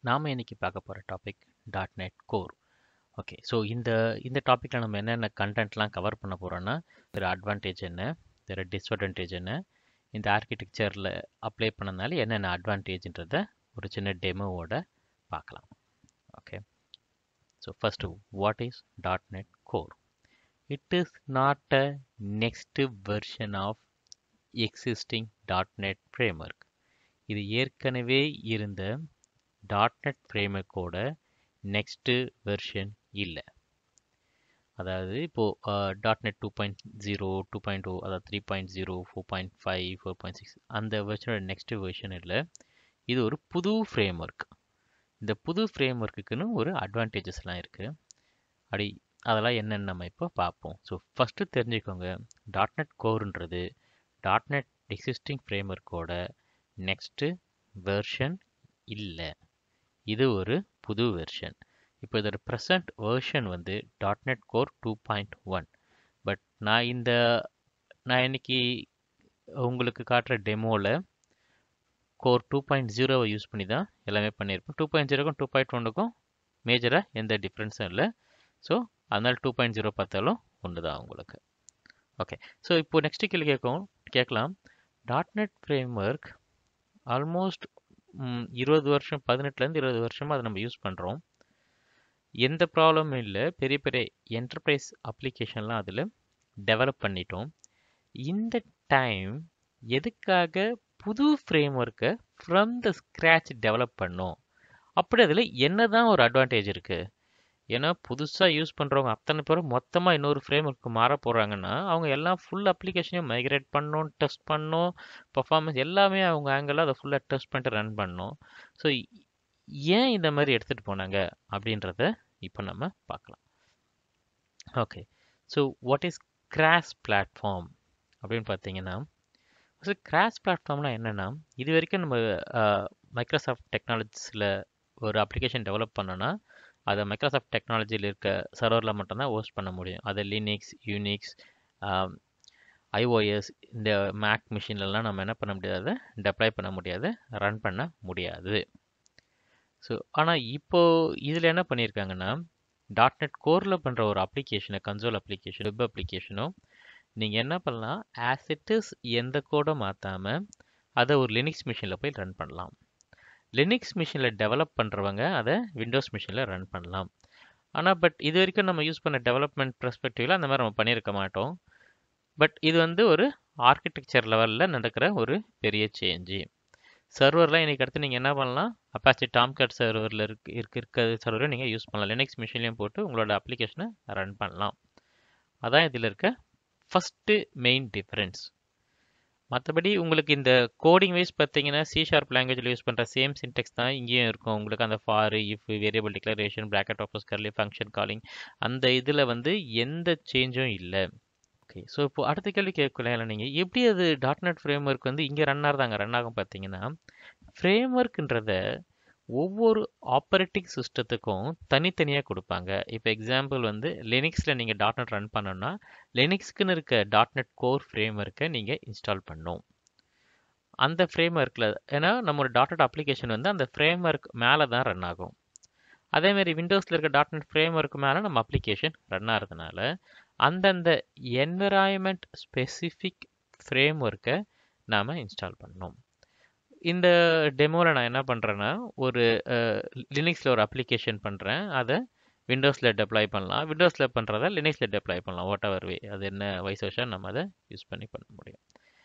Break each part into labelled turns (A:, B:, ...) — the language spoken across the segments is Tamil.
A: நாம் இன்னைக்கு பார்க்க போகிற topic dot net core okay so இந்த இந்த டாப்பிக்கில் நம்ம என்னென்ன கண்டென்ட்லாம் கவர் பண்ண போகிறோன்னா வேறு அட்வான்டேஜ் என்ன வேறு டிஸ்அட்வான்டேஜ் என்ன இந்த ஆர்கிடெக்சரில் அப்ளை பண்ணனால என்னென்ன அட்வான்டேஜ்ன்றத ஒரு சின்ன டெமோவோட பார்க்கலாம் okay so first what is dot net core it is not a next version of existing dot net framework இது ஏற்கனவே இருந்த டாட் நெட் ஃப்ரேம்ஒர்க்கோட நெக்ஸ்ட்டு வெர்ஷன் இல்லை அதாவது இப்போது dot net two point zero two point o அதாவது three point zero four point five four point six அந்த வெர்ஷனோட நெக்ஸ்ட் வெர்ஷன் இல்லை இது ஒரு புது ஃப்ரேம் ஒர்க் இந்த புது ஃப்ரேம் ஒர்க்குக்குன்னு ஒரு அட்வான்டேஜஸ்லாம் இருக்குது அப்படி அதெல்லாம் என்னென்னு நம்ம இப்போ பார்ப்போம் ஸோ ஃபஸ்ட்டு தெரிஞ்சுக்கோங்க டாட் நெட் கோர்ன்றது டாட் நெட் எக்ஸிஸ்டிங் ஃப்ரேம் ஒர்க்கோட நெக்ஸ்ட்டு வெர்ஷன் இல்லை இது ஒரு புது வெர்ஷன் இப்போ இதோட ப்ரெசண்ட் வேர்ஷன் வந்து dot net core two point one but நான் இந்த நான் இன்னைக்கு உங்களுக்கு காட்டுற டெமோவில் கோர் டூ பாயிண்ட் ஜீரோவை யூஸ் பண்ணி தான் எல்லாமே பண்ணியிருப்பேன் டூ பாயிண்ட் ஜீரோக்கும் டூ பாயிண்ட் ஒன்றுக்கும் மேஜராக எந்த டிஃப்ரென்ஸும் இல்லை ஸோ அதனால் டூ பாயிண்ட் ஜீரோ பார்த்தாலும் ஒன்று தான் உங்களுக்கு ஓகே ஸோ இப்போ நெக்ஸ்ட் கேள்வி கேட்கும் கேட்கலாம் dot net framework almost இருபது வருஷம் பதினெட்டுலேருந்து இருபது வருஷமாக அதை நம்ம யூஸ் பண்ணுறோம் எந்த ப்ராப்ளமும் இல்லை பெரிய பெரிய என்டர்பிரைஸ் அப்ளிகேஷன்லாம் அதில் டெவலப் பண்ணிட்டோம் இந்த டைம் எதுக்காக புது ஃப்ரேம் ஒர்க்கை ஃப்ரம் த ஸ்க்ராச் டெவலப் பண்ணோம் அப்படி அதில் என்ன தான் ஒரு அட்வான்டேஜ் இருக்குது ஏன்னா புதுசாக யூஸ் பண்ணுறவங்க அத்தனை பேரும் மொத்தமாக இன்னொரு ஃப்ரேம் ஒர்க்கு மாற போகிறாங்கன்னா அவங்க எல்லாம் ஃபுல் அப்ளிகேஷனையும் மைக்ரேட் பண்ணணும் டெஸ்ட் பண்ணணும் பர்ஃபார்மன்ஸ் எல்லாமே அவங்க ஆங்கிளில் அதை ஃபுல்லாக டெஸ்ட் பண்ணிட்டு ரன் பண்ணணும் ஸோ ஏன் இந்த மாதிரி எடுத்துகிட்டு போனாங்க அப்படின்றத இப்போ நம்ம பார்க்கலாம் okay so what is cross platform அப்படின்னு பார்த்தீங்கன்னா ஸோ கிராஸ் பிளாட்ஃபார்ம்னா என்னென்னா இது வரைக்கும் நம்ம மைக்ரோசாஃப்ட் டெக்னாலஜிஸில் ஒரு அப்ளிகேஷன் டெவலப் பண்ணோன்னா அதை மைக்ரோசாஃப்ட் டெக்னாலஜியில் இருக்க சர்வரில் மட்டும்தான் ஹோஸ்ட் பண்ண முடியும் அதை லினிக்ஸ் யூனிக்ஸ் ஐஓஎஸ் இந்த மேக் மிஷின்லலாம் நம்ம என்ன பண்ண முடியாது டெப்ளை பண்ண முடியாது ரன் பண்ண முடியாது ஸோ ஆனால் இப்போது இதில் என்ன பண்ணியிருக்காங்கன்னா டாட் நெட் கோரில் பண்ணுற ஒரு அப்ளிகேஷனை கன்சோல் அப்ளிகேஷன் வெப் அப்ளிகேஷனோ நீங்கள் என்ன பண்ணலாம் ஆஸ் இட் இஸ் எந்த கோடை மாற்றாமல் அதை ஒரு லினிக்ஸ் மிஷினில் போய் ரன் பண்ணலாம் லினிக்ஸ் மிஷினில் டெவலப் பண்ணுறவங்க அதை விண்டோஸ் மிஷினில் ரன் பண்ணலாம் ஆனால் பட் இது வரைக்கும் நம்ம யூஸ் பண்ண டெவலப்மெண்ட் பெர்ஸ்பெக்டிவில் அந்த மாதிரி நம்ம பண்ணியிருக்க மாட்டோம் பட் இது வந்து ஒரு ஆர்கிடெக்சர் லெவலில் நடக்கிற ஒரு பெரிய சேஞ்சு சர்வரில் இன்றைக்கி அடுத்து நீங்கள் என்ன பண்ணலாம் அப்பாச்சி டாம்கட் சர்வரில் இருக்கு இருக்க இருக்க சர்வரை நீங்கள் யூஸ் பண்ணலாம் லினக்ஸ் மிஷின்லேயும் போட்டு உங்களோட அப்ளிகேஷனை ரன் பண்ணலாம் அதான் இதில் இருக்க ஃபஸ்ட்டு மெயின் டிஃப்ரென்ஸ் மற்றபடி உங்களுக்கு இந்த கோடிங் வைஸ் பார்த்தீங்கன்னா சி ஷார்ப் லாங்குவேஜில் யூஸ் பண்ணுற சேம் சின்டெக்ஸ் தான் இங்கேயும் இருக்கும் உங்களுக்கு அந்த for if variable declaration bracket ஆஃபர்ஸ் கர்லி ஃபங்க்ஷன் காலிங் அந்த இதில் வந்து எந்த சேஞ்சும் இல்லை ஓகே ஸோ இப்போ அடுத்த கேள்வி கேட்கல நீங்கள் எப்படி அது டாட் நெட் ஃப்ரேம் ஒர்க் வந்து இங்கே ரன் ஆகுதாங்க ரன் ஆகும் பார்த்தீங்கன்னா ஃப்ரேம் ஒர்க்குன்றத ஒவ்வொரு ஆப்ரேட்டிங் சிஸ்டத்துக்கும் தனித்தனியாக கொடுப்பாங்க இப்போ எக்ஸாம்பிள் வந்து லினிக்ஸில் நீங்கள் டாட் நெட் ரன் பண்ணோன்னா லினிக்ஸ்க்குன்னு இருக்க டாட் நெட் கோர் ஃப்ரேம் ஒர்க்கை நீங்கள் இன்ஸ்டால் பண்ணணும் அந்த ஃப்ரேம் ஒர்க்கில் ஏன்னா நம்மளோட டாட் நெட் அப்ளிகேஷன் வந்து அந்த ஃப்ரேம் ஒர்க் மேலே தான் ரன் ஆகும் அதேமாதிரி விண்டோஸில் இருக்க டாட் நெட் ஃப்ரேம் ஒர்க் மேலே நம்ம அப்ளிகேஷன் ரன் ஆகிறதுனால அந்தந்த என்விரான்மெண்ட் ஸ்பெசிஃபிக் ஃப்ரேம் ஒர்க்கை நாம் இன்ஸ்டால் பண்ணணும் இந்த டெமோவில் நான் என்ன பண்ணுறேன்னா ஒரு லினிக்ஸில் ஒரு அப்ளிகேஷன் பண்ணுறேன் அதை விண்டோஸில் டெப்ளாய் பண்ணலாம் விண்டோஸில் பண்ணுறத லினிக்ஸில் டெப்ளாய் பண்ணலாம் வாட் எவர் வே அது என்ன வயசு வருஷம் நம்ம அதை யூஸ் பண்ணி பண்ண முடியும்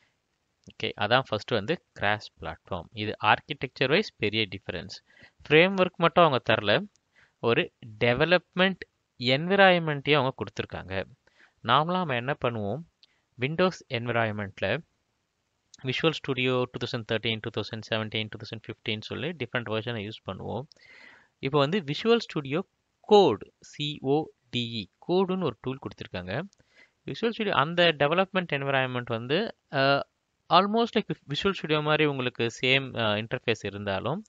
A: ஓகே அதான் ஃபஸ்ட்டு வந்து கிராஷ் பிளாட்ஃபார்ம் இது ஆர்கிடெக்சர் வைஸ் பெரிய டிஃப்ரென்ஸ் ஃப்ரேம் ஒர்க் மட்டும் அவங்க தரல ஒரு டெவலப்மெண்ட் என்விரான்மெண்ட்டையும் அவங்க கொடுத்துருக்காங்க நாமளாக நம்ம என்ன பண்ணுவோம் விண்டோஸ் என்விரான்மெண்ட்டில் visual studio two thousand thirteen two thousand seventeen two thousand fifteen சொல்லி டிஃப்ரெண்ட் வெர்ஷனை யூஸ் பண்ணுவோம் இப்போ வந்து விஷுவல் ஸ்டுடியோ கோட் சிஓடிஇ கோடுன்னு ஒரு டூல் கொடுத்துருக்காங்க விஷுவல் ஸ்டுடியோ அந்த டெவலப்மெண்ட் என்விரான்மெண்ட் வந்து ஆல்மோஸ்ட் லைக் விஷுவல் ஸ்டுடியோ மாதிரி உங்களுக்கு சேம் இன்டர்ஃபேஸ் இருந்தாலும்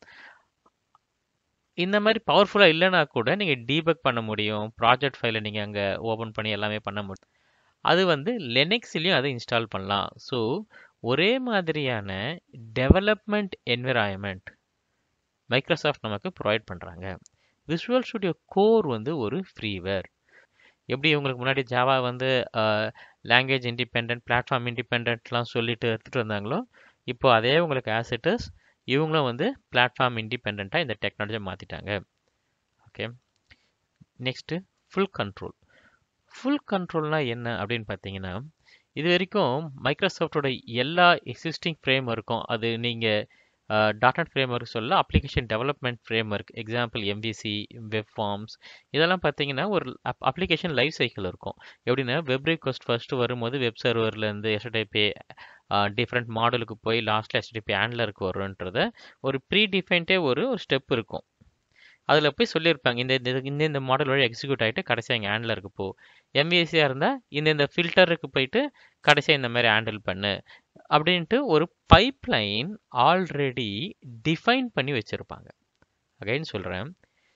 A: இந்த மாதிரி பவர்ஃபுல்லாக இல்லைனா கூட நீங்கள் டீபக் பண்ண முடியும் ப்ராஜெக்ட் ஃபைலை நீங்கள் அங்கே ஓப்பன் பண்ணி எல்லாமே பண்ண முடியும் அது வந்து லெனெக்ஸ்லேயும் அதை இன்ஸ்டால் பண்ணலாம் ஸோ ஒரே மாதிரியான டெவலப்மெண்ட் என்விரான்மெண்ட் மைக்ரோசாஃப்ட் நமக்கு ப்ரொவைட் பண்ணுறாங்க விஷுவல் ஸ்டுடியோ கோர் வந்து ஒரு ஃப்ரீவேர் எப்படி உங்களுக்கு முன்னாடி ஜாவா வந்து லாங்குவேஜ் இண்டிபெண்ட் பிளாட்ஃபார்ம் இண்டிபெண்ட்லாம் சொல்லிட்டு எடுத்துகிட்டு வந்தாங்களோ இப்போ அதே உங்களுக்கு ஆசிட்டஸ் இவங்களும் வந்து பிளாட்ஃபார்ம் இண்டிபெண்ட்டாக இந்த டெக்னாலஜியை மாற்றிட்டாங்க okay next full control full கண்ட்ரோல்னால் என்ன அப்படின்னு பார்த்தீங்கன்னா இது வரைக்கும் மைக்ரோசாஃப்டோட எல்லா எக்ஸிஸ்டிங் ஃப்ரேம் ஒர்க்கும் அது நீங்கள் டாட்நெட் ஃப்ரேம் ஒர்க் சொல்ல application development framework example MVC web forms இதெல்லாம் பார்த்தீங்கன்னா ஒரு அப்ளிகேஷன் லைஃப் சைக்கிள் இருக்கும் எப்படின்னா வெப் ரிக்வஸ்ட் ஃபஸ்ட்டு வரும்போது வெப் சர்வர்லேருந்து எஸ்டிபி டிஃப்ரெண்ட் மாடலுக்கு போய் லாஸ்ட்டில் எஸ்டிபி ஹேண்ட்லருக்கு வரும்ன்றத ஒரு ப்ரீ டிஃபைன்டே ஒரு ஒரு ஸ்டெப் இருக்கும் அதில் போய் சொல்லியிருப்பாங்க இந்த இந்த இந்த மாடல் வழி எக்ஸிக்யூட் ஆகிட்டு கடைசியாக எங்கள் ஹேண்ட்லருக்கு போ எம்விஎஸ்சியாக இருந்தால் இந்த இந்த ஃபில்டருக்கு போயிட்டு கடைசியாக இந்த மாதிரி ஹேண்டில் பண்ணு அப்படின்ட்டு ஒரு பைப் லைன் ஆல்ரெடி டிஃபைன் பண்ணி வச்சுருப்பாங்க அகைன் சொல்கிறேன்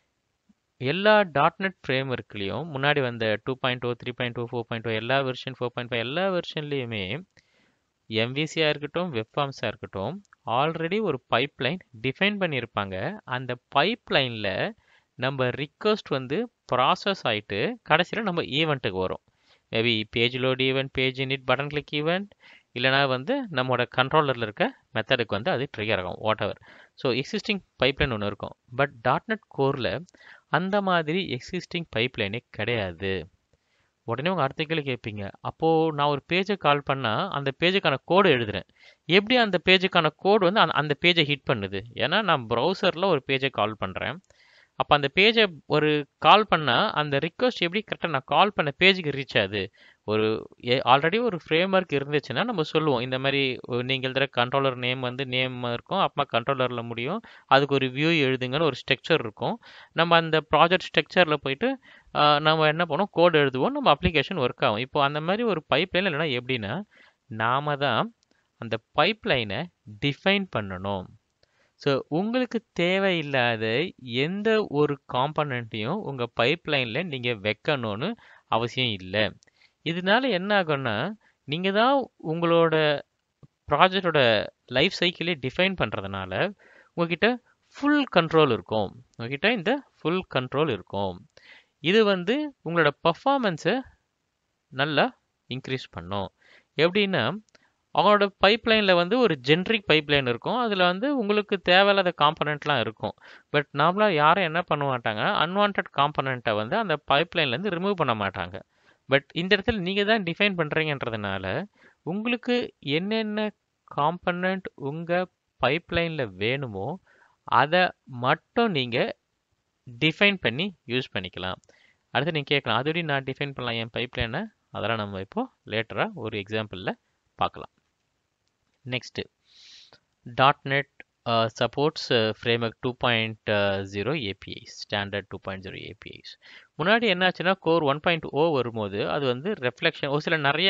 A: எல்லா டாட்நெட் ஃப்ரேம் ஒர்க்லேயும் முன்னாடி வந்த two point O three point O four point O எல்லா வெர்ஷன் ஃபோர் பாயிண்ட் ஃபைவ் எல்லா வெர்ஷன்லேயுமே எம்விசியாக இருக்கட்டும் வெப்ஃபார்ம்ஸாக இருக்கட்டும் ஆல்ரெடி ஒரு பைப் லைன் டிஃபைன் பண்ணியிருப்பாங்க அந்த பைப் லைனில் நம்ம ரிக்வஸ்ட் வந்து ப்ராசஸ் ஆகிட்டு கடைசியில் நம்ம ஈவெண்ட்டுக்கு வரும் maybe page load event page init button click event இல்லைனா வந்து நம்மளோட கண்ட்ரோலரில் இருக்க மெத்தடுக்கு வந்து அது ட்ரிகர் ஆகும் whatever so existing pipeline ஒன்று இருக்கும் பட் டாட் நெட் கோரில் அந்த மாதிரி எக்ஸிஸ்டிங் பைப்லைனே கிடையாது உடனே உங்கள் அடுத்த கேள்வி கேட்பீங்க அப்போது நான் ஒரு பேஜை கால் பண்ணால் அந்த பேஜுக்கான கோடு எழுதுறேன் எப்படி அந்த பேஜுக்கான கோடு வந்து அந்த அந்த பேஜை ஹிட் பண்ணுது ஏன்னா நான் ப்ரௌசரில் ஒரு பேஜை கால் பண்ணுறேன் அப்போ அந்த பேஜை ஒரு கால் பண்ணால் அந்த ரிக்வஸ்ட் எப்படி கரெக்டாக நான் கால் பண்ண பேஜுக்கு ரீச் ஆகுது ஒரு ஆல்ரெடி ஒரு ஃப்ரேம் ஒர்க் இருந்துச்சுன்னா நம்ம சொல்லுவோம் இந்த மாதிரி நீங்கள் எழுதுகிற கண்ட்ரோலர் நேம் வந்து நேம் இருக்கும் அப்புறமா கண்ட்ரோலரில் முடியும் அதுக்கு ஒரு வியூ எழுதுங்கன்னு ஒரு ஸ்ட்ரக்சர் இருக்கும் நம்ம அந்த ப்ராஜெக்ட் ஸ்ட்ரக்சரில் போயிட்டு நம்ம என்ன பண்ணுவோம் கோட் எழுதுவோம் நம்ம அப்ளிகேஷன் ஒர்க் ஆகும் இப்போ அந்த மாதிரி ஒரு பைப் லைன் இல்லைனா எப்படின்னா நாம தான் அந்த பைப் லைனை டிஃபைன் பண்ணணும் ஸோ உங்களுக்கு தேவையில்லாத எந்த ஒரு காம்பனண்ட்டையும் உங்கள் பைப் லைனில் நீங்கள் வைக்கணும்னு அவசியம் இல்லை இதனால என்ன ஆகும்னா நீங்கள் தான் உங்களோட ப்ராஜெக்டோட லைஃப் சைக்கிளே டிஃபைன் பண்ணுறதுனால உங்ககிட்ட ஃபுல் கண்ட்ரோல் இருக்கும் உங்ககிட்ட இந்த ஃபுல் கண்ட்ரோல் இருக்கும் இது வந்து உங்களோட பர்ஃபார்மன்ஸை நல்லா இன்க்ரீஸ் பண்ணும் எப்படின்னா அவங்களோட பைப் லைனில் வந்து ஒரு ஜென்ரிக் பைப் லைன் இருக்கும் அதில் வந்து உங்களுக்கு தேவையில்லாத காம்பனண்ட்லாம் இருக்கும் பட் நார்மலாக யாரும் என்ன பண்ண மாட்டாங்க அன்வான்ட் காம்பனண்ட்டை வந்து அந்த பைப் லைன்லேருந்து ரிமூவ் பண்ண மாட்டாங்க பட் இந்த இடத்துல நீங்கள் தான் டிஃபைன் பண்ணுறீங்கன்றதுனால உங்களுக்கு என்னென்ன காம்பனண்ட் உங்கள் பைப் லைனில் வேணுமோ அதை மட்டும் நீங்கள் டிஃபைன் பண்ணி யூஸ் பண்ணிக்கலாம் அடுத்து நீங்கள் கேட்கலாம் அது எப்படி நான் டிஃபைன் பண்ணலாம் என் பைப் லைனை அதெல்லாம் நம்ம இப்போது லேட்டராக ஒரு எக்ஸாம்பிளில் பார்க்கலாம் next dot net supports framework two point zero APIs standard two point zero APIs முன்னாடி என்னாச்சுன்னா கோர் ஒன் பாயிண்ட் ஓ வரும்போது அது வந்து ரெஃப்ளெக்ஷன் ஒரு சில நிறைய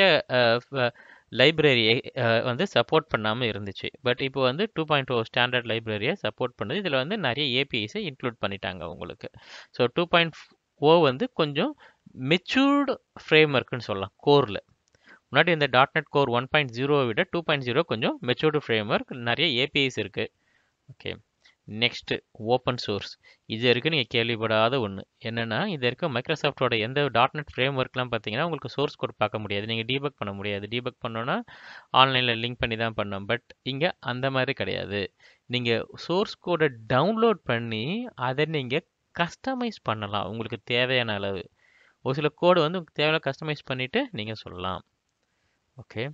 A: லைப்ரரியை வந்து சப்போர்ட் பண்ணாமல் இருந்துச்சு பட் இப்போ வந்து டூ பாயிண்ட் ஓ ஸ்டாண்டர்ட் லைப்ரரியை சப்போர்ட் பண்ணுது இதில் வந்து நிறைய ஏபிஐஸை இன்க்ளூட் பண்ணிட்டாங்க உங்களுக்கு ஸோ டூ பாயிண்ட் ஓ வந்து கொஞ்சம் மெச்சூர்டு ஃப்ரேம் ஒர்க்குன்னு சொல்லலாம் கோரில் முன்னாடி இந்த dot net core one point ஜீரோவை விட டூ பாயிண்ட் ஜீரோ கொஞ்சம் மெச்சூர்டு ஃப்ரேம் ஒர்க் நிறைய ஏபிஐஸ் இருக்குது ஓகே நெக்ஸ்ட்டு ஓப்பன் சோர்ஸ் இது வரைக்கும் நீங்கள் கேள்விப்படாத ஒன்று என்னென்னா இது வரைக்கும் மைக்ரோசாஃப்டோட எந்த டாட் நெட் ஃப்ரேம் ஒர்க்லாம் பார்த்தீங்கன்னா உங்களுக்கு சோர்ஸ் கோட் பார்க்க முடியாது நீங்கள் டீபக் பண்ண முடியாது டீபக் பண்ணோன்னா ஆன்லைனில் லிங்க் பண்ணி தான் பண்ணோம் பட் இங்கே அந்த மாதிரி கிடையாது நீங்கள் சோர்ஸ் கோடை டவுன்லோட் பண்ணி அதை நீங்கள் கஸ்டமைஸ் பண்ணலாம் உங்களுக்கு தேவையான அளவு ஒரு சில கோடு வந்து உங்களுக்கு தேவையான கஸ்டமைஸ் பண்ணிவிட்டு நீங்கள் சொல்லலாம் ஓகே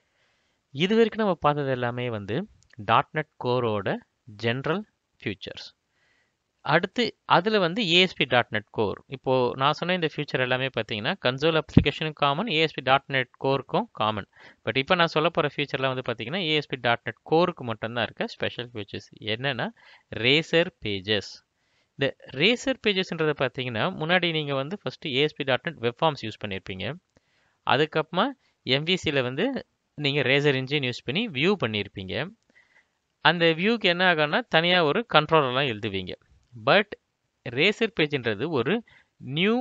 A: இது வரைக்கும் நம்ம பார்த்தது எல்லாமே வந்து டாட் நெட் கோரோட ஜென்ரல் ஃபியூச்சர்ஸ் அடுத்து அதில் வந்து ஏஎஸ்பி டாட் நெட் கோர் இப்போது நான் சொன்ன இந்த ஃபியூச்சர் எல்லாமே பார்த்தீங்கன்னா கன்சோல் அப்ளிகேஷனுக்கு காமன் ஏஎஸ்பி டாட் நெட் கோருக்கும் காமன் பட் இப்போ நான் சொல்ல போகிற ஃபியூச்சர்லாம் வந்து பார்த்தீங்கன்னா ஏஎஸ்பி டாட் நெட் கோருக்கு மட்டும்தான் இருக்க ஸ்பெஷல் ஃபியூச்சர்ஸ் என்னென்னா ரேசர் பேஜஸ் இந்த ரேசர் பேஜஸ்ன்றதை பார்த்தீங்கன்னா முன்னாடி நீங்கள் வந்து first ASP dot net web forms use பண்ணியிருப்பீங்க அதுக்கப்புறமா எம்விசியில் வந்து நீங்கள் ரேசர் இன்ஜின் யூஸ் பண்ணி வியூ பண்ணியிருப்பீங்க அந்த வியூக்கு என்ன ஆகும்னா தனியாக ஒரு கண்ட்ரோலெலாம் எழுதுவீங்க பட் ரேசர் பேஜ்ன்றது ஒரு நியூ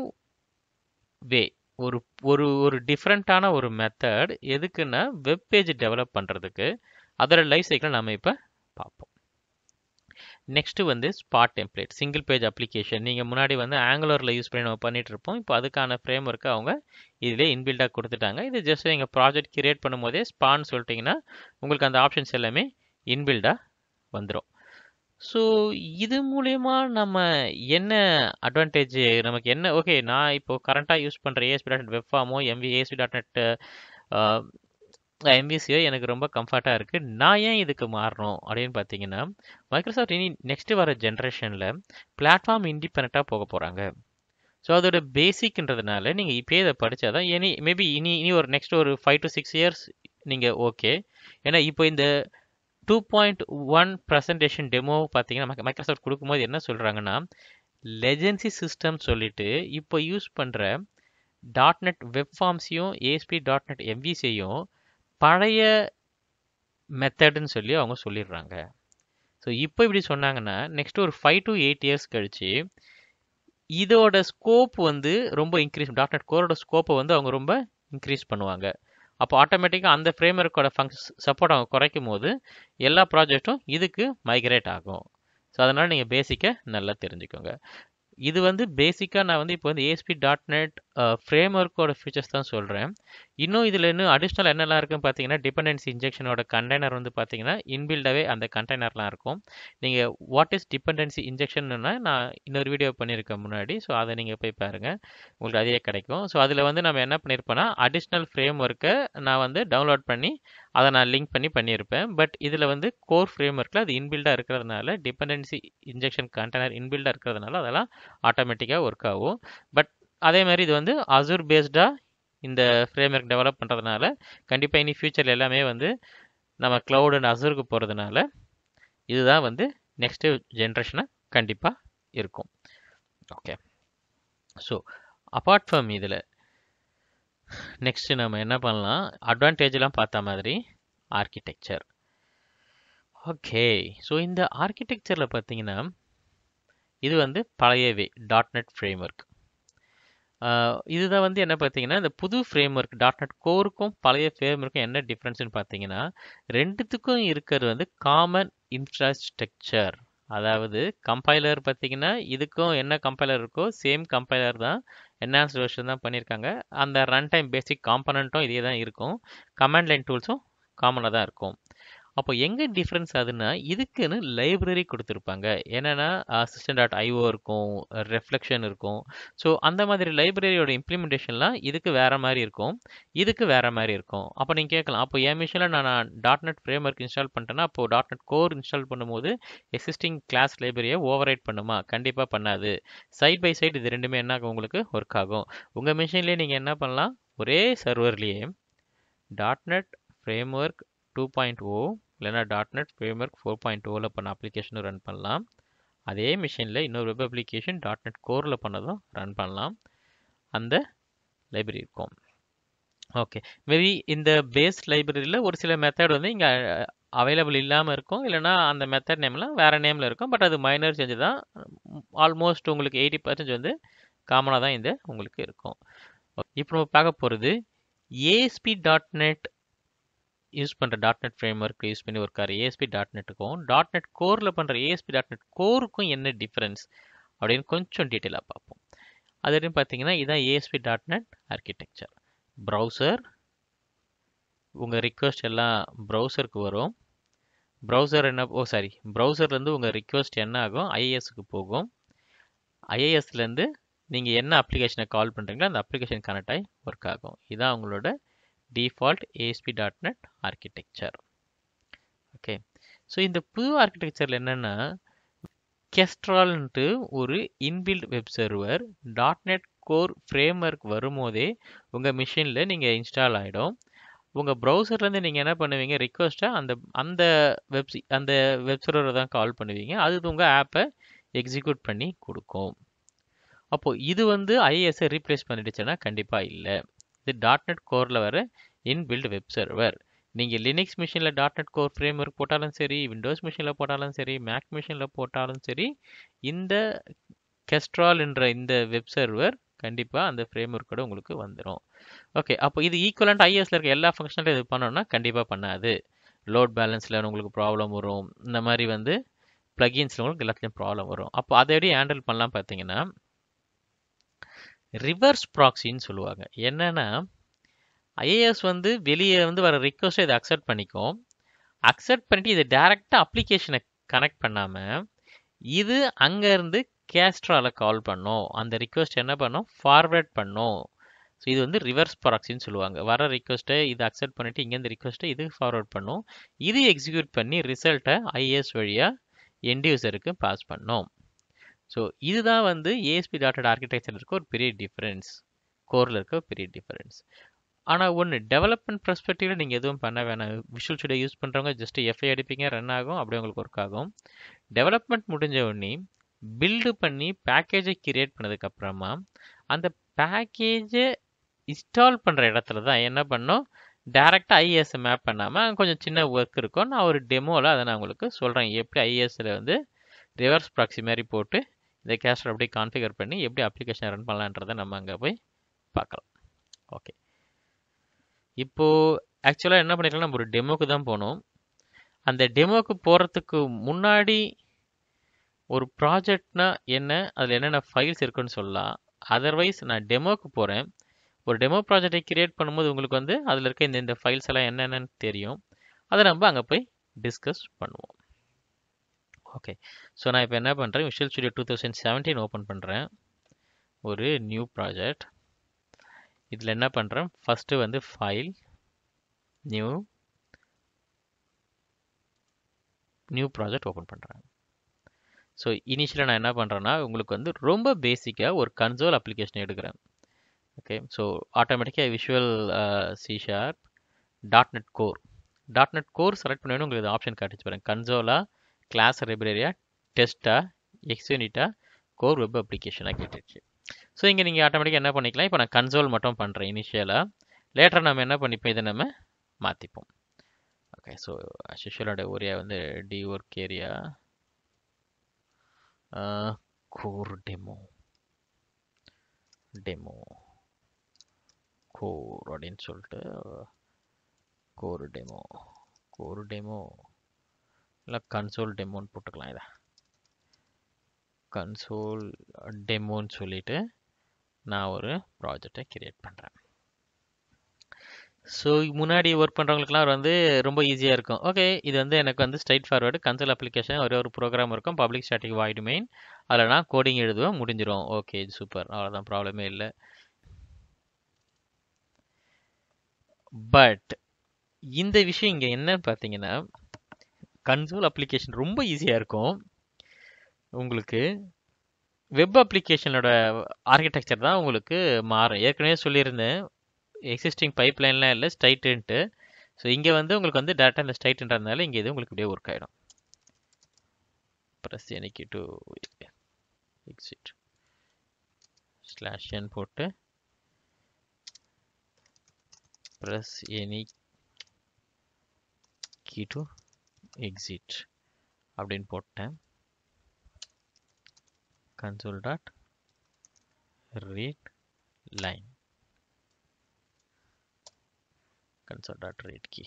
A: வே ஒரு ஒரு ஒரு டிஃப்ரெண்ட்டான ஒரு மெத்தட் எதுக்குன்னா வெப் பேஜ் டெவலப் பண்ணுறதுக்கு அதோட லைஃப் சைக்கிளை நம்ம இப்போ பார்ப்போம் நெக்ஸ்ட்டு வந்து spot template single page application நீங்கள் முன்னாடி வந்து ஆங்குலரில் யூஸ் பண்ணி நம்ம பண்ணிட்டு இருப்போம் இப்போ அதுக்கான ஃப்ரேம் ஒர்க்கு அவங்க இதிலே இன்பில்டாக கொடுத்துட்டாங்க இது ஜஸ்ட் நீங்கள் ப்ராஜெக்ட் கிரியேட் பண்ணும்போதே ஸ்பான்னு சொல்லிட்டிங்கன்னா உங்களுக்கு அந்த ஆப்ஷன்ஸ் எல்லாமே இன்பில்டாக வந்துடும் ஸோ இது மூலயமா நம்ம என்ன அட்வான்டேஜ் நமக்கு என்ன ஓகே நான் இப்போ கரண்ட்டாக யூஸ் பண்ணுற ஏஎஸ்பி டாட் நெட் வெப் ஃபார்மோ எம்வி ஏஎஸ்பி டாட் நெட் எம்பிசியோ எனக்கு ரொம்ப கம்ஃபர்ட்டாக இருக்குது நான் ஏன் இதுக்கு மாறணும் அப்படின்னு பார்த்தீங்கன்னா மைக்ரோசாஃப்ட் இனி நெக்ஸ்ட் வர ஜென்ரேஷனில் பிளாட்ஃபார்ம் இண்டிபெண்ட்டாக போக போகிறாங்க ஸோ அதோட பேசிக்ன்றதுனால நீங்கள் இப்போயே இதை படித்தா தான் இனி மேபி இனி இனி ஒரு நெக்ஸ்ட் ஒரு ஃபைவ் டு சிக்ஸ் இயர்ஸ் நீங்கள் ஓகே ஏன்னா இப்போ இந்த two point one presentation demo பார்த்தீங்கன்னா மைக்ரோசாஃப்ட் கொடுக்கும்போது என்ன சொல்கிறாங்கன்னா லெஜன்சி சிஸ்டம் சொல்லிட்டு இப்போ யூஸ் பண்ணுற டாட் நெட் வெப் ஃபார்ம்ஸையும் ஏஎஸ்பி டாட் நெட் எம்விசியையும் பழைய மெத்தடுன்னு சொல்லி அவங்க சொல்லிடுறாங்க ஸோ இப்போ இப்படி சொன்னாங்கன்னா நெக்ஸ்ட் ஒரு ஃபைவ் டு எயிட் இயர்ஸ் கழிச்சு இதோட ஸ்கோப் வந்து ரொம்ப இன்க்ரீஸ் டாட் நெட் கோரோட ஸ்கோப்பை வந்து அவங்க ரொம்ப இன்க்ரீஸ் பண்ணுவாங்க அப்போ ஆட்டோமேட்டிக்காக அந்த ஃப்ரேம் ஒர்க்கோட ஃபங்க்ஸ் சப்போர்ட் அவங்க குறைக்கும் போது எல்லா ப்ராஜெக்ட்டும் இதுக்கு மைக்ரேட் ஆகும் ஸோ அதனால் நீங்கள் பேசிக்காக நல்லா தெரிஞ்சுக்கோங்க இது வந்து பேசிக்காக நான் வந்து இப்போ வந்து ஏஎஸ்பி டாட் நெட் ஃப்ரேம் ஒர்க்கோட ஃபீச்சர்ஸ் தான் சொல்கிறேன் இன்னும் இதில் இன்னும் அடிஷ்னல் என்னெல்லாம் இருக்குன்னு பார்த்தீங்கன்னா டிபெண்டன்சி இன்ஜெக்ஷனோட கண்டெய்னர் வந்து பார்த்தீங்கன்னா இன்பில்டாகவே அந்த கண்டெய்னர்லாம் இருக்கும் நீங்கள் வாட் இஸ் டிபெண்டன்சி இன்ஜெக்ஷன்னா நான் இன்னொரு வீடியோ பண்ணியிருக்கேன் முன்னாடி ஸோ அதை நீங்கள் போய் பாருங்கள் உங்களுக்கு அதே கிடைக்கும் ஸோ அதில் வந்து நம்ம என்ன பண்ணியிருப்போம்னா அடிஷ்னல் ஃப்ரேம் ஒர்க்கை நான் வந்து டவுன்லோட் பண்ணி அதை நான் லிங்க் பண்ணி பண்ணியிருப்பேன் பட் இதில் வந்து கோர் ஃப்ரேம் ஒர்க்கில் அது இன்பில்டாக இருக்கிறதுனால டிபெண்டன்சி இன்ஜெக்ஷன் கண்டெய்னர் இன்பில்டாக இருக்கிறதுனால அதெல்லாம் ஆட்டோமேட்டிக்காக ஒர்க் ஆகும் பட் அதே மாதிரி இது வந்து அசூர் பேஸ்டாக இந்த ஃப்ரேம் ஒர்க் டெவலப் பண்ணுறதுனால கண்டிப்பாக இனி ஃபியூச்சர் எல்லாமே வந்து நம்ம க்ளவுட் அண்ட் அசூருக்கு போகிறதுனால இதுதான் வந்து நெக்ஸ்ட்டு ஜென்ரேஷனாக கண்டிப்பாக இருக்கும் ஓகே ஸோ அப்பார்ட் ஃப்ரம் இதில் நெக்ஸ்ட் நம்ம என்ன பண்ணலாம் அட்வான்டேஜ்லாம் பார்த்த மாதிரி ஆர்கிடெக்சர் ஓகே ஸோ இந்த ஆர்கிடெக்சரில் பார்த்தீங்கன்னா இது வந்து பழையவே டாட் நெட் ஃப்ரேம் ஒர்க் இதுதான் வந்து என்ன பார்த்தீங்கன்னா இந்த புது ஃப்ரேம் ஒர்க் டாட் நெட் கோருக்கும் பழைய ஃப்ரேம் ஒர்க்கும் என்ன டிஃப்ரென்ஸ்னு பார்த்தீங்கன்னா ரெண்டுத்துக்கும் இருக்கிறது வந்து காமன் இன்ஃப்ராஸ்ட்ரக்சர் அதாவது கம்பைலர் பார்த்தீங்கன்னா இதுக்கும் என்ன கம்பைலர் இருக்கோ சேம் கம்பைலர் தான் என்ஹான்ஸ் வெர்ஷன் தான் பண்ணியிருக்காங்க அந்த ரன் டைம் பேசிக் காம்பனண்ட்டும் இதே தான் இருக்கும் கமாண்ட் லைன் டூல்ஸும் காமனாக தான் இருக்கும் அப்போ எங்கே டிஃப்ரென்ஸ் ஆகுதுன்னா இதுக்குன்னு லைப்ரரி கொடுத்துருப்பாங்க என்னென்னா சிஸ்டம் டாட் ஐஓ இருக்கும் ரெஃப்ளெக்ஷன் இருக்கும் ஸோ அந்த மாதிரி லைப்ரரியோட இம்ப்ளிமெண்டேஷன்லாம் இதுக்கு வேறு மாதிரி இருக்கும் இதுக்கு வேறு மாதிரி இருக்கும் அப்போ நீங்கள் கேட்கலாம் அப்போ என் மிஷினில் நான் dot net framework install பண்ணிட்டேன்னா அப்போ டாட் நெட் கோர் இன்ஸ்டால் பண்ணும்போது எக்ஸிஸ்டிங் கிளாஸ் லைப்ரரியை ஓவர் ரைட் பண்ணுமா கண்டிப்பாக பண்ணாது சைட் பை சைடு இது ரெண்டுமே என்ன ஆகும் உங்களுக்கு ஒர்க் ஆகும் உங்கள் மிஷின்லேயே நீங்கள் என்ன பண்ணலாம் ஒரே சர்வர்லேயே dot net framework two point O இல்லைனா dot net framework four point ஓவில் பண்ண அப்ளிகேஷனும் ரன் பண்ணலாம் அதே மிஷினில் இன்னொரு வெப் அப்ளிகேஷன் டாட் நெட் கோரில் பண்ணதும் ரன் பண்ணலாம் அந்த லைப்ரரி இருக்கும் ஓகே மேபி இந்த பேஸ் லைப்ரரியில் ஒரு சில மெத்தட் வந்து இங்கே அவைலபிள் இல்லாமல் இருக்கும் இல்லைனா அந்த மெத்தட் நேம்லாம் வேறு நேமில் இருக்கும் பட் அது மைனர் சேஞ்சு தான் ஆல்மோஸ்ட் உங்களுக்கு எயிட்டி பர்சன்ட் வந்து காமனாக தான் இந்த உங்களுக்கு இருக்கும் இப்போ நம்ம பார்க்க போகிறது ஏஎஸ்பி டாட் நெட் யூஸ் பண்ணுற dot net framework use பண்ணி ஒர்க் ஆகிற ஏஎஸ்பி டாட் நெட்டுக்கும் டாட் நெட் கோரில் பண்ணுற ஏஎஸ்பி டாட் நெட் கோருக்கும் என்ன டிஃப்ரென்ஸ் அப்படின்னு கொஞ்சம் டீட்டெயிலாக பார்ப்போம் அது அப்படின்னு பார்த்தீங்கன்னா இதான் ASP dot net architecture browser உங்கள் ரிக்வஸ்ட் எல்லாம் ப்ரௌசருக்கு வரும் ப்ரௌசர் என்ன ஓ சாரி ப்ரௌசர்லேருந்து உங்கள் ரிக்வஸ்ட் என்ன ஆகும் ஐஏஎஸ்க்கு போகும் ஐஏஎஸ்லேருந்து நீங்கள் என்ன அப்ளிகேஷனை கால் பண்ணுறீங்களோ அந்த அப்ளிகேஷன் கனெக்ட் ஆகி ஒர்க் ஆகும் இதான் உங்களோட default ASP.NET architecture okay so இந்த புது ஆர்கிடெக்சரில் என்னென்னா கெஸ்ட்ரால்ன்ட்டு ஒரு inbuilt web server dot net core framework வரும்போதே உங்கள் மிஷினில் நீங்கள் இன்ஸ்டால் ஆகிடும் உங்கள் ப்ரௌசர்லேருந்து நீங்கள் என்ன பண்ணுவீங்க ரிக்வஸ்ட்டாக அந்த அந்த வெப் அந்த வெப் சர்வரை தான் கால் பண்ணுவீங்க அது உங்கள் ஆப்பை எக்ஸிக்யூட் பண்ணி கொடுக்கும் அப்போது இது வந்து ஐஏஎஸ்ஸை ரீப்ளேஸ் பண்ணிடுச்சுன்னா கண்டிப்பாக இல்லை இது டாட் நெட் கோரில் வர இன்பில்ட் வெப் சர்வர் நீங்கள் லினிக்ஸ் மிஷினில் dot net core framework போட்டாலும் சரி விண்டோஸ் மிஷினில் போட்டாலும் சரி மேக் மிஷினில் போட்டாலும் சரி இந்த கெஸ்ட்ரால் என்ற இந்த வெப் சர்வர் கண்டிப்பாக அந்த ஃப்ரேம் ஒர்க்கோட உங்களுக்கு வந்துடும் ஓகே அப்போ இது ஈக்குவலண்ட் ஐஎஸ்ல இருக்க எல்லா ஃபங்க்ஷனும் இது பண்ணணும்னா கண்டிப்பாக பண்ணாது லோட் பேலன்ஸில் உங்களுக்கு ப்ராப்ளம் வரும் இந்த மாதிரி வந்து ப்ளகின்ஸில் உங்களுக்கு எல்லாத்துலேயும் ப்ராப்ளம் வரும் அப்போ அதை எப்படி ஹேண்டில் பண்ணலாம் பார்த்தீங்கன்னா ரிவர்ஸ் ப்ராக்ஸின்னு சொல்லுவாங்க என்னன்னா ஐஏஎஸ் வந்து வெளியே வந்து வர ரிக்வஸ்ட்டை இதை அக்செப்ட் பண்ணிக்கும் அக்செப்ட் பண்ணிட்டு இதை டேரெக்டாக அப்ளிகேஷனை கனெக்ட் பண்ணாமல் இது அங்கேருந்து கேஸ்ட்ராவில் கால் பண்ணும் அந்த ரிக்வஸ்ட் என்ன பண்ணும் ஃபார்வேர்ட் பண்ணும் ஸோ இது வந்து ரிவர்ஸ் ப்ராக்ஸின்னு சொல்லுவாங்க வர ரிக்வஸ்ட்டை இதை அக்செப்ட் பண்ணிவிட்டு இங்கேருந்து ரிக்வஸ்ட்டை இது ஃபார்வர்ட் பண்ணும் இது எக்ஸிக்யூட் பண்ணி ரிசல்ட்டை ஐஏஎஸ் வழியாக எண்ட் யூசருக்கு பாஸ் பண்ணும் ஸோ இதுதான் வந்து ஏஎஸ்பி டாட்டட் ஆர்கிடெக்சர் இருக்க ஒரு பெரிய டிஃப்ரென்ஸ் கோரில் இருக்க ஒரு பெரிய டிஃப்ரென்ஸ் ஆனால் ஒன்று டெவலப்மெண்ட் பெர்ஸ்பெக்டிவில் நீங்கள் எதுவும் பண்ண வேணாம் விஷுவல் ஸ்டுடியோ யூஸ் பண்ணுறவங்க ஜஸ்ட் எஃப்ஐ அடிப்பீங்க ரன் ஆகும் அப்படியே உங்களுக்கு ஒர்க் ஆகும் டெவலப்மெண்ட் முடிஞ்ச உடனே பில்டு பண்ணி பேக்கேஜை கிரியேட் பண்ணதுக்கப்புறமா அந்த பேக்கேஜை இன்ஸ்டால் பண்ணுற இடத்துல தான் என்ன பண்ணோம் டேரெக்டாக ஐஏஎஸ் மேப் பண்ணாமல் கொஞ்சம் சின்ன ஒர்க் இருக்கும் நான் ஒரு டெமோவில் அதை நான் உங்களுக்கு சொல்கிறேன் எப்படி ஐஏஎஸில் வந்து ரிவர்ஸ் ப்ராக்ஸி மாதிரி போட்டு இந்த கேஸ்டர் அப்படியே கான்ஃபிகர் பண்ணி எப்படி அப்ளிகேஷன் ரன் பண்ணலான்றதை நம்ம அங்கே போய் பார்க்கலாம் ஓகே இப்போது ஆக்சுவலாக என்ன பண்ணிக்கலாம் நம்ம ஒரு டெமோக்கு தான் போனோம் அந்த டெமோக்கு போகிறதுக்கு முன்னாடி ஒரு ப்ராஜெக்ட்னா என்ன அதில் என்னென்ன ஃபைல்ஸ் இருக்குன்னு சொல்லலாம் அதர்வைஸ் நான் டெமோக்கு போகிறேன் ஒரு டெமோ ப்ராஜெக்டை கிரியேட் பண்ணும்போது உங்களுக்கு வந்து அதில் இருக்க இந்த இந்த ஃபைல்ஸ் எல்லாம் என்னென்னு தெரியும் அதை நம்ம அங்கே போய் டிஸ்கஸ் பண்ணுவோம் ஓகே ஸோ நான் இப்போ என்ன பண்ணுறேன் visual studio two thousand seventeen open பண்ணுறேன் ஒரு நியூ ப்ராஜெக்ட் இதில் என்ன பண்ணுறேன் ஃபஸ்ட்டு வந்து file new new project open பண்ணுறேன் ஸோ இனிஷியலாக நான் என்ன பண்ணுறேன்னா உங்களுக்கு வந்து ரொம்ப பேசிக்காக ஒரு கன்சோல் அப்ளிகேஷன் எடுக்கிறேன் ஓகே ஸோ ஆட்டோமேட்டிக்காக visual C sharp dot net core dot net core select பண்ணி உங்களுக்கு ஆப்ஷன் காட்டிச்சு பாருங்க கன்சோலா கிளாஸ் லைப்ரரியா டெஸ்ட்டா எக்ஸ்யூனிட்டா கோர் வெப் அப்ளிகேஷனாக கேட்டுச்சு ஸோ இங்கே நீங்கள் ஆட்டோமேட்டிக்காக என்ன பண்ணிக்கலாம் இப்போ நான் கன்சோல் மட்டும் பண்ணுறேன் இனிஷியலாக லேட்டர் நம்ம என்ன பண்ணிப்போம் இதை நம்ம மாற்றிப்போம் ஓகே ஸோ அஷிஷுவலோட ஏரியா வந்து D work area core demo demo core அப்படின்னு சொல்லிட்டு கோர் டெமோ கோர் டெமோ இல்லை கன்சோல் டெமோன்னு போட்டுக்கலாம் இதை கன்சோல் டெமோன்னு சொல்லிட்டு நான் ஒரு ப்ராஜெக்டை கிரியேட் பண்ணுறேன் ஸோ முன்னாடி ஒர்க் பண்ணுறவங்களுக்குலாம் வந்து ரொம்ப ஈஸியாக இருக்கும் ஓகே இது வந்து எனக்கு வந்து ஸ்ட்ரைட் ஃபார்வர்டு கன்சோல் அப்ளிகேஷன் ஒரே ஒரு ப்ரோக்ராம் இருக்கும் பப்ளிக் ஸ்டாட்டிக் வாய்டு மெயின் அதில் நான் கோடிங் எழுதுவேன் முடிஞ்சிடும் ஓகே சூப்பர் அவ்வளோதான் ப்ராப்ளமே இல்லை பட் இந்த விஷயம் இங்கே என்னன்னு பார்த்தீங்கன்னா கன்சோல் அப்ளிகேஷன் ரொம்ப ஈஸியாக இருக்கும் உங்களுக்கு வெப் அப்ளிகேஷனோட ஆர்கிடெக்சர் தான் உங்களுக்கு மாறும் ஏற்கனவே சொல்லியிருந்தேன் எக்ஸிஸ்டிங் பைப் லைன்லாம் இல்லை ஸ்ட்ரைட்டுன்ட்டு ஸோ இங்கே வந்து உங்களுக்கு வந்து டேட்டா இந்த ஸ்ட்ரைட்டுன்றதுனால இங்கே இது உங்களுக்கு இப்படியே ஒர்க் ஆகிடும் press any key to exit slash N போட்டு press any key to exit அப்படின்னு போட்டேன் console dot read line console dot read key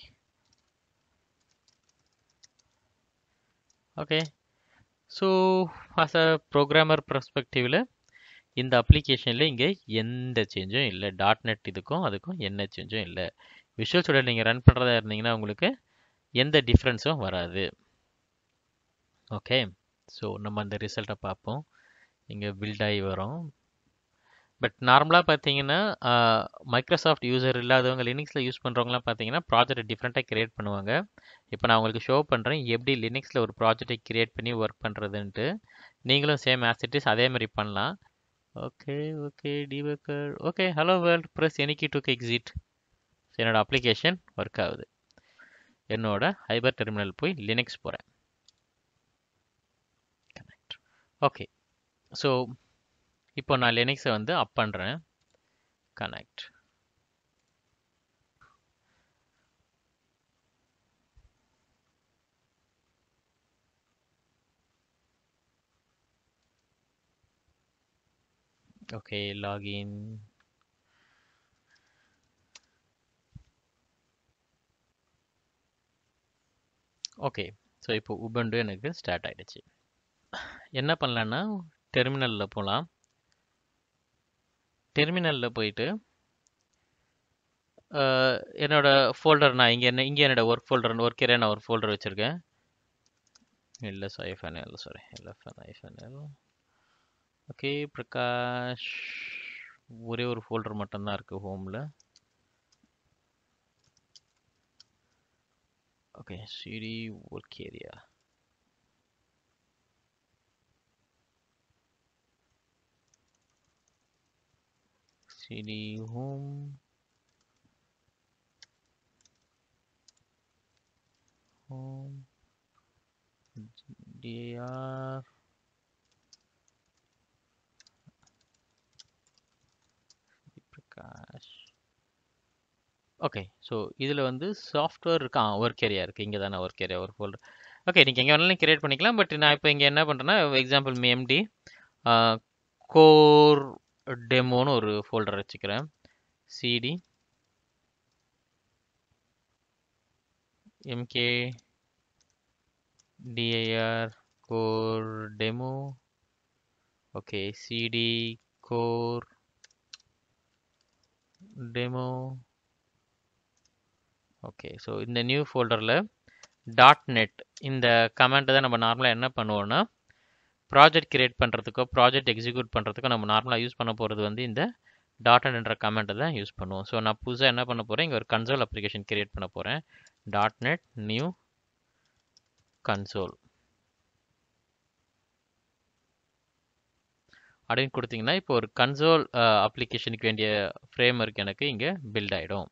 A: okay so as a programmer perspectiveல இந்த அப்ளிகேஷனில் இங்கே எந்த சேஞ்சும் இல்லை டாட் நெட் இதுக்கும் அதுக்கும் என்ன சேஞ்சும் இல்லை விஷுவல் ஸ்டுடியோ நீங்கள் ரன் பண்ணுறதா இருந்தீங்கன்னா உங்களுக்கு எந்த டிஃப்ரென்ஸும் வராது ஓகே ஸோ நம்ம அந்த ரிசல்ட்டை பார்ப்போம் இங்கே பில்ட் ஆகி வரும் பட் நார்மலாக பார்த்தீங்கன்னா மைக்ரோசாஃப்ட் யூசர் இல்லாதவங்க லினிக்ஸில் யூஸ் பண்ணுறவங்களாம் பார்த்தீங்கன்னா ப்ராஜெக்ட் டிஃப்ரெண்ட்டாக கிரியேட் பண்ணுவாங்க இப்போ நான் உங்களுக்கு ஷோ பண்ணுறேன் எப்படி லினிக்ஸில் ஒரு ப்ராஜெக்டை கிரியேட் பண்ணி ஒர்க் பண்ணுறதுன்ட்டு நீங்களும் சேம் ஆசிட்டிஸ் அதே மாதிரி பண்ணலாம் okay okay debugger okay hello world press any key to exit என்னோட அப்ளிகேஷன் ஒர்க் ஆகுது என்னோட ஹைபர் டெர்மினல் போய் லினக்ஸ் போகிறேன் கனெக்ட் ஓகே ஸோ இப்போ நான் லினக்ஸை வந்து அப் பண்ணுறேன் connect okay login okay so இப்போ உபண்டு எனக்கு ஸ்டார்ட் ஆகிடுச்சு என்ன பண்ணலான்னா டெர்மினலில் போகலாம் டெர்மினலில் போயிட்டு அஹ், என்னோட ஃபோல்டர் நான் இங்கே என்ன இங்கே என்னோட ஒர்க் ஃபோல்டர் ஒர்க் ஏரியா நான் ஒரு ஃபோல்டர் வச்சுருக்கேன் இல்லை ஐஃபன்எல் சாரி எல்எஃப்என் ஐஃபன்எல் ஓகே பிரகாஷ் ஒரே ஒரு ஃபோல்டர் மட்டும்தான் இருக்குது ஹோமில் okay CD work area CD home home DR Prakash okay so இதில் வந்து சாஃப்ட்வேர் இருக்கா ஒர்க் ஏரியா இருக்குது இங்கே தானே ஒர்க் ஏரியா ஒரு ஃபோல்டர் ஓகே நீங்கள் எங்கே வேணாலும் கிரியேட் பண்ணிக்கலாம் பட் நான் இப்போ இங்கே என்ன பண்ணுறேன்னா எக்ஸாம்பிள் மேம்டி கோர் டெமோன்னு ஒரு ஃபோல்டர் வச்சுக்கிறேன் CD MK DIR core demo okay CD core demo okay so இந்த நியூ ஃபோல்டரில் டாட் நெட் இந்த கமெண்ட்டை தான் நம்ம நார்மலாக என்ன பண்ணுவோம்னா ப்ராஜெக்ட் கிரியேட் பண்ணுறதுக்கோ ப்ராஜெக்ட் எக்ஸிக்யூட் பண்ணுறதுக்கோ நம்ம நார்மலாக யூஸ் பண்ண போகிறது வந்து இந்த டாட் நெட் என்ற கமெண்ட்டை தான் யூஸ் பண்ணுவோம் ஸோ நான் புதுசாக என்ன பண்ண போகிறேன் இங்கே ஒரு கன்சோல் அப்ளிகேஷன் கிரியேட் பண்ண போகிறேன் டாட் நெட் நியூ கன்சோல் அப்படின்னு கொடுத்தீங்கன்னா இப்போ ஒரு கன்சோல் அப்ளிகேஷனுக்கு வேண்டிய ஃப்ரேம் ஒர்க் எனக்கு இங்கே பில்ட் ஆகிடும்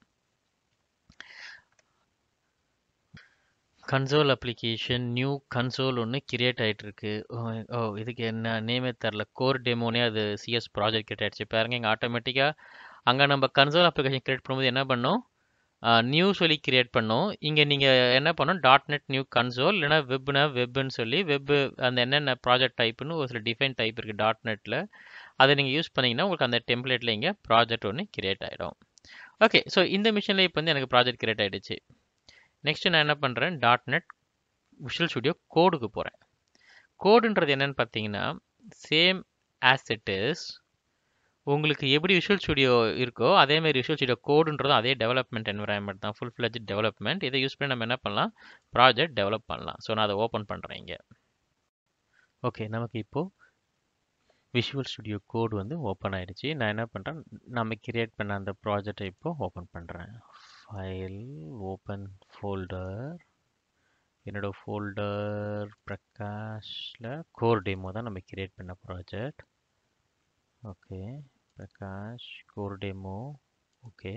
A: கன்சோல் அப்ளிகேஷன் நியூ கன்சோல் ஒன்று கிரியேட் ஆகிட்டு இருக்கு ஓ ஓ, இதுக்கு என்ன நேமே தெரில கோர் டெமோனே அது சிஎஸ் ப்ராஜெக்ட் கிரியேட் ஆயிடுச்சு பாருங்க இங்கே ஆட்டோமேட்டிக்காக அங்கே நம்ம கன்சோல் அப்ளிகேஷன் கிரியேட் பண்ணும்போது என்ன பண்ணோம் நியூ சொல்லி கிரியேட் பண்ணோம் இங்கே நீங்கள் என்ன பண்ணணும் டாட் நெட் நியூ கன்சோல் இல்லைனா வெப்னா வெப்னு சொல்லி வெப் அந்த என்னென்ன ப்ராஜெக்ட் டைப்புன்னு ஒரு சில டிஃபைன் டைப் இருக்குது டாட் நெட்டில் அதை நீங்கள் யூஸ் பண்ணீங்கன்னா உங்களுக்கு அந்த டெம்ப்ளேட்டில் இங்கே ப்ராஜெக்ட் ஒன்று கிரியேட் ஆகிடும் ஓகே ஸோ இந்த மிஷினில் இப்போ வந்து எனக்கு ப்ராஜெக்ட் கிரியேட் ஆகிடுச்சு நெக்ஸ்ட் நான் என்ன பண்ணுறேன் டாட் நெட் விஷுவல் ஸ்டுடியோ கோடுக்கு போகிறேன் கோடுன்றது என்னன்னு பார்த்தீங்கன்னா சேம் ஆஸ் இட் இஸ் உங்களுக்கு எப்படி விஷுவல் ஸ்டுடியோ இருக்கோ அதே மாதிரி விஷுவல் ஸ்டுடியோ கோடுன்றதும் அதே டெவலப்மெண்ட் என்வரான்மெண்ட் தான் ஃபுல் ஃப்ளெஜ் டெவலப்மெண்ட் இதை யூஸ் பண்ணி நம்ம என்ன பண்ணலாம் ப்ராஜெக்ட் டெவலப் பண்ணலாம் ஸோ நான் அதை ஓப்பன் பண்ணுறேன் இங்கே ஓகே நமக்கு இப்போது விஷுவல் ஸ்டுடியோ கோடு வந்து ஓப்பன் ஆயிடுச்சு நான் என்ன பண்ணுறேன் நம்ம கிரியேட் பண்ண அந்த ப்ராஜெக்டை இப்போ ஓப்பன் பண்ணுறேன் ஃபைல் ஓப்பன் ஃபோல்டர் என்னோட ஃபோல்டர் பிரகாஷில் கோர் டெமோ தான் நம்ம கிரியேட் பண்ண project okay Prakash core demo okay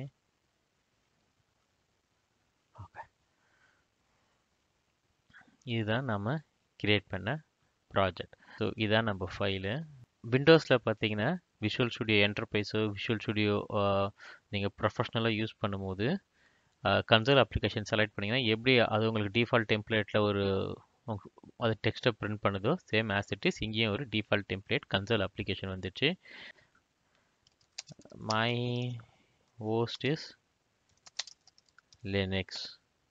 A: okay இதுதான் நம்ம கிரியேட் பண்ண ப்ராஜெக்ட் ஸோ இதுதான் நம்ம ஃபைலு விண்டோஸில் பார்த்தீங்கன்னா விஷுவல் ஸ்டுடியோ என்டர்பிரைஸோ விஷுவல் ஸ்டுடியோ நீங்கள் ப்ரொஃபஷ்னலாக யூஸ் பண்ணும்போது கன்சோல் அப்ளிகேஷன் செலக்ட் பண்ணிங்கன்னா எப்படி அது உங்களுக்கு டிஃபால்ட் டெம்ப்ளேட்டில் ஒரு உங்க- அது டெக்ஸ்ட்டை பிரிண்ட் பண்ணுதோ சேம் ஆஸ் இட் இஸ் இங்கேயும் ஒரு டிஃபால்ட் டெம்ப்ளேட் கன்சோல் அப்ளிகேஷன் வந்துச்சு my host is Linux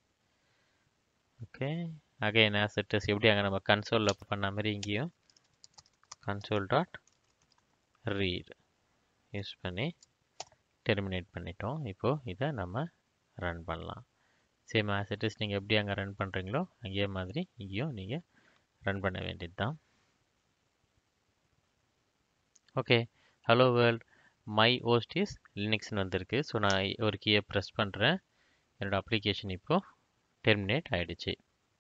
A: okay again as it is எப்படி அங்கே நம்ம கன்சோலில் பண்ண மாதிரி இங்கேயும் கன்சோல் டாட் ரீட் யூஸ் பண்ணி டெர்மினேட் பண்ணிட்டோம் இப்போது இதை நம்ம ரன் பண்ணலாம் சேம் ஆஸ் இட் இஸ் நீங்கள் எப்படி அங்கே ரன் பண்ணுறீங்களோ அங்கேயே மாதிரி இங்கேயும் நீங்கள் ரன் பண்ண வேண்டியது தான் okay hello world my host is லினக்ஸ்னு வந்திருக்கு ஸோ நான் ஒரு கீயை ப்ரெஸ் பண்ணுறேன் என்னோட அப்ளிகேஷன் இப்போது டெர்மினேட் ஆயிடுச்சு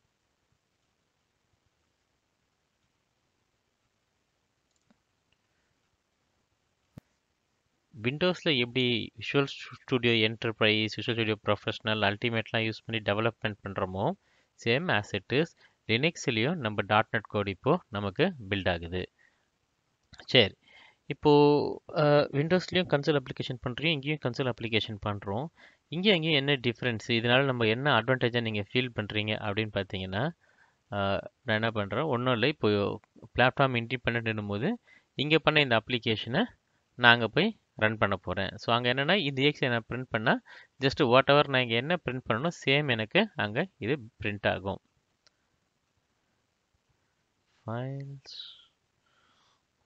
A: விண்டோஸில் எப்படி visual studio enterprise visual studio professional அல்டிமேட்லாம் யூஸ் பண்ணி டெவலப்மெண்ட் பண்ணுறோமோ சேம் ஆஸ் இட் இஸ் லினக்ஸ்லேயும் நம்ம டாட் நெட் கோட் இப்போது நமக்கு பில்ட் ஆகுது சரி இப்போது விண்டோஸ்லேயும் கன்சோல் அப்ளிகேஷன் பண்ணுறோம் இங்கேயும் கன்சோல் அப்ளிகேஷன் பண்ணுறோம் இங்கே அங்கேயும் என்ன டிஃப்ரென்ஸ் இதனால் நம்ம என்ன அட்வான்டேஜாக நீங்கள் ஃபீல் பண்ணுறீங்க அப்படின்னு பார்த்தீங்கன்னா அஹ், நான் என்ன பண்ணுறேன் ஒன்றும் இல்லை இப்போ பிளாட்ஃபார்ம் இண்டிபெண்ட் போது இங்கே பண்ண இந்த அப்ளிகேஷனை நாங்கள் போய் ரன் பண்ண போகிறேன் ஸோ அங்கே என்னென்னா இந்த எக்ஸ் நான் பிரிண்ட் பண்ணால் ஜஸ்ட் வாட் எவர் நான் இங்கே என்ன பிரிண்ட் பண்ணணும் சேம் எனக்கு அங்கே இது பிரிண்ட் ஆகும் ஃபைல்ஸ்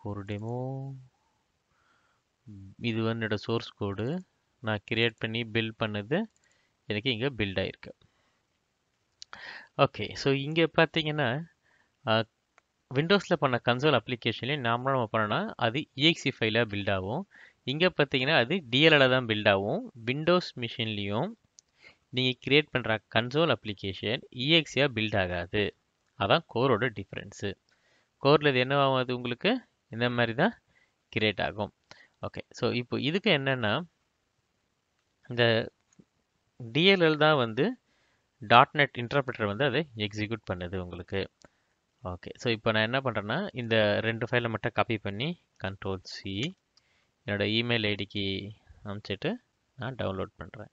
A: கோர் டெமோ இது வந்து என்னோட சோர்ஸ் கோடு நான் கிரியேட் பண்ணி பில்ட் பண்ணது எனக்கு இங்கே பில்ட் ஆயிருக்கு ஓகே ஸோ இங்கே பார்த்தீங்கன்னா விண்டோஸில் பண்ண கன்சோல் அப்ளிகேஷன்லேயே நாமளும் நம்ம பண்ணோன்னா அது இஎக்சி ஃபைலாக பில்ட் ஆகும் இங்கே பார்த்தீங்கன்னா அது டிஎல்எல் தான் பில்ட் ஆகும் விண்டோஸ் மிஷின்லேயும் நீங்கள் கிரியேட் பண்ணுற கன்சோல் அப்ளிகேஷன் இஎக்ஸியாக பில்ட் ஆகாது அதான் கோரோட டிஃப்ரென்ஸு கோரில் இது என்னவாகும் அது உங்களுக்கு இந்த மாதிரி தான் கிரியேட் ஆகும் ஓகே ஸோ இப்போ இதுக்கு என்னென்னா இந்த டிஎல்எல் தான் வந்து டாட் நெட் இன்டர்பிரட்டர் வந்து அதை எக்ஸிக்யூட் பண்ணுது உங்களுக்கு ஓகே ஸோ இப்போ நான் என்ன பண்ணுறேன்னா இந்த ரெண்டு ஃபைலை மட்டும் காப்பி பண்ணி கண்ட்ரோல் சி என்னோடய இமெயில் ஐடிக்கு அனுப்பிச்சிட்டு நான் டவுன்லோட் பண்ணுறேன்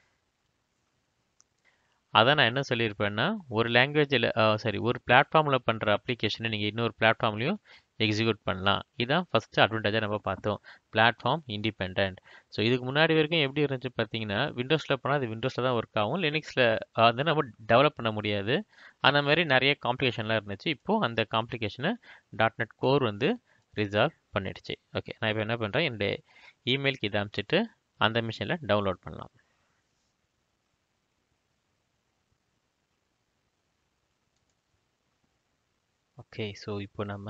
A: அதான் நான் என்ன சொல்லியிருப்பேன்னா ஒரு லாங்குவேஜில் சாரி ஒரு பிளாட்ஃபார்மில் பண்ணுற அப்ளிகேஷனை நீங்கள் இன்னொரு பிளாட்ஃபார்ம்லையும் எக்ஸிக்யூட் பண்ணலாம் இதுதான் ஃபஸ்ட்டு அட்வான்டேஜாக நம்ம பார்த்தோம் பிளாட்ஃபார்ம் இண்டிபெண்ட் ஸோ இதுக்கு முன்னாடி வரைக்கும் எப்படி இருந்துச்சு பார்த்தீங்கன்னா விண்டோஸில் போனால் அது விண்டோஸில் தான் ஒர்க் ஆகும் லினிக்ஸில் வந்து நம்ம டெவலப் பண்ண முடியாது அந்த மாதிரி நிறைய காம்ப்ளிகேஷன்லாம் இருந்துச்சு இப்போது அந்த காம்ப்ளிகேஷனை டாட் நெட் கோர் வந்து ரிசால்வ் பண்ணிடுச்சு ஓகே நான் இப்போ என்ன பண்ணுறேன் என்னுடைய இமெயிலுக்கு இதை அனுப்பிச்சிட்டு அந்த மிஷினில் டவுன்லோட் பண்ணலாம் ஓகே ஸோ இப்போ நம்ம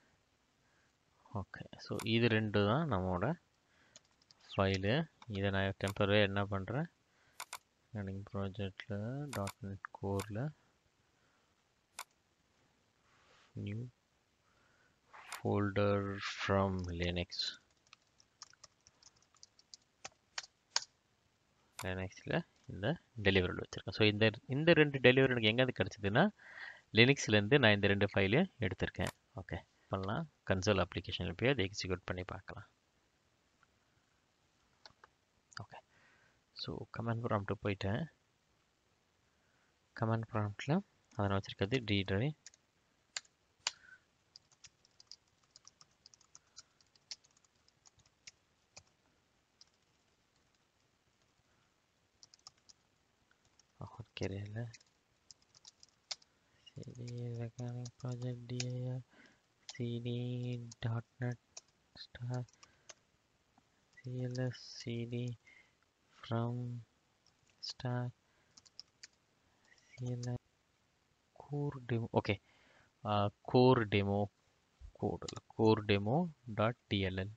A: ஓகே ஸோ இது ரெண்டு தான் நம்மளோட ஃபைலு இதை நான் டெம்பரரியாக என்ன பண்ணுறேன் ரன்னிங் ப்ராஜெக்டில் டாட் நெட் கோரில் நியூ ஃபோல்டர் ஃப்ரம் லினக்ஸ் லினக்ஸில் இந்த டெலிவரில் வச்சுருக்கேன் ஸோ இந்த இந்த ரெண்டு டெலிவரி எனக்கு எங்கேருந்து கிடச்சிதுன்னா லினிக்ஸ்லேருந்து நான் இந்த ரெண்டு ஃபைலையும் எடுத்திருக்கேன் ஓகே பண்ணலாம் கன்சோல் அப்ளிகேஷனில் போய் அதை எக்ஸிக்யூட் பண்ணி பார்க்கலாம் ஓகே ஸோ கமெண்ட் ப்ராம்ப்ட்டு போயிட்டேன் கமெண்ட் ப்ராம்ப்டில் அதை நான் வச்சுருக்கிறது D drive okay CD recurring project dir cd dot net star cls cd from star cls core demo okay uh, core demo code core demo dot dll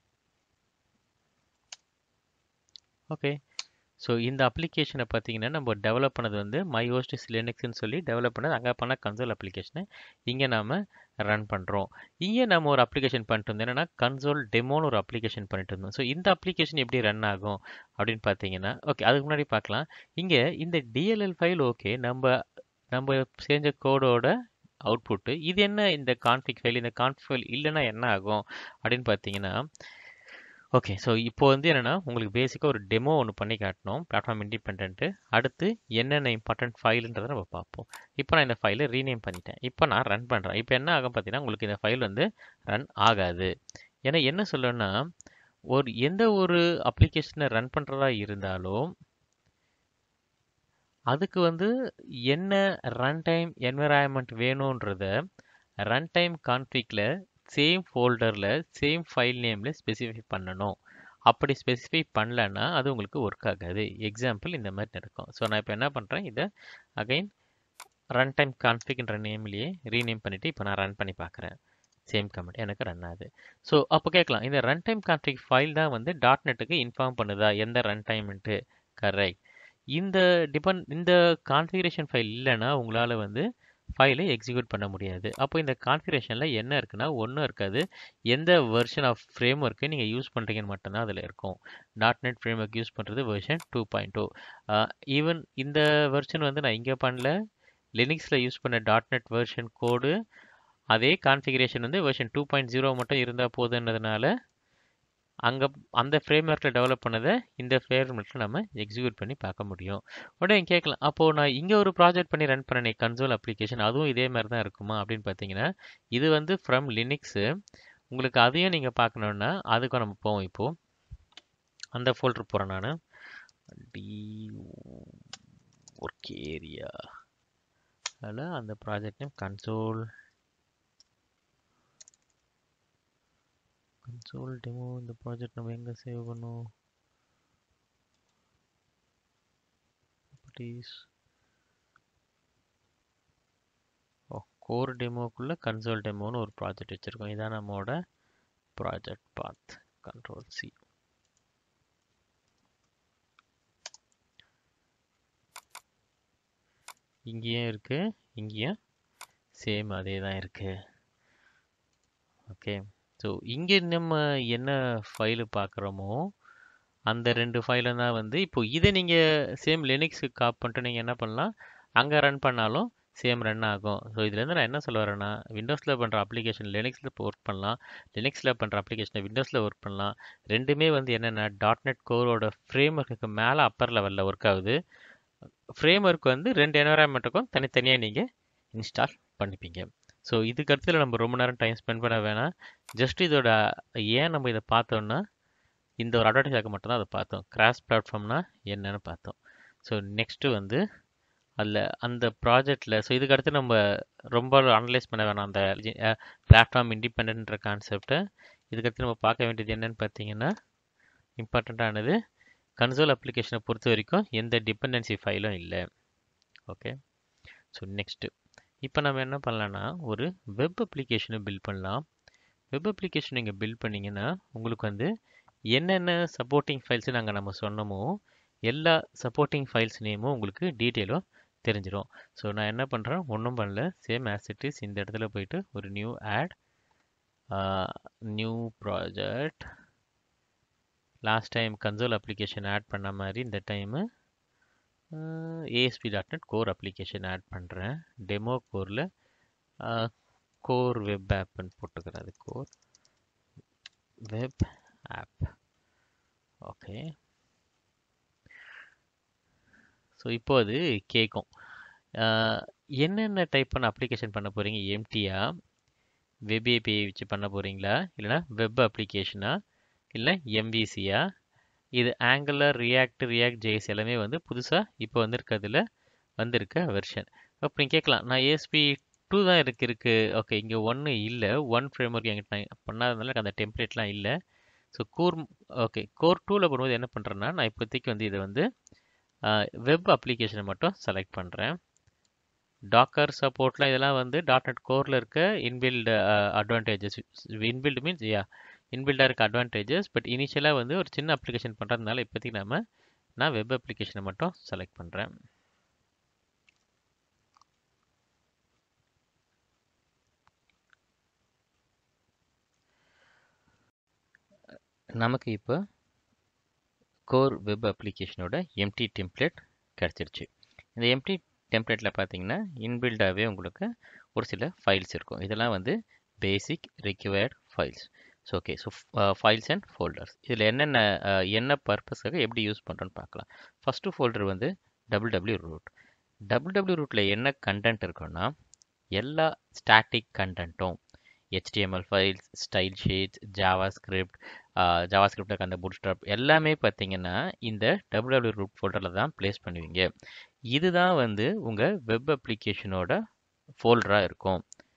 A: okay so இந்த அப்ளிகேஷனை பார்த்தீங்கன்னா நம்ம டெவலப் பண்ணது வந்து மை ஹோஸ்டிஸ் லினக்ஸ்னு சொல்லி டெவலப் பண்ணது அங்கே பண்ண கன்சோல் அப்ளிகேஷனை இங்கே நாம் ரன் பண்ணுறோம் இங்கே நம்ம ஒரு அப்ளிகேஷன் பண்ணிட்டு இருந்தோம் என்னென்னா கன்சோல் டெமோன்னு ஒரு அப்ளிகேஷன் பண்ணிட்டு இருந்தோம் ஸோ இந்த அப்ளிகேஷன் எப்படி ரன் ஆகும் அப்படின்னு பார்த்தீங்கன்னா ஓகே அதுக்கு முன்னாடி பார்க்கலாம் இங்கே இந்த டிஎல்எல் ஃபைல் ஓகே நம்ம நம்ம செஞ்ச கோடோட அவுட்புட்டு இது என்ன இந்த கான்ஃபிக் ஃபைல் இந்த கான்ஃபிக் ஃபைல் இல்லைன்னா என்ன ஆகும் அப்படின்னு பார்த்தீங்கன்னா ஓகே ஸோ இப்போ வந்து என்னென்னா உங்களுக்கு பேசிக்காக ஒரு டெமோ ஒன்று பண்ணி காட்டணும் பிளாட்ஃபார்ம் இண்டிபெண்ட்டு அடுத்து என்னென்ன இம்பார்ட்டன்ட் ஃபைலுன்றதை நம்ம பார்ப்போம் இப்போ நான் இந்த ஃபைலை ரீநேம் பண்ணிட்டேன் இப்போ நான் ரன் பண்ணுறேன் இப்போ என்ன ஆகும் பார்த்தீங்கன்னா உங்களுக்கு இந்த ஃபைல் வந்து ரன் ஆகாது ஏன்னா என்ன சொல்லணும்னா ஒரு எந்த ஒரு அப்ளிகேஷனை ரன் பண்ணுறதா இருந்தாலும் அதுக்கு வந்து என்ன ரன் டைம் என்விரான்மெண்ட் வேணுன்றத ரன் டைம் கான்ஃபிகில் சேம் ஃபோல்டரில் சேம் ஃபைல் நேமில் ஸ்பெசிஃபை பண்ணணும் அப்படி ஸ்பெசிஃபை பண்ணலன்னா அது உங்களுக்கு ஒர்க் ஆகாது எக்ஸாம்பிள் இந்த மாதிரி இருக்கும் ஸோ நான் இப்போ என்ன பண்ணுறேன் இதை அகைன் ரன் டைம் கான்ஃபிக்ன்ற நேம்லேயே ரீநேம் பண்ணிவிட்டு இப்போ நான் ரன் பண்ணி பார்க்குறேன் சேம் கமெண்ட் எனக்கு ரன் ஆகுது ஸோ அப்போ கேட்கலாம் இந்த ரன் டைம் கான்ஃபிக் ஃபைல் தான் வந்து டாட் நெட்டுக்கு இன்ஃபார்ம் பண்ணுதா எந்த ரன் டைம்ன்ட்டு கரெக்ட் இந்த டிபெண்ட் இந்த கான்ஃபிகரேஷன் ஃபைல் இல்லைன்னா உங்களால் வந்து ஃபைலை எக்ஸிக்யூட் பண்ண முடியாது அப்போ இந்த கான்ஃபிகரேஷனில் என்ன இருக்குன்னா ஒன்றும் இருக்காது எந்த வெர்ஷன் ஆஃப் ஃப்ரேம் ஒர்க்கை நீங்கள் யூஸ் பண்ணுறீங்கன்னு மட்டும்தான் அதில் இருக்கும் dot net framework use பண்ணுறது version two point two even இந்த வெர்ஷன் வந்து நான் இங்கே பண்ணல லினிக்ஸில் யூஸ் பண்ண டாட் நெட் வெர்ஷன் கோடு அதே கான்ஃபிகரேஷன் வந்து வெர்ஷன் டூ பாயிண்ட் ஜீரோ மட்டும் இருந்தால் போதுன்றதுனால அங்கே அந்த ஃப்ரேம் ஒர்க்கில் டெவலப் பண்ணதை இந்த ஃப்ரேம் ஒர்க்கில் நம்ம எக்ஸிக்யூட் பண்ணி பார்க்க முடியும் உடனே கேட்கலாம் அப்போது நான் இங்கே ஒரு ப்ராஜெக்ட் பண்ணி ரன் பண்ணேன் கன்சோல் அப்ளிகேஷன் அதுவும் இதே மாதிரி தான் இருக்குமா அப்படின்னு பார்த்தீங்கன்னா இது வந்து ஃப்ரம் லினிக்ஸு உங்களுக்கு அதையும் நீங்கள் பார்க்கணுன்னா அதுக்கும் நம்ம போவோம் இப்போது அந்த ஃபோல்டர் போகிறேன் நான் டி ஒர்க் ஏரியா அதில் அந்த project name console console demo இந்த ப்ராஜெக்ட் நம்ம எங்கே சேவ் பண்ணோம் ப்ராப்பர்ட்டிஸ் ஓ கோர் டெமோக்குள்ளே கன்சோல் டெமோன்னு ஒரு ப்ராஜெக்ட் வச்சுருக்கோம் இதான் நம்மளோட ப்ராஜெக்ட் பாத் கண்ட்ரோல் சி இங்கேயும் இருக்கு இங்கேயும் சேம் அதே தான் இருக்கு ஓகே ஸோ இங்கே நம்ம என்ன ஃபைலு பார்க்குறோமோ அந்த ரெண்டு ஃபைலும் தான் வந்து இப்போ இதை நீங்கள் சேம் லினிக்ஸுக்கு காப் பண்ணிட்டு நீங்கள் என்ன பண்ணலாம் அங்கே ரன் பண்ணாலும் சேம் ரன் ஆகும் ஸோ இதுலேருந்து நான் என்ன சொல்ல வரேன்னா விண்டோஸில் பண்ணுற அப்ளிகேஷன் லினக்ஸில் ஒர்க் பண்ணலாம் லினக்ஸில் பண்ணுற அப்ளிகேஷனை விண்டோஸில் ஒர்க் பண்ணலாம் ரெண்டுமே வந்து என்னென்னா டாட் நெட் கோரோட ஃப்ரேம் ஒர்க்குக்கு மேலே அப்பர் லெவலில் ஒர்க் ஆகுது ஃப்ரேம் ஒர்க் வந்து ரெண்டு என்வரான்மெண்ட்டுக்கும் தனித்தனியாக நீங்கள் இன்ஸ்டால் பண்ணிப்பீங்க ஸோ இதுக்கு அடுத்துல நம்ம ரொம்ப நேரம் டைம் ஸ்பெண்ட் பண்ண வேணாம் ஜஸ்ட் இதோட ஏன் நம்ம இதை பார்த்தோம்னா இந்த ஒரு அட்வர்டைஸாக மட்டும் தான் அதை பார்த்தோம் கிராஸ் பிளாட்ஃபார்ம்னா என்னன்னு பார்த்தோம் ஸோ நெக்ஸ்ட்டு வந்து அதில் அந்த ப்ராஜெக்டில் ஸோ இதுக்கு அடுத்து நம்ம ரொம்ப அனலைஸ் பண்ண வேணாம் அந்த பிளாட்ஃபார்ம் இண்டிபெண்ட்ன்ற கான்செப்டை இதுக்கடுத்து நம்ம பார்க்க வேண்டியது என்னன்னு பார்த்தீங்கன்னா இம்பார்ட்டண்ட்டானது கன்சோல் அப்ளிகேஷனை பொறுத்த வரைக்கும் எந்த டிபெண்டன்சி ஃபைலும் இல்லை ஓகே ஸோ நெக்ஸ்ட்டு இப்போ நம்ம என்ன பண்ணலான்னா ஒரு வெப் அப்ளிகேஷனை பில்ட் பண்ணலாம் வெப் அப்ளிகேஷன் நீங்கள் பில்ட் பண்ணிங்கன்னா உங்களுக்கு வந்து என்னென்ன சப்போர்ட்டிங் ஃபைல்ஸ் நாங்கள் நம்ம சொன்னோமோ எல்லா சப்போர்ட்டிங் ஃபைல்ஸ் நேமும் உங்களுக்கு டீட்டெயிலும் தெரிஞ்சிடும் ஸோ நான் என்ன பண்ணுறேன் ஒன்றும் பண்ணல சேம் ஆசிட்டிஸ் இந்த இடத்துல போயிட்டு ஒரு new add new project last time console application add பண்ண மாதிரி இந்த time ASP dot net core application add பண்ணுறேன் டெமோ கோரில் கோர் வெப் ஆப்னு போட்டுக்கிறேன் அது core web app okay so இப்போ அது கேட்கும் என்னென்ன டைப் பண்ண அப்ளிகேஷன் பண்ண போகிறீங்க எம்டியா வெப் ஏபிஐ வச்சு பண்ண போகிறீங்களா இல்லைனா வெப் அப்ளிகேஷனா இல்லை எம்விசியா இது ஆங்குலர் ரியாக்ட் ரியாக்ட் ஜேஸ் எல்லாமே வந்து புதுசாக இப்போ வந்திருக்கிறதுல வந்திருக்க வெர்ஷன் அப்போ நீங்கள் கேட்கலாம் நான் ஏஎஸ்பி டூ தான் இருக்கு இருக்கு ஓகே இங்கே ஒன்று இல்லை ஒன் ஃப்ரேம் ஒர்க் என்கிட்ட நான் பண்ணாததுனால எனக்கு அந்த டெம்ப்ளேட்லாம் இல்லை ஸோ கோர் ஓகே கோர் டூவில் போடும்போது என்ன பண்ணுறேன்னா நான் இப்போதைக்கு வந்து இதை வந்து வெப் அப்ளிகேஷனை மட்டும் செலக்ட் பண்ணுறேன் டாக்கர் சப்போர்ட்லாம் இதெல்லாம் வந்து டாட் நெட் கோரில் இருக்க inbuilt advantages inbuilt means yeah இன்பில்டாக இருக்க அட்வான்டேஜஸ் பட் இனிஷியலாக வந்து ஒரு சின்ன அப்ளிகேஷன் பண்ணுறதுனால இப்போதைக்கு நம்ம நான் வெப் அப்ளிகேஷனை மட்டும் செலக்ட் பண்ணுறேன் நமக்கு இப்போ கோர் வெப் அப்ளிகேஷனோட எம்டி டெம்ப்ளேட் கிடச்சிருச்சு இந்த எம்டி டெம்ப்ளேட்டில் பார்த்தீங்கன்னா இன்பில்டாகவே உங்களுக்கு ஒரு சில ஃபைல்ஸ் இருக்கும் இதெல்லாம் வந்து basic required files so okay so files and folders இதில் என்னென்ன என்ன பர்பஸ்க்காக எப்படி யூஸ் பண்ணுறோன்னு பார்க்கலாம் ஃபஸ்ட்டு ஃபோல்டர் வந்து double W root double W ரூட்டில் என்ன கண்டென்ட் இருக்குன்னா எல்லா ஸ்டாட்டிக் கண்டென்ட்டும் HTML files style sheets JavaScript ஜாவா ஸ்கிரிப்டில் அந்த புட்ஸ்ட்ராப் எல்லாமே பார்த்தீங்கன்னா இந்த டபுள் டபிள்யூ ரூட் ஃபோல்டரில் தான் ப்ளேஸ் பண்ணுவீங்க இதுதான் வந்து உங்கள் வெப் அப்ளிகேஷனோட ஃபோல்டராக இருக்கும்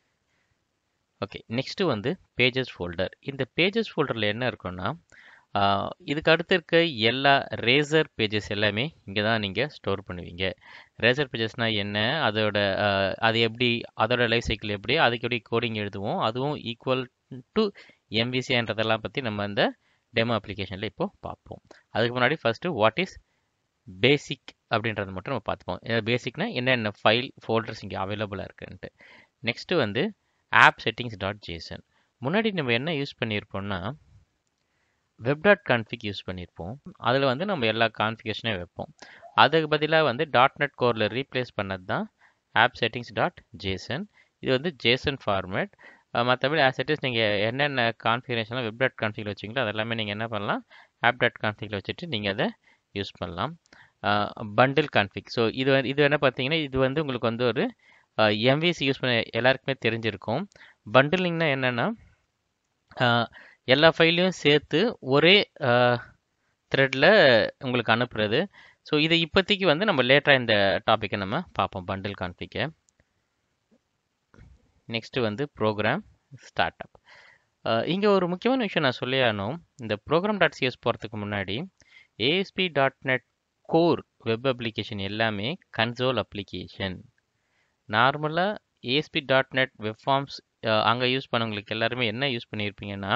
A: ஓகே நெக்ஸ்ட்டு வந்து பேஜஸ் ஃபோல்டர் இந்த பேஜஸ் ஃபோல்டரில் என்ன இருக்குன்னா இதுக்கு அடுத்து இருக்க எல்லா ரேசர் பேஜஸ் எல்லாமே இங்கே தான் நீங்கள் ஸ்டோர் பண்ணுவீங்க ரேசர் பேஜஸ்னால் என்ன அதோட அது எப்படி அதோட லைஃப் சைக்கிள் எப்படி அதுக்கு எப்படி கோடிங் எழுதுவோம் அதுவும் ஈக்குவல் டு எம்விசின்றதெல்லாம் பற்றி நம்ம அந்த டெமோ அப்ளிகேஷனில் இப்போது பார்ப்போம் அதுக்கு முன்னாடி ஃபஸ்ட்டு வாட் இஸ் பேசிக் அப்படின்றத மட்டும் நம்ம பார்த்துப்போம் பேசிக்னா என்னென்ன ஃபைல் ஃபோல்டர்ஸ் இங்கே அவைலபிளாக இருக்குன்ட்டு நெக்ஸ்ட்டு வந்து ஆப் செட்டிங்ஸ் டாட் ஜேசன் முன்னாடி நம்ம என்ன யூஸ் பண்ணியிருப்போம்னா வெப் டாட் கான்ஃபிக் யூஸ் பண்ணியிருப்போம் அதில் வந்து நம்ம எல்லா கான்ஃபிகேஷனையும் வைப்போம் அதுக்கு பதிலாக வந்து டாட் நெட் கோரில் ரீப்ளேஸ் பண்ணது தான் ஆப் செட்டிங்ஸ் டாட் ஜேசன் இது வந்து ஜேசன் ஃபார்மேட் மற்றபடி ஆஸ் இட் இஸ் நீங்கள் என்னென்ன கான்ஃபிகரேஷன்லாம் வெப் டாட் கான்ஃபிகில் வச்சிங்களோ அதெல்லாமே நீங்கள் என்ன பண்ணலாம் ஆப் டாட் கான்ஃபிகில் வச்சுட்டு நீங்கள் அதை யூஸ் பண்ணலாம் பண்டில் கான்ஃபிக் ஸோ இது வந்து இது என்ன பார்த்தீங்கன்னா இது வந்து உங்களுக்கு வந்து ஒரு எம்விசி யூஸ் பண்ண எல்லாருக்குமே தெரிஞ்சிருக்கும் பண்டிலிங்னா என்னென்னா எல்லா ஃபைலையும் சேர்த்து ஒரே த்ரெட்டில் உங்களுக்கு அனுப்புறது ஸோ இதை இப்போதைக்கு வந்து நம்ம லேட்டராக இந்த டாப்பிக்கை நம்ம பார்ப்போம் பண்டில் கான்ஃபிக்கை நெக்ஸ்ட்டு வந்து ப்ரோக்ராம் ஸ்டார்ட் அப் இங்கே ஒரு முக்கியமான விஷயம் நான் சொல்லி ஆகணும் இந்த ப்ரோக்ராம் டாட் சிஎஸ் போகிறதுக்கு முன்னாடி ASP dot net core web application எல்லாமே கன்சோல் அப்ளிகேஷன் நார்மலாக ASP dot net web forms அங்கே யூஸ் பண்ணவங்களுக்கு எல்லாருமே என்ன யூஸ் பண்ணியிருப்பீங்கன்னா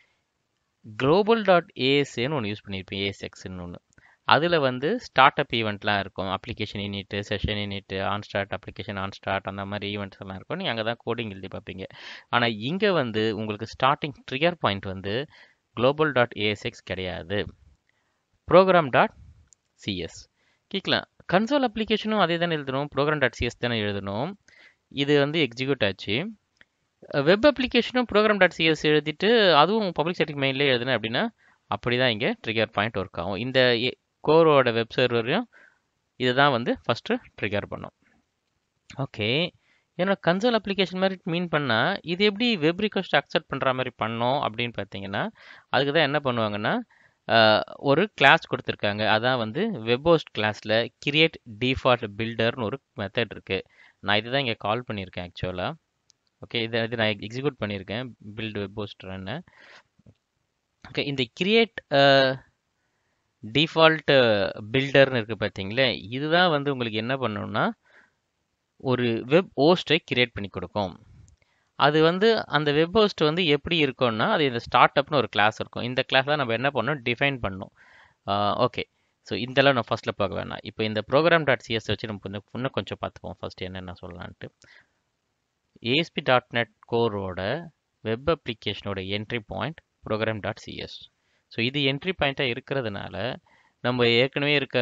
A: குளோபல் டாட் ஏஎஸ்ஏன்னு ஒன்று யூஸ் பண்ணியிருப்பீங்க ஏஎஸ்எக்ஸ்ன்னு ஒன்று அதில் வந்து ஸ்டார்ட் அப் ஈவெண்ட்லாம் இருக்கும் application unit session unit on start application on start அந்த மாதிரி ஈவெண்ட்ஸ் எல்லாம் இருக்கும் நீங்கள் அங்கே தான் கோடிங் எழுதி பார்ப்பீங்க ஆனால் இங்கே வந்து உங்களுக்கு ஸ்டார்டிங் ட்ரிகர் பாயிண்ட் வந்து குளோபல் டாட் ஏஎஸ்எக்ஸ் கிடையாது ப்ரோக்ராம் டாட் சிஎஸ் கேட்கலாம் கன்சோல் அப்ளிகேஷனும் அதே தானே எழுதணும் ப்ரோக்ராம் டாட் சிஎஸ் தானே எழுதணும் இது வந்து எக்ஸிக்யூட் ஆச்சு வெப் அப்ளிகேஷனும் ப்ரோக்ராம் டாட் சிஎஸ் எழுதிட்டு அதுவும் பப்ளிக் ஸ்டாட்டிக் மெயிலே எழுதுனேன் அப்படின்னா அப்படி தான் இங்கே ட்ரிகர் பாயிண்ட் ஒர்க் ஆகும் இந்த கோரோட வெப் சர்வரையும் இதை தான் வந்து ஃபஸ்ட்டு ட்ரிகர் பண்ணும் ஓகே என்னோட கன்சோல் அப்ளிகேஷன் மாதிரி மீன் பண்ணால் இது எப்படி வெப் ரிக்வஸ்ட் அக்செப்ட் பண்ணுற மாதிரி பண்ணோம் அப்படின்னு பார்த்தீங்கன்னா அதுக்கு தான் என்ன பண்ணுவாங்கன்னா ஒரு கிளாஸ் கொடுத்துருக்காங்க அதான் வந்து வெப்ஹோஸ்ட் கிளாஸில் கிரியேட் டிஃபால்ட் பில்டர்னு ஒரு மெத்தட் இருக்குது நான் இதுதான் இங்கே கால் பண்ணியிருக்கேன் ஆக்சுவலாக ஓகே இதை இது நான் எக்ஸிக்யூட் பண்ணியிருக்கேன் பில்டு வெப்ஹோஸ்ட் ரன்னு ஓகே இந்த கிரியேட் டிஃபால்ட் பில்டர்னு இருக்குது பார்த்தீங்களே இதுதான் வந்து உங்களுக்கு என்ன பண்ணணும்னா ஒரு வெப் ஹோஸ்ட்டை கிரியேட் பண்ணி கொடுக்கும் அது வந்து அந்த வெப் ஹோஸ்ட் வந்து எப்படி இருக்கும்னா அது இந்த ஸ்டார்ட் அப்னு ஒரு கிளாஸ் இருக்கும் இந்த கிளாஸ் தான் நம்ம என்ன பண்ணணும் டிஃபைன் பண்ணணும் ஓகே ஸோ இதெல்லாம் நான் ஃபஸ்ட்டில் பார்க்க வேணாம் இப்போ இந்த ப்ரோக்ராம் டாட் சிஎஸ் வச்சு நம்ம கொஞ்சம் இன்னும் கொஞ்சம் பார்த்துப்போம் ஃபஸ்ட் என்னென்ன சொல்லலான்ட்டு ஏஎஸ்பி டாட் நெட் கோரோட வெப் அப்ளிகேஷனோட entry point program dot CS so இது என்ட்ரி பாயிண்ட்டாக இருக்கிறதுனால நம்ம ஏற்கனவே இருக்க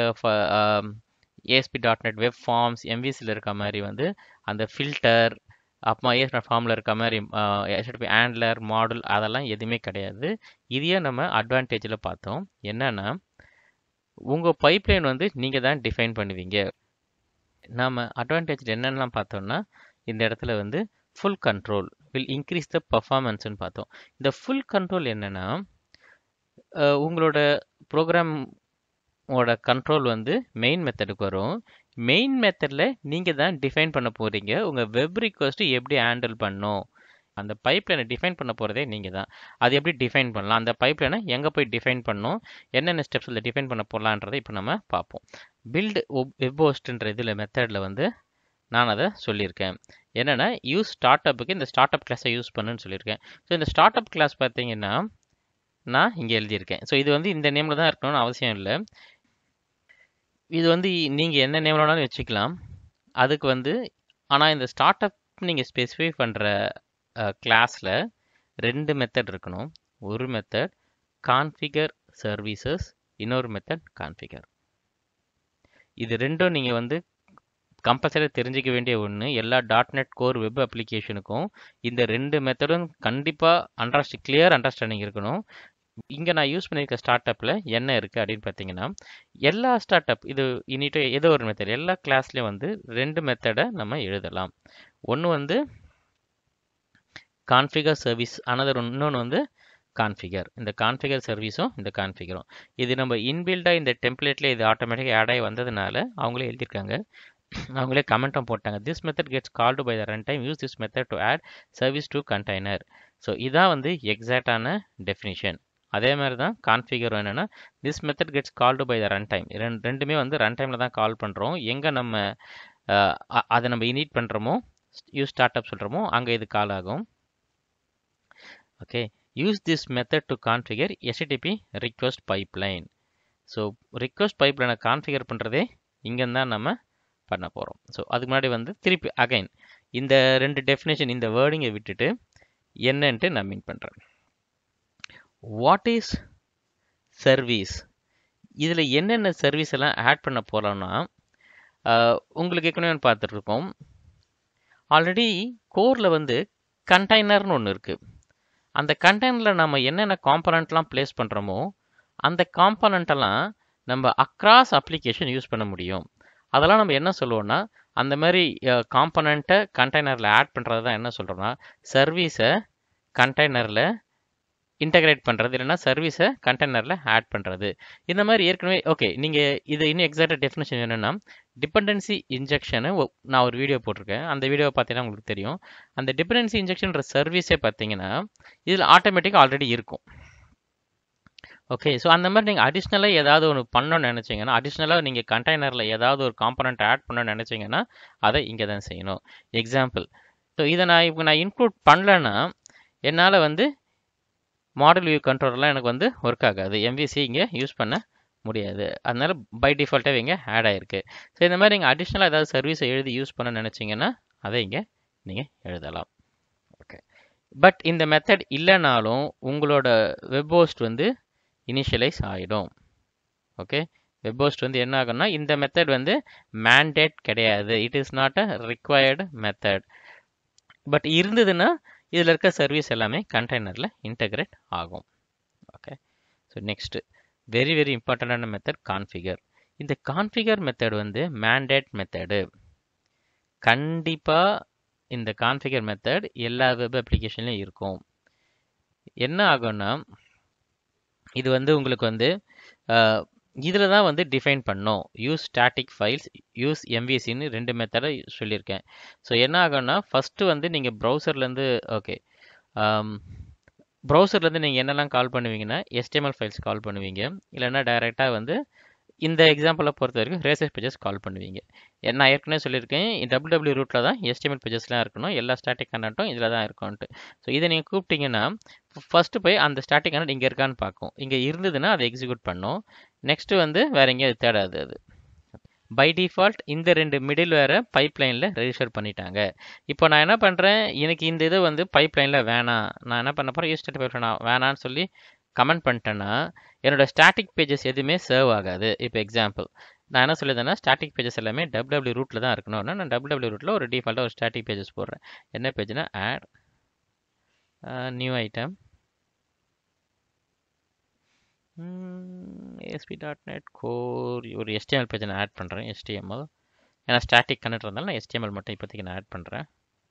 A: ASP dot net web forms எம்விசியில் இருக்க மாதிரி வந்து அந்த ஃபில்டர் அப்புறமா ஏஎஸ்பி ஃபார்மில் இருக்க மாதிரி ஹெச்டிபி ஆண்ட்லர் மாடல் அதெல்லாம் எதுவுமே கிடையாது இதையே நம்ம அட்வான்டேஜில் பார்த்தோம் என்னென்னா உங்கள் பைப்லைன் வந்து நீங்கள் தான் டிஃபைன் பண்ணுவீங்க நாம் அட்வான்டேஜ் என்னென்னலாம் பார்த்தோம்னா இந்த இடத்துல வந்து full control will increase the பர்ஃபார்மன்ஸ்னு பார்த்தோம் இந்த ஃபுல் கண்ட்ரோல் என்னென்னா உங்களோட ப்ரோக்ராமோட கண்ட்ரோல் வந்து மெயின் மெத்தடுக்கு வரும் மெயின் மெத்தடில் நீங்கள் தான் டிஃபைன் பண்ண போகிறீங்க உங்கள் வெப் ரிக்வஸ்ட்டு எப்படி ஹேண்டில் பண்ணும் அந்த பைப்லைனை டிஃபைன் பண்ண போகிறதே நீங்கள் தான் அது எப்படி டிஃபைன் பண்ணலாம் அந்த பைப்லைனை எங்கே போய் டிஃபைன் பண்ணணும் என்னென்ன ஸ்டெப்ஸில் டிஃபைன் பண்ண போகலான்றதை இப்போ நம்ம பார்ப்போம் பில்டு வெப் ஹோஸ்ட்ன்ற இதில் மெத்தடில் வந்து நான் அதை சொல்லியிருக்கேன் என்னென்னா யூஸ் ஸ்டார்ட் அப்புக்கு இந்த ஸ்டார்ட் அப் கிளாஸை யூஸ் பண்ணுன்னு சொல்லியிருக்கேன் ஸோ இந்த ஸ்டார்ட் அப் கிளாஸ் பார்த்தீங்கன்னா நான் இங்கே எழுதியிருக்கேன் ஸோ இது வந்து இந்த நேமில் தான் இருக்கணும்னு அவசியம் இல்லை இது வந்து நீங்கள் என்ன நேம் வேணாலும் வச்சுக்கலாம் அதுக்கு வந்து ஆனால் இந்த ஸ்டார்ட் அப் நீங்கள் ஸ்பெசிஃபை பண்ணுற கிளாஸில் ரெண்டு மெத்தட் இருக்கணும் ஒரு மெத்தட் கான்ஃபிகர் சர்வீசஸ் இன்னொரு மெத்தட் கான்ஃபிகர் இது ரெண்டும் நீங்கள் வந்து கம்பல்சரி தெரிஞ்சிக்க வேண்டிய ஒன்று எல்லா டாட் நெட் கோர் வெப் அப்ளிகேஷனுக்கும் இந்த ரெண்டு மெத்தடும் கண்டிப்பாக அண்டர்ஸ்ட் கிளியர் அண்டர்ஸ்டாண்டிங் இருக்கணும் இங்கே நான் யூஸ் பண்ணியிருக்க ஸ்டார்ட் அப்பில் என்ன இருக்குது அப்படின்னு பார்த்தீங்கன்னா எல்லா ஸ்டார்ட் அப் இது இனிட்டு ஏதோ ஒரு மெத்தட் எல்லா கிளாஸ்லேயும் வந்து ரெண்டு மெத்தடை நம்ம எழுதலாம் ஒன்று வந்து கான்ஃபிகர் சர்வீஸ் அனதர் இன்னொன்று வந்து கான்ஃபிகர் இந்த கான்ஃபிகர் சர்வீஸும் இந்த கான்ஃபிகரும் இது நம்ம இன்பில்டாக இந்த டெம்ப்ளேட்டில் இது ஆட்டோமேட்டிக்காக ஆட் ஆகி வந்ததுனால அவங்களே எழுதியிருக்காங்க அவங்களே கமெண்ட்டும் போட்டாங்க this method gets called by the runtime use this method to add service to container so இதான் வந்து எக்ஸாக்டான டெஃபினிஷன் அதே மாதிரி தான் கான்ஃபிகர் என்னென்னா this method gets called by the runtime ரெண்டு ரெண்டுமே வந்து ரன் டைமில் தான் கால் பண்ணுறோம் எங்கே நம்ம அதை நம்ம இனிட் பண்ணுறோமோ யூஸ் ஸ்டார்ட் அப் சொல்கிறோமோ அங்கே இது கால் ஆகும் okay use this method to configure HTTP request pipeline so request பைப்லைனை கான்ஃபிகர் பண்ணுறதே இங்கே தான் நம்ம பண்ண போகிறோம் ஸோ அதுக்கு முன்னாடி வந்து திருப்பி அகைன் இந்த ரெண்டு டெஃபினேஷன் இந்த வேர்டிங்கை விட்டுட்டு என்னன்ட்டு நான் மீன் பண்ணுறேன் வாட் இஸ் சர்வீஸ் இதில் என்னென்ன சர்வீஸ் எல்லாம் ஆட் பண்ண போகிறோம்னா உங்களுக்கு ஏற்கனவே பார்த்துட்ருக்கோம் ஆல்ரெடி கோரில் வந்து கண்டெய்னர்னு ஒன்று இருக்குது அந்த கண்டெய்னரில் நம்ம என்னென்ன காம்பனண்ட்லாம் ப்ளேஸ் பண்ணுறோமோ அந்த காம்பனண்ட்டெல்லாம் நம்ம அக்ராஸ் அப்ளிகேஷன் யூஸ் பண்ண முடியும் அதெல்லாம் நம்ம என்ன சொல்லுவோம்னா அந்த மாதிரி காம்பனண்ட்டை கண்டெய்னரில் ஆட் பண்ணுறது தான் என்ன சொல்கிறோம்னா சர்வீஸை கண்டெய்னரில் இன்டகிரேட் பண்ணுறது இல்லைன்னா சர்வீஸை கண்டெய்னரில் ஆட் பண்ணுறது இந்த மாதிரி ஏற்கனவே ஓகே நீங்கள் இது இன்னும் எக்ஸாக்டாக டெஃபினேஷன் என்னென்னா டிபெண்டன்சி இன்ஜெக்ஷனு நான் ஒரு வீடியோ போட்டிருக்கேன் அந்த வீடியோ பார்த்தீங்கன்னா உங்களுக்கு தெரியும் அந்த டிபெண்டன்சி இன்ஜெக்ஷன்ற சர்வீஸே பார்த்தீங்கன்னா இதில் ஆட்டோமேட்டிக்காக ஆல்ரெடி இருக்கும் ஓகே ஸோ அந்த மாதிரி நீங்கள் அடிஷ்னலாக ஏதாவது ஒன்று பண்ணணும்னு நினச்சிங்கன்னா அடிஷ்னலாக நீங்கள் கண்டெய்னரில் ஏதாவது ஒரு காம்பனண்ட் ஆட் பண்ணணும்னு நினச்சிங்கன்னா அதை இங்கே தான் செய்யணும் எக்ஸாம்பிள் ஸோ இதை நான் இப்போ நான் இன்க்ளூட் பண்ணலன்னா என்னால் வந்து மாடல் வியூ கண்ட்ரோலர்லாம் எனக்கு வந்து ஒர்க் ஆகாது எம்விசி இங்கே யூஸ் பண்ண முடியாது அதனால பை டிஃபால்ட்டாக இங்கே ஆட் ஆகிருக்கு ஸோ இந்த மாதிரி நீங்கள் அடிஷ்னலாக ஏதாவது சர்வீஸை எழுதி யூஸ் பண்ண நினச்சிங்கன்னா அதை இங்கே நீங்கள் எழுதலாம் ஓகே பட் இந்த மெத்தட் இல்லைனாலும் உங்களோட வெப் ஹோஸ்ட் வந்து இனிஷியலைஸ் ஆகிடும் ஓகே வெப் ஹோஸ்ட் வந்து என்ன ஆகும்னா இந்த மெத்தட் வந்து மேண்டேட் கிடையாது it is not a required method but இருந்ததுன்னா இதில் இருக்க சர்வீஸ் எல்லாமே கண்டெய்னரில் இன்டகிரேட் ஆகும் okay so next very very இம்பார்ட்டண்டான மெத்தட் கான்ஃபிகர் இந்த கான்ஃபிகர் மெத்தட் வந்து மேண்டேட் மெத்தடு கண்டிப்பாக இந்த கான்ஃபிகர் மெத்தட் எல்லா வெப் அப்ளிகேஷன்லையும் இருக்கும் என்ன ஆகும்னா இது வந்து உங்களுக்கு வந்து இதில் தான் வந்து டிஃபைன் பண்ணோம் யூஸ் ஸ்டாட்டிக் ஃபைல்ஸ் யூஸ் எம்விசின்னு ரெண்டு மெத்தடை சொல்லியிருக்கேன் ஸோ என்ன ஆகும்னா ஃபஸ்ட்டு வந்து நீங்கள் ப்ரௌசர்லேருந்து ஓகே ப்ரௌசர்லேருந்து நீங்கள் என்னெல்லாம் கால் பண்ணுவீங்கன்னா எஸ்டிஎம்எல் ஃபைல்ஸ் கால் பண்ணுவீங்க இல்லைன்னா டைரெக்டாக வந்து இந்த எக்ஸாம்பிளை பொறுத்த வரைக்கும் ரேசஸ் பேஜஸ் கால் பண்ணுவீங்க நான் ஏற்கனவே சொல்லியிருக்கேன் டபுள் டபிள்யூ ரூட்டில் தான் எஸ்டிஎம்எல் பேஜஸ்லாம் இருக்கணும் எல்லா ஸ்டாட்டிக் கண்டென்ட்டும் இதில் தான் இருக்கும்ன்ட்டு ஸோ இதை நீங்கள் கூப்பிட்டீங்கன்னா ஃபஸ்ட்டு போய் அந்த ஸ்டாட்டிக் கண்டென்ட் இங்கே இருக்கான்னு பார்க்கும் இங்கே இருந்ததுன்னா அதை எக்ஸிக்யூட் பண்ணும் நெக்ஸ்ட்டு வந்து வேற எங்கேயும் தேடாது அது பை டிஃபால்ட் இந்த ரெண்டு மிடில் வேற பைப் லைனில் ரெஜிஸ்டர் பண்ணிட்டாங்க இப்போ நான் என்ன பண்ணுறேன் எனக்கு இந்த இது வந்து பைப் லைனில் வேணாம் நான் என்ன பண்ண போகிறேன் யூஸ் பைப் லைன் வேணான்னு சொல்லி கமெண்ட் பண்ணிட்டேன்னா என்னோட ஸ்டாட்டிக் பேஜஸ் எதுவுமே சர்வ் ஆகாது இப்போ எக்ஸாம்பிள் நான் என்ன சொல்லியிருந்தேன்னா ஸ்டாட்டிக் பேஜஸ் எல்லாமே டபிள்யூ ரூட்டில் தான் இருக்கணும்னா நான் டபிள்யூ ரூட்டில் ஒரு டிஃபால்ட்டாக ஒரு ஸ்டாட்டிக் பேஜஸ் போடுறேன் என்ன பேஜ்னா add new item ASP dot net core ஒரு எஸ்டிஎம்எல் பேஜை நான் ஆட் பண்ணுறேன் எஸ்டிஎம்எல் ஏன்னா ஸ்டாட்டிக் கனெக்ட் இருந்தாலும் நான் எஸ்டிஎம்எல் மட்டும் இப்போதைக்கு நான் ஆட் பண்ணுறேன்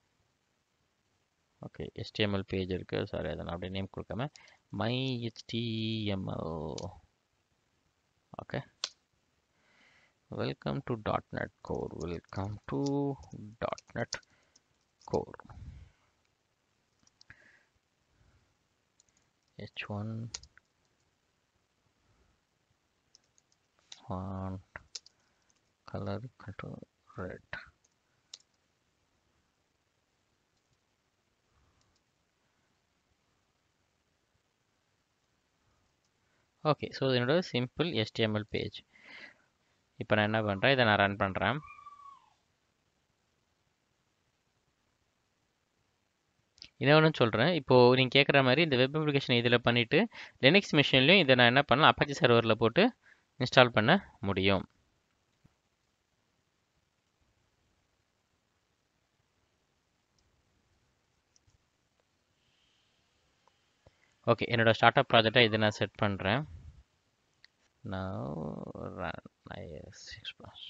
A: ஓகே எஸ்டிஎம்எல் பேஜ் இருக்குது சாரி அதை நான் அப்படியே நேம் கொடுக்காம my HTML okay welcome to .NET Core welcome to .NET Core H1 font color control red okay so என்னோட சிம்பிள் எஸ்டிஎம்எல் பேஜ் இப்போ நான் என்ன பண்ணுறேன் இதை நான் ரன் பண்ணுறேன் இன்னொன்று சொல்கிறேன் இப்போது நீங்கள் கேட்குற மாதிரி இந்த வெப் அப்ளிகேஷன் இதில் பண்ணிவிட்டு லினக்ஸ் மிஷின்லையும் இதை நான் என்ன பண்ணலாம் அப்பாச்சி சர்வரில் போட்டு இன்ஸ்டால் பண்ண முடியும் ஓகே என்னோட ஸ்டார்ட் அப் ப்ராஜெக்டை இதை நான் செட் பண்ணுறேன் நான் ரன் ஐஎஸ் சிக்ஸ் ப்ளஸ்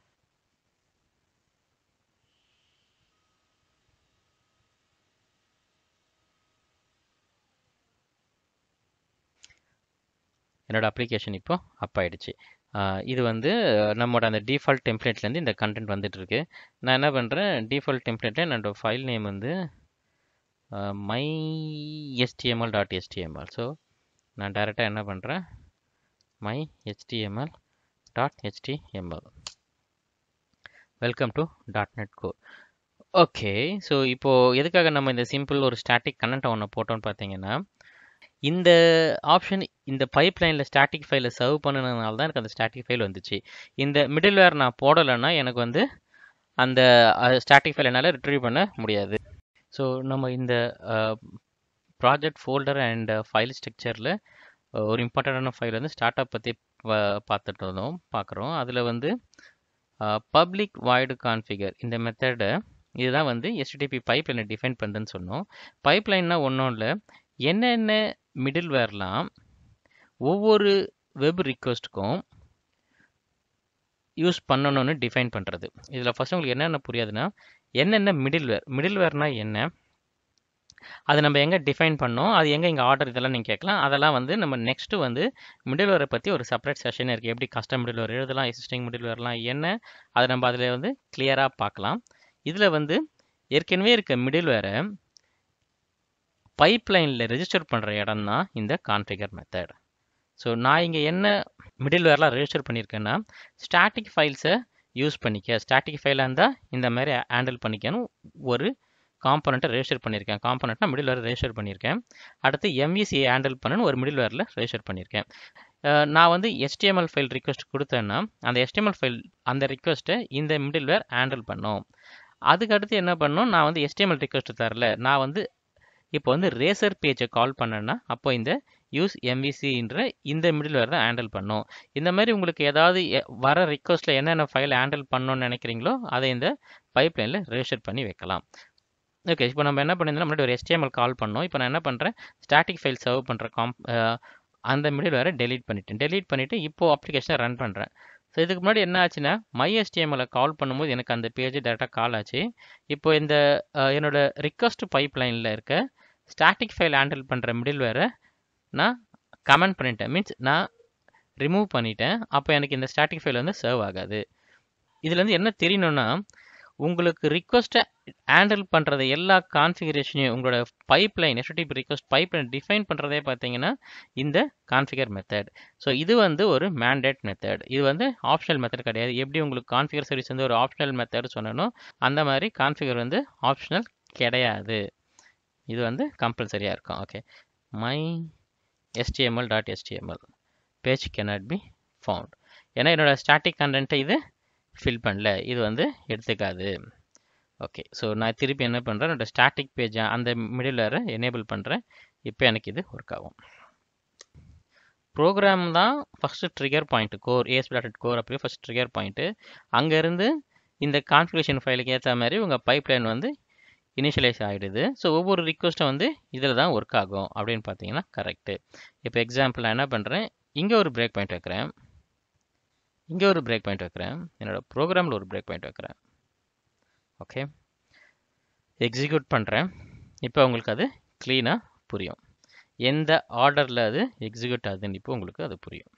A: என்னோட அப்ளிகேஷன் இப்போ அப் ஆயிடுச்சு இது வந்து நம்மளோட அந்த டிஃபால்ட் டெம்ப்ளேட்லேருந்து இந்த கண்டென்ட் வந்துட்டு இருக்கு நான் என்ன பண்ணுறேன் டிஃபால்ட் டெம்ப்ளேட்டில் என்னோட ஃபைல் நேம் வந்து my HTML dot HTML so நான் டைரெக்டாக என்ன பண்ணுறேன் my HTML dot HTML welcome to dot net core okay so இப்போது எதுக்காக நம்ம இந்த சிம்பிள் ஒரு ஸ்டாட்டிக் கனெக்ட் ஒன்று போட்டோம்னு பார்த்தீங்கன்னா இந்த ஆப்ஷன் இந்த பைப் லைனில் ஸ்டாட்டிக் ஃபைலை சர்வ் பண்ணினதுனால தான் எனக்கு அந்த ஸ்டாட்டிக் ஃபைல் வந்துச்சு இந்த மிடில் வேர் நான் போடலைன்னா எனக்கு வந்து அந்த ஸ்டாட்டிக் ஃபைல் என்னால் ரிட்ரீவ் பண்ண முடியாது ஸோ நம்ம இந்த ப்ராஜெக்ட் ஃபோல்டர் அண்ட் ஃபைல் ஸ்ட்ரக்சரில் ஒரு இம்பார்ட்டண்ட்டான ஃபைல் வந்து ஸ்டார்ட் அப் பற்றி பார்த்துட்டு இருந்தோம் பார்க்குறோம் அதில் வந்து பப்ளிக் வாய்டு கான்ஃபிகர் இந்த மெத்தடை இதுதான் வந்து எஸ்டிடிபி பைப் லைனை டிஃபைன் பண்ணுதுன்னு சொன்னோம் பைப் லைன்னா ஒன்றும் இல்லை என்னென்ன மிடில் வேர்லாம் ஒவ்வொரு வெப் ரிக்வஸ்ட்டுக்கும் யூஸ் பண்ணணும்னு டிஃபைன் பண்ணுறது இதில் ஃபஸ்ட் உங்களுக்கு என்னென்ன புரியாதுன்னா என்னென்ன மிடில் வேர் மிடில் வேர்னால் என்ன அது நம்ம எங்கே டிஃபைன் பண்ணோம் அது எங்கே இங்கே ஆர்டர் இதெல்லாம் நீங்கள் கேட்கலாம் அதெல்லாம் வந்து நம்ம நெக்ஸ்ட்டு வந்து மிடில்வேரை பற்றி ஒரு செப்பரேட் செஷன் இருக்குது எப்படி கஸ்டம் மிடில்வேர் எழுதலாம் எக்ஸிஸ்டிங் மிடில்வேர்லாம் என்ன அதை நம்ம அதில் வந்து கிளியராக பார்க்கலாம் இதில் வந்து ஏற்கனவே இருக்க மிடில்வேரை பைப்லைனில் ரெஜிஸ்டர் பண்ணுற இடம் தான் இந்த கான்ஃபிகர் மெத்தட் ஸோ நான் இங்கே என்ன மிடில்வேர்லாம் ரெஜிஸ்டர் பண்ணியிருக்கேன்னா ஸ்டாட்டிக் ஃபைல்ஸை யூஸ் பண்ணிக்க ஸ்டாட்டிக் ஃபைலாக இருந்தால் இந்த மாதிரி ஹேண்டில் பண்ணிக்கணும் ஒரு காம்பனண்ட்டை ரெஜிஸ்டர் பண்ணியிருக்கேன் காம்பனண்ட்னா மிடில் வேர் ரெஜிஸ்டர் பண்ணியிருக்கேன் அடுத்து எம்இசி ஹேண்டில் பண்ணணும் ஒரு மிடில் வேரில் ரெஜிஸ்டர் பண்ணியிருக்கேன் நான் வந்து எஸ்டிஎம்எல் ஃபைல் ரிக்வெஸ்ட் கொடுத்தேன்னா அந்த எஸ்டிஎம்எல் ஃபைல் அந்த ரிக்வெஸ்ட்டை இந்த மிடில் வேர் ஹேண்டில் பண்ணும் அதுக்கு அடுத்து என்ன பண்ணணும் நான் வந்து எஸ்டிஎம்எல் ரிக்வெஸ்ட் தரல நான் வந்து இப்போ வந்து ரேசர் பேஜை கால் பண்ணேன்னா அப்போ இந்த யூஸ் எம்விசின்ற இந்த மிடில் வேர் தான் ஹேண்டில் பண்ணும் இந்த மாதிரி உங்களுக்கு ஏதாவது வர ரிக்வஸ்ட்டில் என்னென்ன ஃபைல் ஹேண்டில் பண்ணணும்னு நினைக்கிறீங்களோ அதை இந்த பைப்லைனில் ரெஜிஸ்டர் பண்ணி வைக்கலாம் ஓகே இப்போ நம்ம என்ன பண்ணியிருந்தோம் முன்னாடி ஒரு எஸ்டிஎம்எல் கால் பண்ணோம் இப்போ நான் என்ன பண்ணுறேன் ஸ்டாட்டிக் ஃபைல் சர்வ் பண்ணுற காம் அந்த மிடில் வேறு டெலீட் பண்ணிட்டேன் டெலீட் பண்ணிவிட்டு இப்போது அப்ளிகேஷனை ரன் பண்ணுறேன் ஸோ இதுக்கு முன்னாடி என்ன ஆச்சுன்னா மை எஸ்டிஎம்எல்லை கால் பண்ணும்போது எனக்கு அந்த பேஜ் டேரெக்டாக கால் ஆச்சு இப்போ இந்த என்னோட ரிக்வஸ்ட் பைப் லைனில் இருக்க ஸ்டாட்டிக் ஃபைல் ஹேண்டில் பண்ணுற மிடில் வேறு நான் கமெண்ட் பண்ணிட்டேன் மீன்ஸ் நான் ரிமூவ் பண்ணிட்டேன் அப்போ எனக்கு இந்த ஸ்டாட்டிக் ஃபைல் வந்து சர்வ் ஆகாது இதுலேருந்து என்ன தெரியணும்னா உங்களுக்கு ரிக்வஸ்ட்டை ஹேண்டில் பண்ணுறது எல்லா கான்ஃபிகரேஷனையும் உங்களோட pipeline HTTP request pipeline define பண்ணுறதே பார்த்தீங்கன்னா இந்த கான்ஃபிகர் மெத்தட் ஸோ இது வந்து ஒரு மேண்டேட் மெத்தட் இது வந்து ஆப்ஷனல் மெத்தட் கிடையாது எப்படி உங்களுக்கு கான்ஃபிகர் சர்வீஸ் வந்து ஒரு ஆப்ஷனல் மெத்தட் சொன்னனோ அந்த மாதிரி கான்ஃபிகர் வந்து ஆப்ஷனல் கிடையாது இது வந்து கம்பல்சரியாக இருக்கும் okay my HTML dot HTML page cannot be found ஏன்னா என்னோட ஸ்டாட்டிக் கண்டென்ட்டை இது ஃபில் பண்ணல இது வந்து எடுத்துக்காது ஓகே ஸோ நான் திருப்பி என்ன பண்ணுறேன் என்னோட ஸ்டாட்டிக் பேஜ் அந்த மிடில் எனேபிள் பண்ணுறேன் இப்போ எனக்கு இது ஒர்க் ஆகும் ப்ரோக்ராம் தான் first trigger point core ASP dot core அப்படி ஃபஸ்ட் ட்ரிகர் பாயிண்ட்டு அங்கேருந்து இந்த கான்ஃபிகரேஷன் ஃபைலுக்கு ஏற்ற மாதிரி உங்கள் பைப்லைன் வந்து இனிஷியலைஸ் ஆகிடுது ஸோ ஒவ்வொரு ரிக்வஸ்ட்டும் வந்து இதில் தான் ஒர்க் ஆகும் அப்படின்னு பார்த்தீங்கன்னா கரெக்டு இப்போ எக்ஸாம்பிள் நான் என்ன பண்ணுறேன் இங்கே ஒரு பிரேக் பாயிண்ட் வைக்கிறேன் இங்கே ஒரு பிரேக் பாயிண்ட் வைக்கிறேன் என்னோட ப்ரோக்ராமில் ஒரு பிரேக் பாயிண்ட் வைக்கிறேன் ஓகே எக்ஸிக்யூட் பண்ணுறேன் இப்போ உங்களுக்கு அது க்ளீனாக புரியும் எந்த ஆர்டரில் அது எக்ஸிக்யூட் ஆகுதுன்னு இப்போ உங்களுக்கு அது புரியும்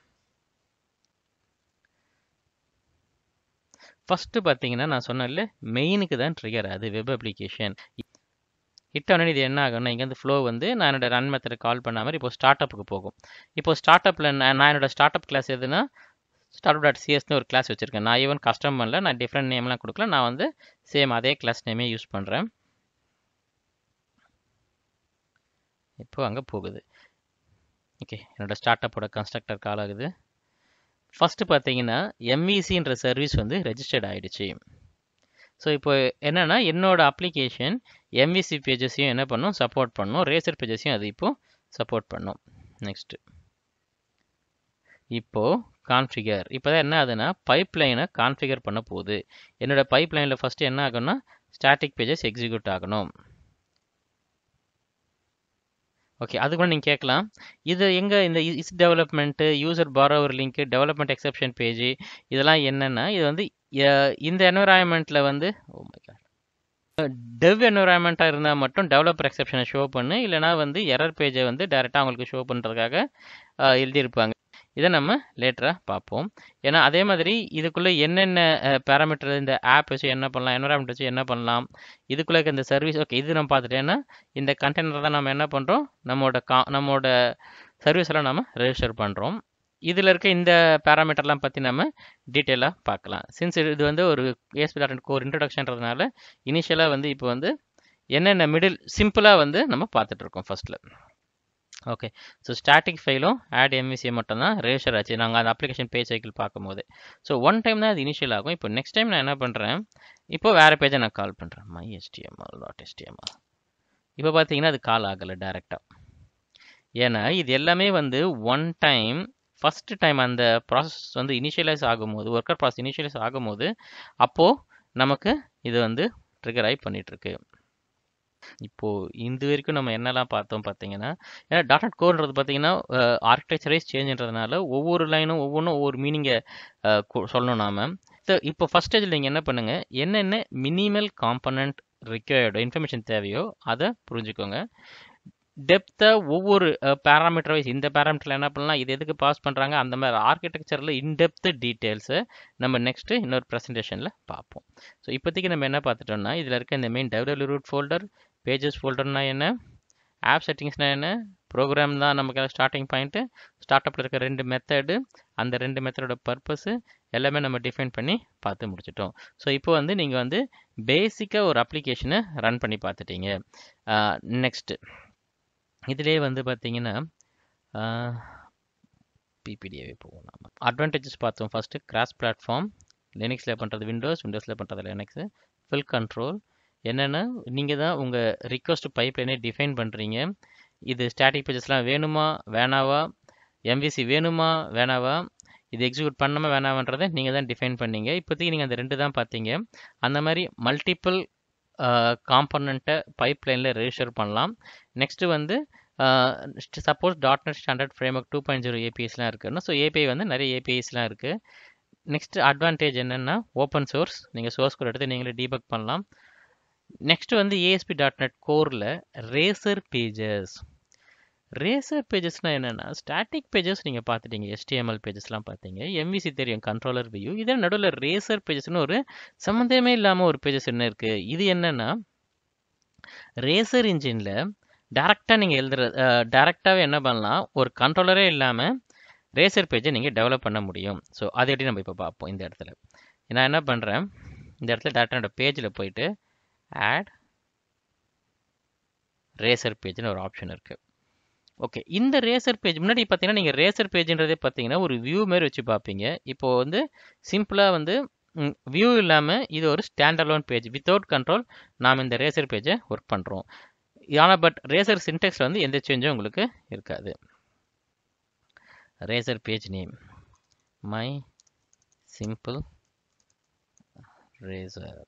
A: ஃபஸ்ட்டு பார்த்தீங்கன்னா நான் சொன்னேன்ல மெயினுக்கு தான் ட்ரிகர் அது வெப் அப்ளிகேஷன் ஹிட் உடனே இது என்ன ஆகும்னா இங்கேருந்து ஃப்ளோ வந்து நான் என்னோட ரன் மெத்தடை கால் பண்ண மாதிரி இப்போ ஸ்டார்ட் அப்புக்கு போகும் இப்போ ஸ்டார்ட் அப்பில் நான் என்னோட ஸ்டார்ட் அப் கிளாஸ் எதுனா ஸ்டார்ட் டாட் சிஎஸ்னு ஒரு கிளாஸ் வச்சுருக்கேன் நான் ஈவன் கஸ்டம் பண்ணல நான் டிஃப்ரெண்ட் நேம்லாம் கொடுக்கல நான் வந்து சேம் அதே கிளாஸ் நேமே யூஸ் பண்ணுறேன் இப்போ அங்கே போகுது ஓகே என்னோட ஸ்டார்ட் அப்போட கன்ஸ்ட்ரக்டர் கால் ஆகுது ஃபஸ்ட்டு பார்த்தீங்கன்னா எம்இசின்ற சர்வீஸ் வந்து ரெஜிஸ்டர்ட் ஆகிடுச்சு ஸோ இப்போ என்னென்னா என்னோட அப்ளிகேஷன் எம்விசி பேஜஸையும் என்ன பண்ணும் சப்போர்ட் பண்ணும் ரேசர் பேஜஸையும் அது இப்போ சப்போர்ட் பண்ணும் நெக்ஸ்ட்டு இப்போது கான்ஃபிகர் இப்போ தான் என்ன ஆகுதுன்னா பைப் லைனை கான்ஃபிகர் பண்ண போகுது என்னோட பைப் லைனில் ஃபஸ்ட்டு என்ன ஆகும்னா ஸ்டாட்டிக் பேஜஸ் எக்ஸிக்யூட் ஆகணும் ஓகே அது கூட நீங்கள் கேட்கலாம் இது எங்கே இந்த is development use browser link development exception page இதெல்லாம் என்னென்னா இது வந்து இந்த என்வரான்மெண்ட்டில் வந்து ஓ மை காட் டெவ் என்வரான்மெண்ட்டாக இருந்தால் மட்டும் டெவலப்பர் எக்ஸப்ஷனை ஷோ பண்ணு இல்லைனா வந்து எரர் பேஜை வந்து டேரெக்டாக அவங்களுக்கு ஷோ பண்ணுறதுக்காக எழுதியிருப்பாங்க இதை நம்ம லேட்டராக பார்ப்போம் ஏன்னா அதே மாதிரி இதுக்குள்ளே என்னென்ன பேராமீட்டர் இந்த ஆப் வச்சு என்ன பண்ணலாம் என்வரான்மெண்ட் வச்சு என்ன பண்ணலாம் இதுக்குள்ளே இந்த சர்வீஸ் ஓகே இது நம்ம பார்த்துட்டு ஏன்னா இந்த கண்டெய்னர் தான் நம்ம என்ன பண்ணுறோம் நம்மளோட கா நம்மளோட சர்வீஸ் எல்லாம் நம்ம ரெஜிஸ்டர் பண்ணுறோம் இதில் இருக்க இந்த பேராமீட்டர்லாம் பற்றி நம்ம டீட்டெயிலாக பார்க்கலாம் சின்ஸ் இது வந்து ஒரு ஏஎஸ்பி டாட் கோர் இன்ட்ரடக்ஷன்றதுனால இனிஷியலாக வந்து இப்போ வந்து என்னென்ன மிடில் சிம்பிளாக வந்து நம்ம பார்த்துட்ருக்கோம் ஃபஸ்ட்டில் ஓகே ஸோ ஸ்டாட்டிக் ஃபைலும் ஆட் எம்விசியை மட்டும் தான் ரெஜிஸ்டர் ஆச்சு நாங்கள் அந்த அப்ளிகேஷன் பேஜ் சைக்கிள் பார்க்கும்போது ஸோ ஒன் டைம் தான் அது இனிஷியல் ஆகும் இப்போ நெக்ஸ்ட் டைம் நான் என்ன பண்ணுறேன் இப்போ வேறு பேஜை நான் கால் பண்ணுறேன் மை எஸ்டிஎம்எல் டாட் எஸ்டிஎம்எல் இப்போ பார்த்தீங்கன்னா அது கால் ஆகலை டேரெக்டாக ஏன்னா இது எல்லாமே வந்து ஒன் டைம் ஃபஸ்ட்டு டைம் அந்த ப்ராசஸ் வந்து இனிஷியலைஸ் ஆகும்போது ஒர்க்கர் ப்ராசஸ் இனிஷியலைஸ் ஆகும்போது அப்போது நமக்கு இது வந்து ட்ரிகர் ஆகி பண்ணிகிட்ருக்கு இப்போது இந்த வரைக்கும் நம்ம என்னெல்லாம் பார்த்தோம் பார்த்தீங்கன்னா ஏன்னா டாட் கோர்ன்றது பார்த்தீங்கன்னா ஆர்கிடெக்சரைஸ் சேஞ்சுன்றதுனால ஒவ்வொரு லைனும் ஒவ்வொன்றும் ஒவ்வொரு மீனிங்கை சொல்லணும் நாம் இப்போ ஃபஸ்ட் ஸ்டேஜில் நீங்கள் என்ன பண்ணுங்கள் என்னென்ன மினிமல் காம்பனண்ட் ரிக்வயர்டோ இன்ஃபர்மேஷன் தேவையோ அதை புரிஞ்சுக்கோங்க டெப்த்தை ஒவ்வொரு பேராமீட்டர் வைஸ் இந்த பேராமீட்டரில் என்ன பண்ணலாம் இது எதுக்கு பாஸ் பண்ணுறாங்க அந்த மாதிரி ஆர்கிடெக்சரில் இன்டெப்த் டீட்டெயில்ஸை நம்ம நெக்ஸ்ட்டு இன்னொரு ப்ரெசன்டேஷனில் பார்ப்போம் ஸோ இப்போதைக்கு நம்ம என்ன பார்த்துட்டோம்னா இதில் இருக்க இந்த main develop root folder pages ஃபோல்டர்னா என்ன ஆப் செட்டிங்ஸ்னால் என்ன ப்ரோக்ராம் தான் நமக்கு ஸ்டார்டிங் பாயிண்ட்டு ஸ்டார்ட் அப்பில் இருக்க ரெண்டு மெத்தடு அந்த ரெண்டு மெத்தடோட பர்பஸு எல்லாமே நம்ம டிஃபைன் பண்ணி பார்த்து முடிச்சிட்டோம் ஸோ இப்போ வந்து நீங்கள் வந்து பேசிக்காக ஒரு அப்ளிகேஷனை ரன் பண்ணி பார்த்துட்டீங்க நெக்ஸ்ட்டு இதிலே வந்து பார்த்தீங்கன்னா பிபிடிஏவே போவோம் நம்ம அட்வான்டேஜஸ் பார்த்தோம் ஃபஸ்ட்டு கிராஸ் பிளாட்ஃபார்ம் லினக்ஸில் பண்ணுறது விண்டோஸ் விண்டோஸில் பண்ணுறது லினக்ஸு ஃபில் கண்ட்ரோல் என்னென்னா நீங்கள் தான் உங்கள் ரிக்வஸ்ட் பைப்லைனே டிஃபைன் பண்ணுறீங்க இது ஸ்டாட்டிக் பேஜஸ்லாம் வேணுமா வேணாவா எம்விசி வேணுமா வேணாவா இது எக்ஸிக்யூட் பண்ணாமல் வேணாமன்றதை நீங்கள் தான் டிஃபைன் பண்ணீங்க இப்போதைக்கு நீங்கள் அந்த ரெண்டு தான் பார்த்தீங்க அந்த மாதிரி மல்டிபிள் காம்பனண்ட்டை பைப்லைனில் ரெஜிஸ்டர் பண்ணலாம் நெக்ஸ்ட்டு வந்து suppose dot net standard framework two point zero ஏபிஎஸ்லாம் இருக்குன்னா ஸோ ஏபிஐ வந்து நிறைய ஏபிஐஸ்லாம் இருக்குது நெக்ஸ்ட் அட்வான்டேஜ் என்னென்னா ஓப்பன் சோர்ஸ் நீங்கள் சோர்ஸ் கோட் எடுத்து நீங்களே டீபக் பண்ணலாம் நெக்ஸ்ட் வந்து ஏஎஸ்பி டாட் நெட் கோரில் ரேசர் பேஜஸ் ரேசர் பேஜஸ்னால் என்னென்னா ஸ்டாட்டிக் பேஜஸ் நீங்கள் பார்த்துட்டீங்க எஸ்டிஎம்எல் பேஜஸ்லாம் பார்த்தீங்க எம்விசி தெரியும் கண்ட்ரோலர் வியூ இதே நடுவில் ரேசர் பேஜஸ்னு ஒரு சம்மந்தமே இல்லாமல் ஒரு பேஜஸ் என்ன இருக்குது இது என்னென்னா ரேசர் இன்ஜினில் டேரெக்டாக நீங்கள் எழுதுற டேரெக்டாகவே என்ன பண்ணலாம் ஒரு கண்ட்ரோலரே இல்லாமல் ரேசர் பேஜை நீங்கள் டெவலப் பண்ண முடியும் ஸோ அதை எப்படி நம்ம இப்போ பார்ப்போம் இந்த இடத்துல நான் என்ன பண்ணுறேன் இந்த இடத்துல டேரெக்டாக என்னோட பேஜில் போயிட்டு ஆட் ரேசர் பேஜ்னு ஒரு ஆப்ஷன் இருக்குது ஓகே இந்த ரேசர் பேஜ் முன்னாடி பார்த்தீங்கன்னா நீங்கள் ரேசர் பேஜ்ன்றதே பார்த்தீங்கன்னா ஒரு வியூ மாதிரி வச்சு பார்ப்பீங்க இப்போ வந்து சிம்பிளாக வந்து வியூ இல்லாமல் இது ஒரு ஸ்டாண்டலோன் பேஜ் வித்தவுட் கண்ட்ரோல் நாம் இந்த ரேசர் பேஜை ஒர்க் பண்ணுறோம் ஆனால் பட் ரேசர் சின்டெக்ஸில் வந்து எந்த சேஞ்சும் உங்களுக்கு இருக்காது razor page name my simple razor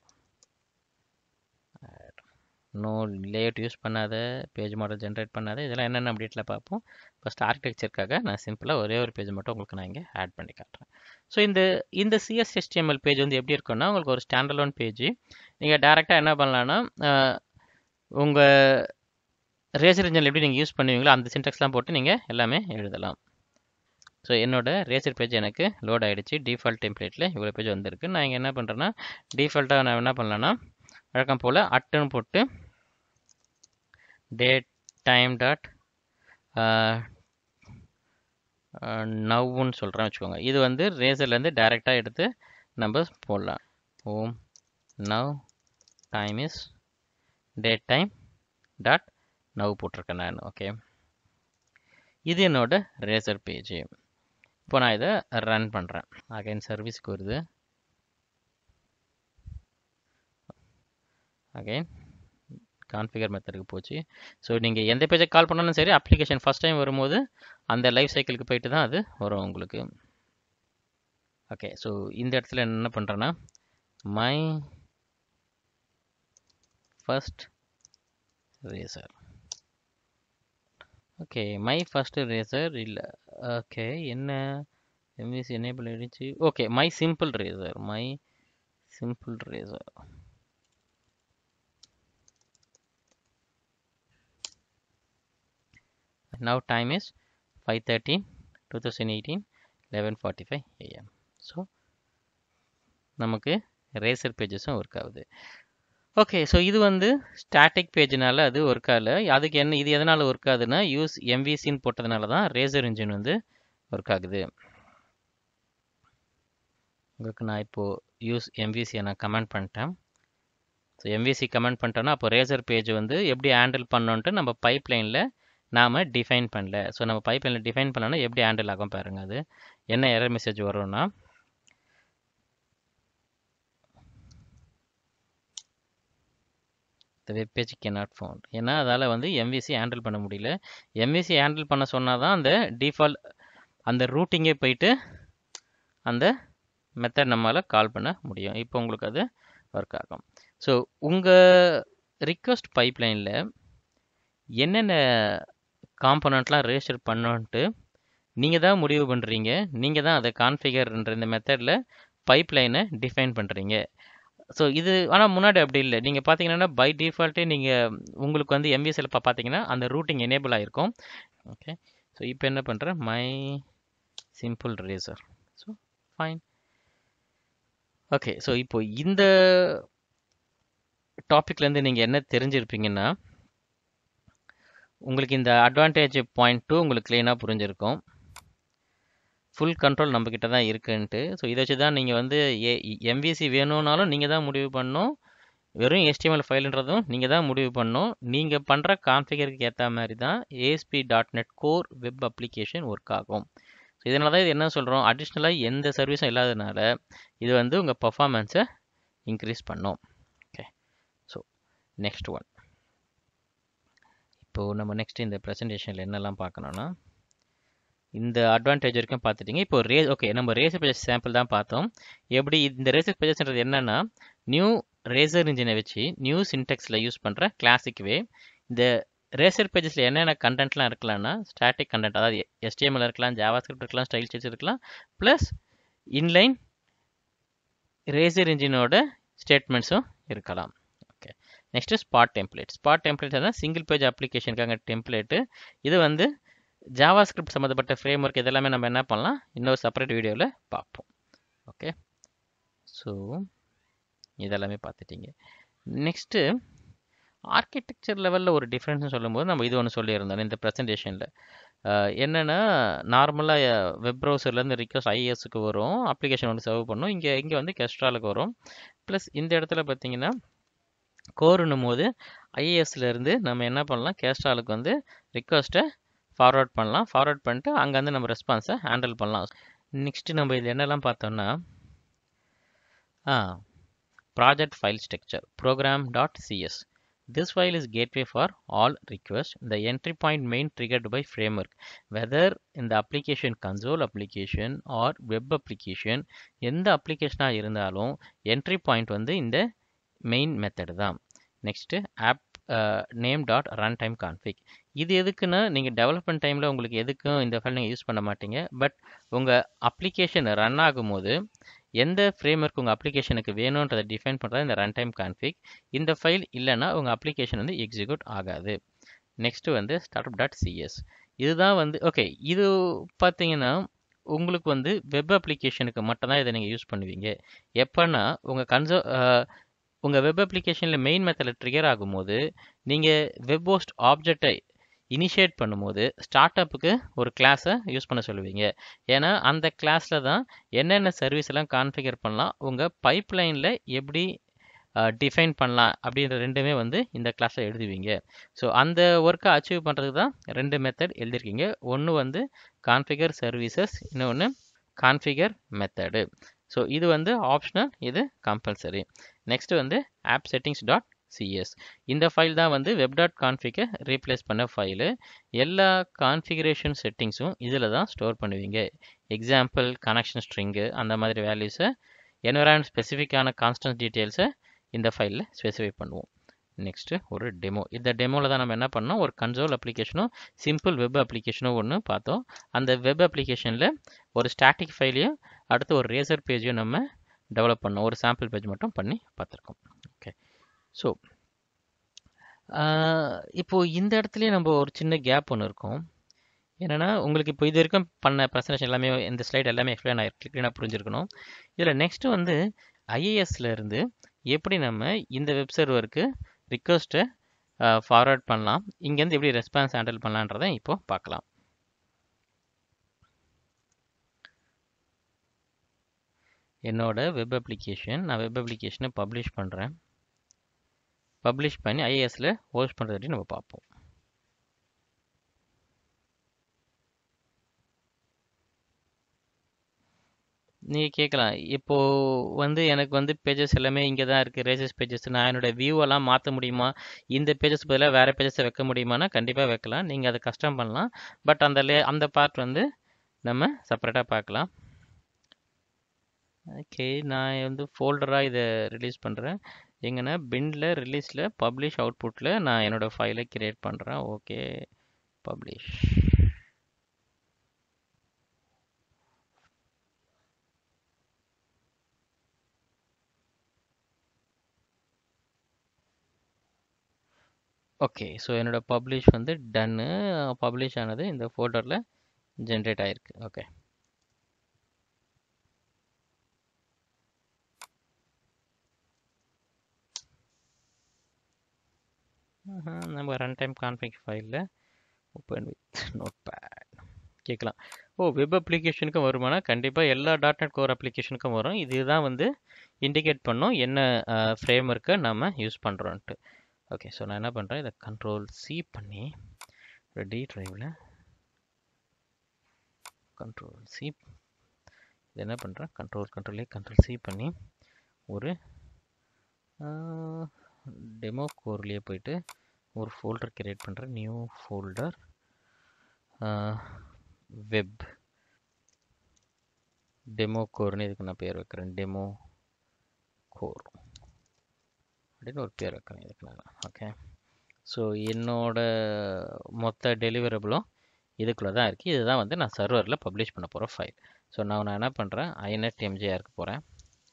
A: no layout use பண்ணாத பேஜ் மாடல் ஜென்ரேட் பண்ணாத இதெல்லாம் என்னென்ன அப்டேட்டில் பார்ப்போம் ஃபஸ்ட் ஆர்கிடெக்சருக்காக நான் சிம்பிளாக ஒரே ஒரு பேஜ் மட்டும் உங்களுக்கு நான் இங்கே ஆட் பண்ணி காட்டுறேன் ஸோ இந்த இந்த சிஎஸ்எஸ்டிஎம்எல் பேஜ் வந்து எப்படி இருக்குன்னா உங்களுக்கு ஒரு ஸ்டாண்டலோன் பேஜ் நீங்கள் டேரெக்டாக என்ன பண்ணலான்னா உங்கள் ரேசர் இன்ஜின் எப்படி நீங்கள் யூஸ் பண்ணுவீங்களோ அந்த சின்டெக்ஸ்லாம் போட்டு நீங்கள் எல்லாமே எழுதலாம் ஸோ என்னோட ரேசர் பேஜ் எனக்கு லோட் ஆகிடுச்சு டிஃபால்ட் டெம்ப்ளேட்டில் இவ்வளோ பேஜ் வந்திருக்கு நான் இங்கே என்ன பண்ணுறேன்னா டிஃபால்ட்டாக நான் என்ன பண்ணலான்னா வழக்கம் போல் அட்டுன்னு போட்டு டேட் டைம் டாட் நவ்வுன்னு சொல்கிறேன் வச்சுக்கோங்க இது வந்து ரேசர்லேருந்து டைரெக்டாக எடுத்து நம்ம போடலாம் ஓம் now time is date time dot now போட்டிருக்கேன் நான் ஓகே இது என்னோட ரேசர் பேஜ் இப்போ நான் இதை ரன் பண்ணுறேன் அகைன் சர்வீஸ்க்கு வருது அகைன் கான்ஃபிகர் மெத்தடுக்கு போச்சு ஸோ நீங்கள் எந்த பேஜை கால் பண்ணாலும் சரி அப்ளிகேஷன் ஃபஸ்ட் டைம் வரும்போது அந்த லைஃப் சைக்கிளுக்கு போயிட்டு தான் அது வரும் உங்களுக்கு ஓகே ஸோ இந்த இடத்துல என்ன பண்ணுறேன்னா my first razor okay my first razor இல்லை ஓகே என்ன எம்விசி எனேபிள் ஆகிடுச்சு okay my simple razor my simple razor now time is 5:13 2018 11:45 am so நமக்கு ரேசர் பேஜஸும் ஒர்க் ஆகுது ஓகே ஸோ இது வந்து ஸ்டாட்டிக் பேஜ்னால அது ஒர்க் ஆகல அதுக்கு என்ன இது எதனால் ஒர்க் ஆகுதுன்னா யூஸ் எம்விசின்னு போட்டதுனால தான் ரேசர் இன்ஜின் வந்து ஒர்க் ஆகுது உங்களுக்கு நான் இப்போது யூஸ் எம்விசியை நான் கமெண்ட் பண்ணிட்டேன் ஸோ எம்விசி கமெண்ட் பண்ணிட்டோன்னா அப்போ ரேசர் பேஜ் வந்து எப்படி ஹேண்டில் பண்ணோன்ட்டு நம்ம பைப்லைனில் நாம் டிஃபைன் பண்ணல ஸோ நம்ம பைப்லைனில் டிஃபைன் பண்ணோன்னா எப்படி ஹேண்டில் ஆகும் பாருங்கள் அது என்ன எரர் மெசேஜ் வரும்னா the web page cannot found ஏன்னா அதால் வந்து எம்விசி ஹேண்டில் பண்ண முடியல எம்விசி ஹேண்டில் பண்ண சொன்னால் தான் அந்த டிஃபால்ட் அந்த ரூட்டிங்கே போயிட்டு அந்த மெத்தட் நம்மளால் கால் பண்ண முடியும் இப்போ உங்களுக்கு அது ஒர்க் ஆகும் ஸோ உங்கள் ரிக்வஸ்ட் பைப்லைனில் என்னென்ன காம்பனண்ட்லாம் ரெஜிஸ்டர் பண்ணோன்ட்டு நீங்கள் தான் முடிவு பண்ணுறீங்க நீங்கள் தான் அதை கான்ஃபிகர்ன்ற இந்த மெத்தடில் பைப்லைனை டிஃபைன் பண்ணுறீங்க ஸோ இது ஆனால் முன்னாடி அப்படி இல்லை நீங்கள் பார்த்தீங்கன்னா பை டிஃபால்ட்டே நீங்கள் உங்களுக்கு வந்து எம்விஎஸ்எல் இப்போ பார்த்தீங்கன்னா அந்த ரூட்டிங் எனேபிள் ஆகிருக்கும் ஓகே ஸோ இப்போ என்ன பண்ணுறேன் my simple razor so fine okay so இப்போ இந்த டாப்பிக்லேருந்து நீங்கள் என்ன தெரிஞ்சிருப்பீங்கன்னா உங்களுக்கு இந்த அட்வான்டேஜ் பாயிண்ட் டூ உங்களுக்கு க்ளீனாக புரிஞ்சிருக்கும் ஃபுல் கண்ட்ரோல் நம்மக்கிட்ட தான் இருக்குன்ட்டு ஸோ இதை வச்சு தான் நீங்கள் வந்து ஏ எம்விசி வேணும்னாலும் நீங்கள் தான் முடிவு பண்ணணும் வெறும் HTML ஃபைலுன்றதும் நீங்கள் தான் முடிவு பண்ணணும் நீங்கள் பண்ணுற கான்ஃபிகருக்கு ஏற்ற மாதிரி தான் ASP dot net core web application work ஆகும் ஸோ இதனால தான் இது என்ன சொல்கிறோம் அடிஷ்னலாக எந்த சர்வீஸும் இல்லாதனால இது வந்து உங்கள் பர்ஃபார்மன்ஸை இன்க்ரீஸ் பண்ணும் ஓகே ஸோ நெக்ஸ்ட் ஒன் இப்போது நம்ம நெக்ஸ்ட் இந்த ப்ரெசன்டேஷனில் என்னெல்லாம் பார்க்கணுன்னா இந்த அட்வான்டேஜ் வரைக்கும் பார்த்துட்டிங்க இப்போ ரே ஓகே நம்ம ரேசர் பேஜஸ் சாம்பிள் தான் பார்த்தோம் எப்படி இந்த ரேசர் பேஜஸ்ன்றது என்னென்னா நியூ ரேசர் இன்ஜினை வச்சு நியூ சின்டெக்ஸில் யூஸ் பண்ணுற கிளாசிக் வே இந்த ரேசர் பேஜஸில் என்னென்ன கண்டென்ட்லாம் இருக்கலாம்னா ஸ்டாட்டிக் கண்டென்ட் அதாவது எஸ்டிஎம்எல் இருக்கலாம் ஜாவாஸ்கிரிப்ட் இருக்கலாம் ஸ்டைல் சேஸ் இருக்கலாம் ப்ளஸ் இன்லைன் ரேசர் இன்ஜினோட ஸ்டேட்மெண்ட்ஸும் இருக்கலாம் okay next spot template spot template தான் சிங்கிள் பேஜ் அப்ளிகேஷனுக்காக டெம்ப்ளேட்டு இது வந்து ஜாவா ஸ்கிரிப்ட் சம்மந்தப்பட்ட ஃப்ரேம் ஒர்க் இதெல்லாமே நம்ம என்ன பண்ணலாம் இன்னொரு செப்பரேட் வீடியோவில் பார்ப்போம் ஓகே ஸோ இதெல்லாமே பார்த்துட்டீங்க நெக்ஸ்ட்டு ஆர்கிடெக்சர் லெவலில் ஒரு டிஃப்ரென்ஸ்னு சொல்லும்போது நம்ம இது ஒன்று சொல்லியிருந்தோம் இந்த ப்ரெசன்டேஷனில் என்னென்னா நார்மலாக வெப் ப்ரௌசர்லேருந்து ரிக்வஸ்ட் ஐஏஎஸ்க்கு வரும் அப்ளிகேஷன் ஒன்று சர்வ் பண்ணும் இங்கே இங்கே வந்து கெஸ்ட்ராலுக்கு வரும் ப்ளஸ் இந்த இடத்துல பார்த்தீங்கன்னா கோருன்னும் போது ஐஏஎஸ்லேருந்து நம்ம என்ன பண்ணலாம் கேஸ்ட்ராலுக்கு வந்து ரிக்வஸ்ட்டை ஃபார்வர்ட் பண்ணலாம் ஃபார்வர்ட் பண்ணிட்டு அங்கேருந்து நம்ம ரெஸ்பான்ஸை ஹேண்டில் பண்ணலாம் நெக்ஸ்ட்டு நம்ம இதில் என்னெல்லாம் பார்த்தோம்னா ah project file structure program dot CS this file is gateway for all request the entry point main triggered by framework whether in the application console application or web application எந்த அப்ளிகேஷனாக இருந்தாலும் என்ட்ரி பாயிண்ட் வந்து இந்த மெயின் மெத்தடு தான் next app name dot run time config இது எதுக்குன்னா நீங்கள் டெவலப்மெண்ட் டைமில் உங்களுக்கு எதுக்கும் இந்த ஃபைல் நீங்கள் யூஸ் பண்ண மாட்டீங்க பட் உங்கள் அப்ளிகேஷன் ரன் ஆகும்போது எந்த ஃப்ரேம் ஒர்க் உங்கள் அப்ளிகேஷனுக்கு வேணுன்றதை டிஃபைன் பண்ணுறது இந்த ரன் டைம் கான்ஃபிக் இந்த ஃபைல் இல்லைன்னா உங்கள் அப்ளிகேஷன் வந்து எக்ஸிக்யூட் ஆகாது நெக்ஸ்ட்டு வந்து ஸ்டார்ட்அப் டாட் சிஎஸ் இதுதான் வந்து ஓகே இது பார்த்தீங்கன்னா உங்களுக்கு வந்து வெப் அப்ளிகேஷனுக்கு மட்டும்தான் இதை நீங்கள் யூஸ் பண்ணுவீங்க எப்போன்னா உங்கள் கன்சோ உங்கள் வெப் அப்ளிகேஷனில் மெயின் மெத்தடில் ட்ரிகர் ஆகும்போது நீங்கள் வெப் ஹோஸ்ட் ஆப்ஜெக்டை இனிஷியேட் பண்ணும்போது ஸ்டார்ட் அப்புக்கு ஒரு கிளாஸை யூஸ் பண்ண சொல்லுவீங்க ஏன்னா அந்த கிளாஸில் தான் என்னென்ன சர்வீஸ் எல்லாம் கான்ஃபிகர் பண்ணலாம் உங்கள் பைப்லைனில் எப்படி டிஃபைன் பண்ணலாம் அப்படின்ற ரெண்டுமே வந்து இந்த கிளாஸில் எழுதுவீங்க ஸோ அந்த ஒர்க்கை அச்சீவ் பண்ணுறதுக்கு தான் ரெண்டு மெத்தட் எழுதியிருக்கீங்க ஒன்று வந்து கான்ஃபிகர் சர்வீசஸ் இன்னொன்று கான்ஃபிகர் மெத்தடு ஸோ இது வந்து ஆப்ஷனல் இது கம்பல்சரி நெக்ஸ்ட் வந்து ஆப் செட்டிங்ஸ் டாட் சிஎஸ் இந்த ஃபைல் தான் வந்து வெப் டாட் கான்ஃபிகை ரீப்ளேஸ் பண்ண ஃபைலு எல்லா கான்ஃபிகரேஷன் செட்டிங்ஸும் இதில் தான் ஸ்டோர் பண்ணுவீங்க எக்ஸாம்பிள் கனெக்ஷன் ஸ்ட்ரிங்கு அந்த மாதிரி வேல்யூஸை என்வரான்மெண்ட் ஸ்பெசிஃபிக்கான கான்ஸ்டன்ட் டீட்டெயில்ஸை இந்த ஃபைலில் ஸ்பெசிஃபை பண்ணுவோம் நெக்ஸ்ட்டு ஒரு டெமோ இந்த டெமோவில் தான் நம்ம என்ன பண்ணோம் ஒரு கன்சோல் அப்ளிகேஷனும் சிம்பிள் வெப் அப்ளிகேஷனும் ஒன்று பார்த்தோம் அந்த வெப் அப்ளிகேஷனில் ஒரு ஸ்டாட்டிக் ஃபைலையும் அடுத்து ஒரு ரேசர் பேஜையும் நம்ம டெவலப் பண்ணோம் ஒரு சாம்பிள் பேஜ் மட்டும் பண்ணி பார்த்துருக்கோம் ஓகே ஸோ இப்போது இந்த இடத்துலையே நம்ம ஒரு சின்ன கேப் ஒன்று இருக்கும் என்னென்னா உங்களுக்கு இப்போ இது வரைக்கும் பண்ண ப்ரெசன்டேஷன் எல்லாமே இந்த ஸ்லைட் எல்லாமே எக்ஸ்பிளைன் ஆகிருக்கு க்ளீனாக புரிஞ்சிருக்கணும் இதில் நெக்ஸ்ட்டு வந்து ஐஏஎஸ்ல இருந்து எப்படி நம்ம இந்த வெப் சர்வருக்கு ரிக்வஸ்ட்டை ஃபார்வர்ட் பண்ணலாம் இங்கேருந்து எப்படி ரெஸ்பான்ஸ் ஹேண்டில் பண்ணலான்றதை இப்போ பார்க்கலாம் என்னோட வெப் அப்ளிகேஷன் நான் வெப் அப்ளிகேஷனை பப்ளிஷ் பண்ணுறேன் பப்ளிஷ் பண்ணி ஐஏஎஸில் ஹோஸ்ட் பண்ணுறது நம்ம பார்ப்போம் நீங்கள் கேட்கலாம் இப்போது வந்து எனக்கு வந்து பேஜஸ் எல்லாமே இங்கே தான் இருக்குது ரேசஸ் பேஜஸ் நான் என்னோடய வியூவெல்லாம் மாற்ற முடியுமா இந்த பேஜஸ் பதிலாக வேறு பேஜஸை வைக்க முடியுமானா கண்டிப்பாக வைக்கலாம் நீங்கள் அதை கஷ்டம் பண்ணலாம் பட் அந்த லே அந்த பார்ட் வந்து நம்ம செப்பரேட்டாக பார்க்கலாம் ஓகே நான் வந்து ஃபோல்டராக இதை ரிலீஸ் பண்ணுறேன் எங்கன்னா பின்ல ரிலீஸில் பப்ளிஷ் அவுட்புட்டில் நான் என்னோடய ஃபைலை கிரியேட் பண்ணுறேன் ஓகே பப்ளிஷ் ஓகே ஸோ என்னோட பப்ளிஷ் வந்து டன்னு பப்ளிஷ் ஆனது இந்த ஃபோல்டரில் ஜென்ரேட் ஆயிருக்கு ஓகே நம்ம ரன் டைம் கான்ஃபிக் ஃபைலில் ஓப்பன் வித் நோட் பேட் கேட்கலாம் ஓ வெப் அப்ளிகேஷனுக்கும் வருமானா கண்டிப்பாக எல்லா டாட் நெட் கோர் அப்ளிகேஷனுக்கும் வரும் இதுதான் வந்து இண்டிகேட் பண்ணும் என்ன ஃப்ரேம் ஒர்க்கை நம்ம யூஸ் பண்ணுறோன்ட்டு ஓகே ஸோ நான் என்ன பண்ணுறேன் இதை கண்ட்ரோல் சி பண்ணி ஒரு டி ட்ரைவில் கண்ட்ரோல் சி இது என்ன பண்ணுறேன் கண்ட்ரோல் கண்ட்ரோலே கண்ட்ரோல் சி பண்ணி ஒரு டெமோ கோர்லேயே போயிட்டு ஒரு ஃபோல்டர் கிரியேட் பண்ணுறேன் நியூ ஃபோல்டர் வெப் டெமோ கோர்னு இதுக்கு நான் பேர் வைக்கிறேன் டெமோ கோர் அப்படின்னு ஒரு பேர் வைக்கிறேன் இதுக்கு நான் ஓகே ஸோ என்னோட மொத்த டெலிவரபிளும் இதுக்குள்ளே தான் இருக்குது இதுதான் வந்து நான் சர்வரில் பப்ளிஷ் பண்ண போகிற ஃபைல் ஸோ நான் நான் என்ன பண்ணுறேன் ஐநெட் எம்ஜிஆருக்கு போகிறேன்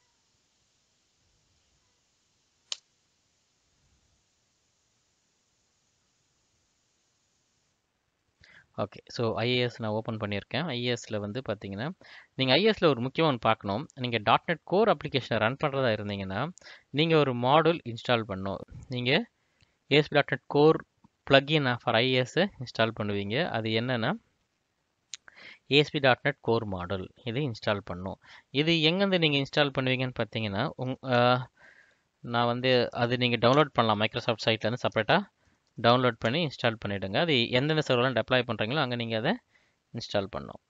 A: ஓகே ஸோ ஐஏஎஸ் நான் ஓப்பன் பண்ணியிருக்கேன் ஐஏஎஸில் வந்து பார்த்தீங்கன்னா நீங்கள் ஐஏஎஸில் ஒரு முக்கியமாக ஒன்று பார்க்கணும் நீங்கள் டாட் நெட் கோர் அப்ளிகேஷனை ரன் பண்ணுறதா இருந்தீங்கன்னா நீங்கள் ஒரு மாடல் இன்ஸ்டால் பண்ணணும் நீங்கள் ASP dot net core plugin for ஐஏஎஸை இன்ஸ்டால் பண்ணுவீங்க அது என்னென்னா ASP dot net core module இது இன்ஸ்டால் பண்ணும் இது எங்கேருந்து நீங்கள் இன்ஸ்டால் பண்ணுவீங்கன்னு பார்த்தீங்கன்னா உங் நான் வந்து அது நீங்கள் டவுன்லோட் பண்ணலாம் மைக்ரோசாஃப்ட் சைட்லேருந்து செப்பரேட்டாக டவுன்லோட் பண்ணி இன்ஸ்டால் பண்ணிவிடுங்க அது எந்தெந்த சர்வரெலாம் டெப்ளாய் பண்ணுறீங்களோ அங்கே நீங்கள் அதை இன்ஸ்டால் பண்ணோம்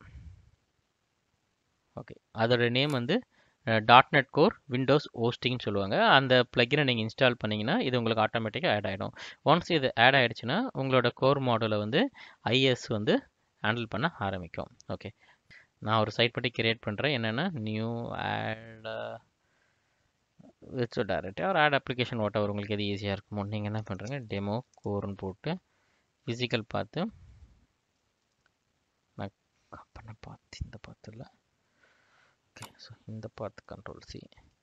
A: ஓகே அதோட நேம் வந்து டாட் நெட் கோர் விண்டோஸ் ஓஸ்டிங்னு சொல்லுவாங்க அந்த ப்ளக்கினை நீங்கள் இன்ஸ்டால் பண்ணிங்கன்னா இது உங்களுக்கு ஆட்டோமேட்டிக்காக ஆட் ஆகிடும் ஒன்ஸ் இது ஆட் ஆகிடுச்சுன்னா உங்களோட கோர் மாடலை வந்து ஐஎஸ் வந்து ஹேண்டில் பண்ண ஆரம்பிக்கும் ஓகே நான் ஒரு சைட் பற்றி கிரியேட் பண்ணுறேன் என்னென்னா நியூ ஆட் வித் டேரக்ட் ஒரு ஆட் அப்ளிகேஷன் வாட் அவர் உங்களுக்கு எது ஈஸியாக இருக்குமோ நீங்கள் என்ன பண்ணுறீங்க டெமோ கோர்னு போட்டு ஃபிசிக்கல் பார்த்து நான் பண்ண பார்த்து இந்த பார்த்து இல்லை ஓகே ஸோ இந்த பார்த்து control C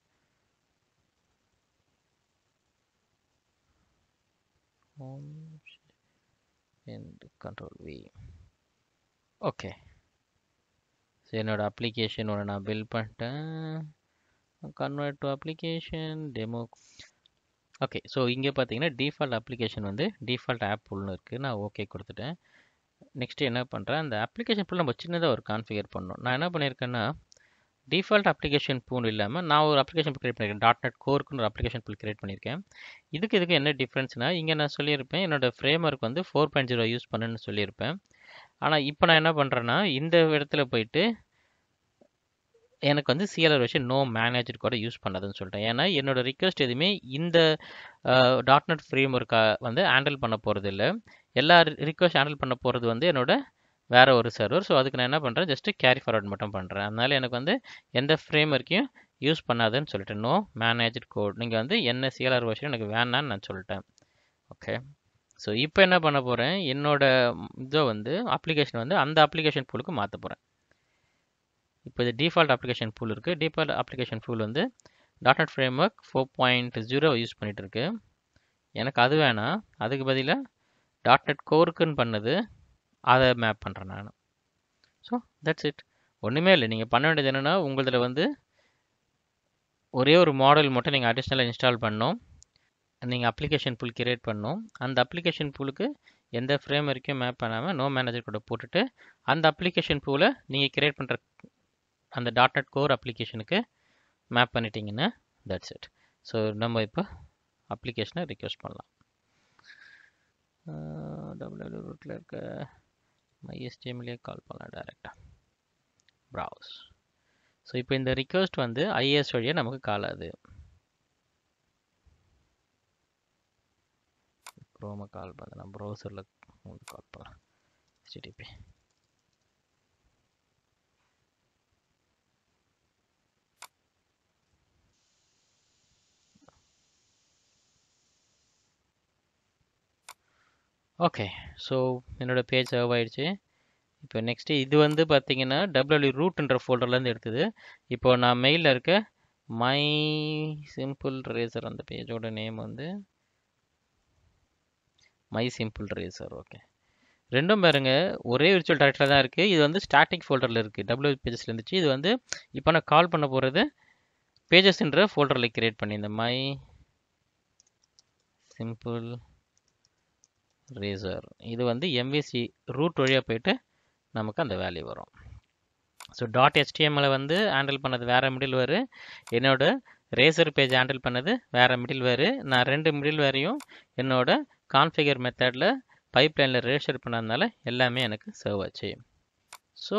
A: control V okay so என்னோடய அப்ளிகேஷன் ஒன்று நான் பில்ட் பண்ணிட்டேன் convert to application demo okay so இங்கே பார்த்தீங்கன்னா டிஃபால்ட் அப்ளிகேஷன் வந்து டிஃபால்ட் ஆப் புல்னு இருக்குது நான் ஓகே கொடுத்துட்டேன் நெக்ஸ்ட்டு என்ன பண்ணுறேன் அந்த அப்ளிகேஷன் புல் நம்ம சின்னதாக ஒரு கான்ஃபிகர் பண்ணணும் நான் என்ன பண்ணியிருக்கேன்னா டிஃபால்ட் அப்ளிகேஷன் பூல் இல்லாமல் நான் ஒரு அப்ளிகேஷன் புல் கிரியேட் பண்ணியிருக்கேன் டாட் நெட் கோர்க்குன்னு ஒரு அப்ளிகேஷன் புல் கிரியேட் பண்ணியிருக்கேன் இதுக்கு இதுக்கு என்ன டிஃப்ரென்ஸ்னால் இங்கே நான் சொல்லியிருப்பேன் என்னோட ஃப்ரேம் ஒர்க் வந்து ஃபோர் பாயிண்ட் ஜீரோ யூஸ் பண்ணுன்னு சொல்லியிருப்பேன் ஆனால் இப்போ நான் என்ன பண்ணுறேன்னா இந்த இடத்துல போயிட்டு எனக்கு வந்து சிஎல்ஆர் வெர்ஷன் நோ மேனேஜர் கூட யூஸ் பண்ணாதுன்னு சொல்லிட்டேன் ஏன்னா என்னோட ரிக்வஸ்ட் எதுவுமே இந்த டாட் நெட் ஃப்ரேம் ஒர்க்கை வந்து ஹேண்டில் பண்ண போகிறது இல்லை எல்லா ரிக்வஸ்ட் ஹேண்டில் பண்ண போகிறது வந்து என்னோட வேற ஒரு சர்வர் ஸோ அதுக்கு நான் என்ன பண்ணுறேன் ஜஸ்ட் கேரி ஃபார்வர்ட் மட்டும் பண்ணுறேன் அதனால எனக்கு வந்து எந்த ஃப்ரேம் ஒர்க்கையும் யூஸ் பண்ணாதுன்னு சொல்லிட்டேன் நோ மேனேஜர் கோட் நீங்கள் வந்து என்ன சிஎல்ஆர் வெர்ஷன் எனக்கு வேணான்னு நான் சொல்லிட்டேன் ஓகே ஸோ இப்போ என்ன பண்ண போகிறேன் என்னோட இதை வந்து அப்ளிகேஷன் வந்து அந்த அப்ளிகேஷன் பூலுக்கு மாற்ற போகிறேன் இப்போ இது டிஃபால்ட் அப்ளிகேஷன் பூல் இருக்குது டிஃபால்ட் அப்ளிகேஷன் பூல் வந்து dot net framework four point zero use பண்ணிகிட்டு இருக்கு எனக்கு அது வேணாம் அதுக்கு பதிலாக டாட் நெட் கோருக்குன்னு பண்ணது அதை மேப் பண்ணுறேன் நான் ஸோ தட்ஸ் இட் ஒன்றுமே இல்லை நீங்கள் பண்ண வேண்டியது என்னென்னா உங்களதில் வந்து ஒரே ஒரு மாடல் மட்டும் நீங்கள் அடிஷ்னலாக இன்ஸ்டால் பண்ணோம் நீங்கள் அப்ளிகேஷன் பூல் கிரியேட் பண்ணோம் அந்த அப்ளிகேஷன் பூலுக்கு எந்த ஃப்ரேம் வரைக்கும் மேப் பண்ணாமல் நோ மேனேஜர் கூட போட்டுட்டு அந்த அப்ளிகேஷன் பூலை நீங்கள் கிரியேட் பண்ணுற அந்த டாட் நெட் கோர் அப்ளிகேஷனுக்கு மேப் பண்ணிட்டீங்கன்னா தட்ஸ் இட் ஸோ நம்ம இப்போ அப்ளிகேஷனை ரிக்வெஸ்ட் பண்ணலாம் டபிள்யூ ரூட்டில் இருக்க மைஎஸ்டிஎம்லேயே கால் பண்ணலாம் டேரெக்டாக ப்ரௌஸ் ஸோ இப்போ இந்த ரிக்வெஸ்ட் வந்து ஐஏஎஸ் வழியாக நமக்கு கால் ஆகுது க்ரோமை கால் பண்ண நான் ப்ரௌசரில் வந்து கால் பண்ணலாம் ஹெச்டிடிபி ஓகே ஸோ என்னோட பேஜ் சர்வ் ஆயிடுச்சு இப்போ நெக்ஸ்ட்டு இது வந்து பார்த்தீங்கன்னா டபிள்யூ ரூட்ன்ற ஃபோல்டர்லேருந்து எடுத்தது இப்போ நான் மெயிலில் இருக்க மை சிம்பிள் ரேசர் அந்த பேஜோட நேம் வந்து மை சிம்பிள் ரேசர் ஓகே ரெண்டும் பாருங்க ஒரே விர்ச்சுவல் டைரக்டரில் தான் இருக்குது இது வந்து ஸ்டாட்டிக் ஃபோல்டரில் இருக்குது டபிள்யூ பேஜஸில் இருந்துச்சு இது வந்து இப்போ நான் கால் பண்ண போகிறது பேஜஸ்ன்ற ஃபோல்டரில் கிரியேட் பண்ணியிருந்தேன் மை சிம்பிள் ரேசர் இது வந்து எம்விசி ரூட் வழியாக போயிட்டு நமக்கு அந்த வேல்யூ வரும் ஸோ டாட் HTML வந்து ஹேண்டில் பண்ணது வேறு மிடில் வேறு என்னோட ரேசர் பேஜ் ஹேண்டில் பண்ணது வேறு மிடில் வேறு நான் ரெண்டு மிடில் வேறையும் என்னோட கான்ஃபிகர் மெத்தடில் பைப் லைனில் ரேஷர் பண்ணதுனால எல்லாமே எனக்கு சர்வ் ஆச்சு ஸோ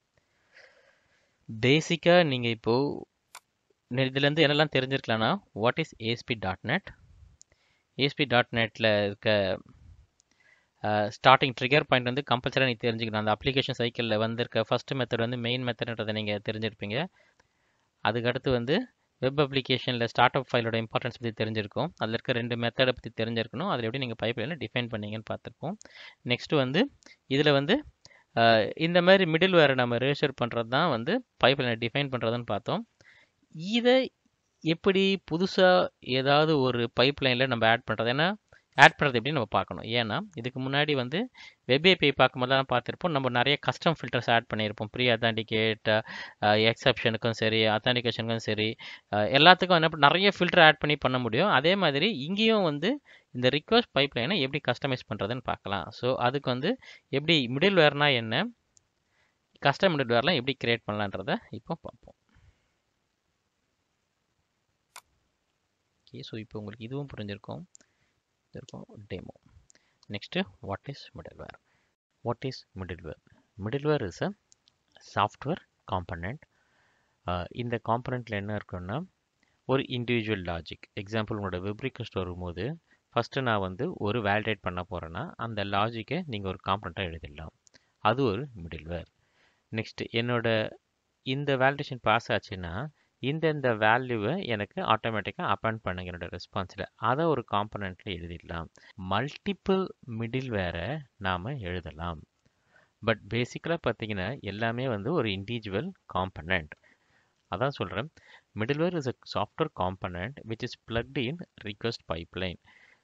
A: பேசிக்காக நீங்கள் இப்போது இதுலேருந்து என்னெல்லாம் தெரிஞ்சிருக்கலாம்னா what is ASP dot net ASP dot நெட்டில் இருக்க ஸ்டார்டிங் ட்ரிகர் பாயிண்ட் வந்து கம்பல்சரியாக நீங்கள் தெரிஞ்சுக்கணும் அந்த அப்ளிகேஷன் சைக்கிளில் வந்திருக்க ஃபர்ஸ்ட் மெத்தட் வந்து மெயின் மெத்தட்ன்றதை நீங்கள் தெரிஞ்சிருப்பீங்க அதுக்கடுத்து வந்து வெப் அப்ளிகேஷனில் ஸ்டார்ட் அப் ஃபைலோட இம்பார்ட்டன்ஸ் பற்றி தெரிஞ்சிருக்கும் அதில் இருக்க ரெண்டு மெத்தடை பற்றி தெரிஞ்சிருக்கணும் அதில் எப்படி நீங்கள் பைப் லைனில் டிஃபைன் பண்ணீங்கன்னு பார்த்துருப்போம் நெக்ஸ்ட்டு வந்து இதில் வந்து இந்த மாதிரி மிடில் வேறு நம்ம ரேஷர் பண்ணுறது தான் வந்து பைப் லைனை டிஃபைன் பண்ணுறதுன்னு பார்த்தோம் இதை எப்படி புதுசாக ஏதாவது ஒரு பைப் லைனில் நம்ம ஆட் பண்ணுறது ஏன்னா ஆட் பண்ணுறது எப்படி நம்ம பார்க்கணும் ஏன்னா இதுக்கு முன்னாடி வந்து வெப் ஏபிஐ பார்க்கும்போதெல்லாம் பார்த்துருப்போம் நம்ம நிறைய கஸ்டம் ஃபில்டர்ஸ் ஆட் பண்ணியிருப்போம் ப்ரீ அத்தான்டிகேட் எக்ஸப்ஷனுக்கும் சரி அத்தான்டிகேஷனுக்கும் சரி எல்லாத்துக்கும் என்ன நிறைய ஃபில்டர் ஆட் பண்ணி பண்ண முடியும் அதே மாதிரி இங்கேயும் வந்து இந்த ரிக்வஸ்ட் பைப் லைனை எப்படி கஸ்டமைஸ் பண்ணுறதுன்னு பார்க்கலாம் ஸோ அதுக்கு வந்து எப்படி மிடில் வேர்னா என்ன கஸ்டம் மிடில் வேர்லாம் எப்படி கிரியேட் பண்ணலான்றத இப்போ பார்ப்போம் ஓகே ஸோ இப்போ உங்களுக்கு இதுவும் புரிஞ்சிருக்கும் இருக்கும் demo next what is middleware what is middleware middleware is a software component இந்த காம்பனண்ட்டில் என்ன இருக்குன்னா ஒரு இண்டிவிஜுவல் லாஜிக் எக்ஸாம்பிள் உங்களோட வெப் ரிக்வஸ்ட் வரும்போது ஃபஸ்ட்டு நான் வந்து ஒரு வேலிடேட் பண்ண போகிறேன்னா அந்த லாஜிக்கை நீங்கள் ஒரு காம்பனண்ட்டாக எழுதிடலாம் அது ஒரு மிடில்வேர் நெக்ஸ்ட் என்னோட இந்த வேலிடேஷன் பாஸ் ஆச்சுன்னா இந்த இந்த வேல்யூவை எனக்கு ஆட்டோமேட்டிக்காக அப்பாயிண்ட் பண்ணுங்க என்னோட ரெஸ்பான்ஸில் அதை ஒரு காம்பனண்ட்டில் எழுதிடலாம் மல்டிபிள் மிடில் வேற நாம் எழுதலாம் பட் பேசிக்கலாக பார்த்தீங்கன்னா எல்லாமே வந்து ஒரு இண்டிவிஜுவல் காம்பனண்ட் அதான் சொல்கிறேன் middleware is a software component which is plugged in request pipeline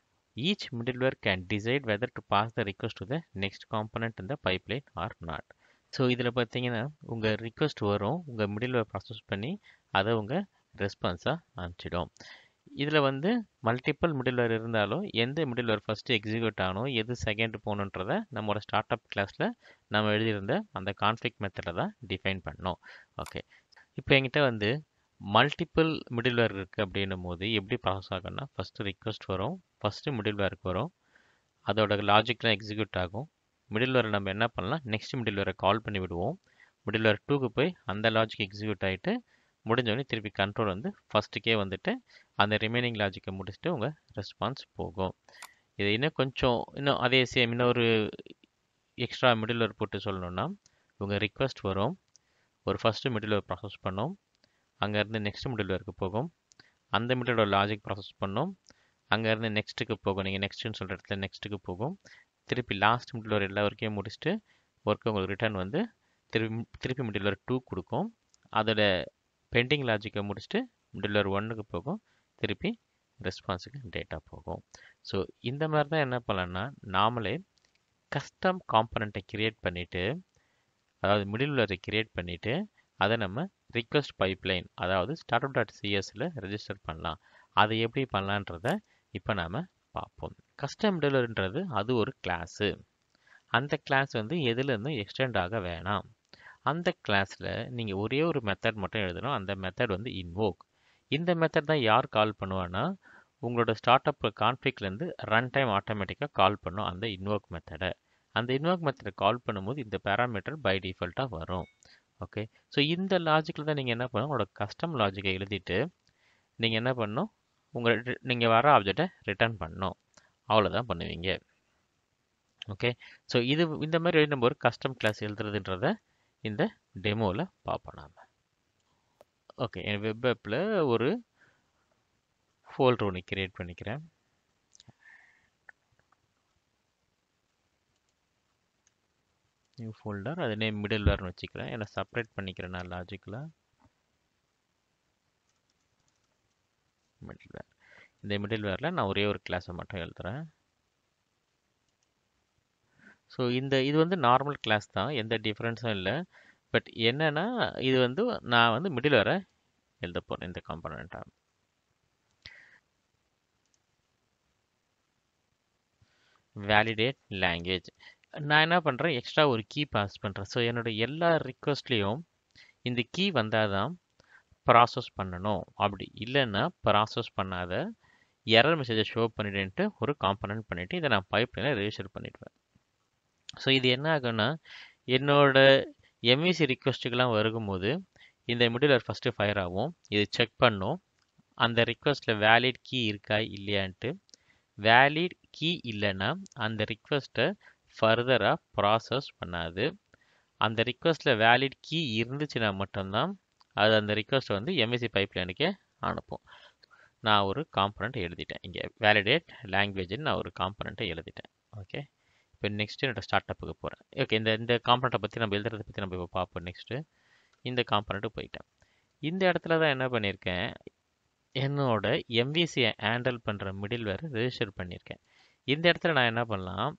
A: each middleware can decide whether to pass the request to the next component in the pipeline or not so இதில் பார்த்தீங்கன்னா உங்கள் ரிக்வஸ்ட் வரும் உங்கள் மிடில்வேர் ப்ராசஸ் பண்ணி அதை உங்கள் ரெஸ்பான்ஸாக அனுப்பிச்சிடும் இதில் வந்து மல்டிபிள் மிடில்வேர் இருந்தாலும் எந்த மிடில்வேர் ஃபஸ்ட்டு எக்ஸிக்யூட் ஆகணும் எது செகண்ட் போகணுன்றதை நம்மளோட ஸ்டார்ட் அப் கிளாஸில் நம்ம எழுதியிருந்த அந்த கான்ஃப்ளிக் மெத்தடை தான் டிஃபைன் பண்ணோம் ஓகே இப்போ என்கிட்ட வந்து மல்டிபிள் மிடில்வேர் இருக்குது அப்படின்னும் போது எப்படி ப்ராசஸ் ஆகும்னா ஃபஸ்ட்டு ரிக்வஸ்ட் வரும் ஃபஸ்ட்டு மிடில்வேருக்கு வரும் அதோட லாஜிக்லாம் எக்ஸிக்யூட் ஆகும் மிடில்வேரை நம்ம என்ன பண்ணலாம் நெக்ஸ்ட் மிடில்வேரை கால் பண்ணி விடுவோம் மிடில்வேர் டூக்கு போய் அந்த லாஜிக் எக்ஸிக்யூட் ஆகிட்டு முடிஞ்சோடனே திருப்பி கண்ட்ரோல் வந்து ஃபஸ்ட்டுக்கே வந்துட்டு அந்த ரிமைனிங் லாஜிக்கை முடிச்சுட்டு உங்கள் ரெஸ்பான்ஸ் போகும் இது இன்னும் கொஞ்சம் இன்னும் அதே சேம் இன்னொரு எக்ஸ்ட்ரா மிடில்வேர் போட்டு சொல்லணும்னா உங்கள் ரிக்வஸ்ட் வரும் ஒரு ஃபஸ்ட்டு மிடில்வேர் ப்ராசஸ் பண்ணோம் அங்கேருந்து நெக்ஸ்ட் மிடில்வேருக்கு போகும் அந்த மிடிலோட லாஜிக் ப்ராசஸ் பண்ணோம் அங்கேருந்து நெக்ஸ்ட்டுக்கு போகும் நீங்கள் நெக்ஸ்ட்டுன்னு சொல்கிற இடத்துல நெக்ஸ்ட்டுக்கு போகும் திருப்பி லாஸ்ட் மிடில் எல்லா வரைக்கும் முடிச்சுட்டு ஒர்க்கு உங்களுக்கு ரிட்டர்ன் வந்து திருப்பி திருப்பி மிடில் டூ கொடுக்கும் அதோட பெண்டிங் லாஜிக்கை முடிச்சுட்டு மிடில் ஒன்னுக்கு போகும் திருப்பி ரெஸ்பான்ஸுக்கு டேட்டா போகும் ஸோ இந்த மாதிரி தான் என்ன பண்ணலான்னா நாமளே கஸ்டம் காம்பனண்ட்டை கிரியேட் பண்ணிவிட்டு அதாவது மிடில் வரை கிரியேட் பண்ணிவிட்டு அதை நம்ம ரிக்வஸ்ட் பைப்லைன் அதாவது ஸ்டார்ட் அப் டாட் சிஎஸ்ல ரெஜிஸ்டர் பண்ணலாம் அதை எப்படி பண்ணலான்றத இப்போ நாம் பார்ப்போம் கஸ்டம் மிடிலர்ன்றது அது ஒரு கிளாஸு அந்த கிளாஸ் வந்து எதுலேருந்தும் எக்ஸ்டெண்ட் ஆக வேணாம் அந்த கிளாஸில் நீங்கள் ஒரே ஒரு மெத்தட் மட்டும் எழுதணும் அந்த மெத்தட் வந்து இன்வோக் இந்த மெத்தட் தான் யார் கால் பண்ணுவான்னா உங்களோட ஸ்டார்ட் அப் கான்ஃபிக்லேருந்து ரன் டைம் ஆட்டோமேட்டிக்காக கால் பண்ணும் அந்த இன்வோக் மெத்தடை அந்த இன்வோக் மெத்தடை கால் பண்ணும்போது இந்த பேராமீட்டர் பை டிஃபால்ட்டாக வரும் ஓகே ஸோ இந்த லாஜிக்கில் தான் நீங்கள் என்ன பண்ணணும் உங்களோட கஸ்டம் லாஜிக்கை எழுதிட்டு நீங்கள் என்ன பண்ணணும் உங்கள் நீங்கள் வர ஆப்ஜெக்டை ரிட்டர்ன் பண்ணணும் அவ்வளோதான் பண்ணுவீங்க ஓகே ஸோ இது இந்த மாதிரி எழுதும்போது கஸ்டம் கிளாஸ் எழுதுறதுன்றத இந்த டெமோவில் பார்ப்போம் நாம் ஓகே என் வெப் ஆப்பில் ஒரு ஃபோல்டர் ஒன்று கிரியேட் பண்ணிக்கிறேன் நியூ ஃபோல்டர் அது நேம் மிடில் வேர்னு வச்சுக்கிறேன் ஏன்னா செப்பரேட் பண்ணிக்கிறேன் நான் லாஜிக்கில் மிடில் வேர் இந்த மிடில் வேரில் நான் ஒரே ஒரு கிளாஸை மட்டும் எழுதுகிறேன் ஸோ இந்த இது வந்து நார்மல் கிளாஸ் தான் எந்த டிஃப்ரென்ஸும் இல்லை பட் என்னன்னா இது வந்து நான் வந்து மிடில் வர எழுத போகிறேன் இந்த காம்பனண்ட்டாக வேலிடேட் லாங்குவேஜ் நான் என்ன பண்ணுறேன் எக்ஸ்ட்ரா ஒரு கீ பாஸ் பண்ணுறேன் ஸோ என்னோட எல்லா ரிக்வஸ்ட்லேயும் இந்த கீ வந்தால் தான் ப்ராசஸ் பண்ணணும் அப்படி இல்லைன்னா ப்ராசஸ் பண்ணாத எரர் மெசேஜை ஷோ பண்ணிடுன்ட்டு ஒரு காம்பனன்ட் பண்ணிவிட்டு இதை நான் பைப்லைனில் ரெஜிஸ்டர் பண்ணிடுவேன் ஸோ இது என்ன ஆகும்னா என்னோட எம்இசி ரிக்வஸ்ட்டுக்கெலாம் வருகும்போது இந்த மிடில் ஃபஸ்ட்டு ஃபயர் ஆகும் இது செக் பண்ணும் அந்த ரிக்வஸ்ட்டில் வேலிட் கீ இருக்கா இல்லையான்ட்டு வேலிட் கீ இல்லைன்னா அந்த ரிக்வஸ்ட்டை ஃபர்தராக ப்ராசஸ் பண்ணாது அந்த ரிக்வஸ்ட்டில் வேலிட் கீ இருந்துச்சுன்னா மட்டும்தான் அது அந்த ரிக்வஸ்ட்டை வந்து எம்எஸ்சி பைப்லைனுக்கே அனுப்பும் நான் ஒரு காம்பனண்ட் எழுதிட்டேன் இங்கே வேலிடேட் லாங்குவேஜ்னு நான் ஒரு காம்பனண்ட்டை எழுதிட்டேன் ஓகே இப்போ நெக்ஸ்ட்டு என்னோட ஸ்டார்ட் அப்புக்கு போகிறேன் ஓகே இந்த இந்த காம்பனண்ட்டை பற்றி நம்ம எழுதுறதை பற்றி நம்ம இப்போ பார்ப்போம் நெக்ஸ்ட்டு இந்த காம்பனண்ட்டு போயிட்டேன் இந்த இடத்துல தான் என்ன பண்ணியிருக்கேன் என்னோட எம்விசியை ஹேண்டில் பண்ணுற மிடில் வேறு ரெஜிஸ்டர் பண்ணியிருக்கேன் இந்த இடத்துல நான் என்ன பண்ணலாம்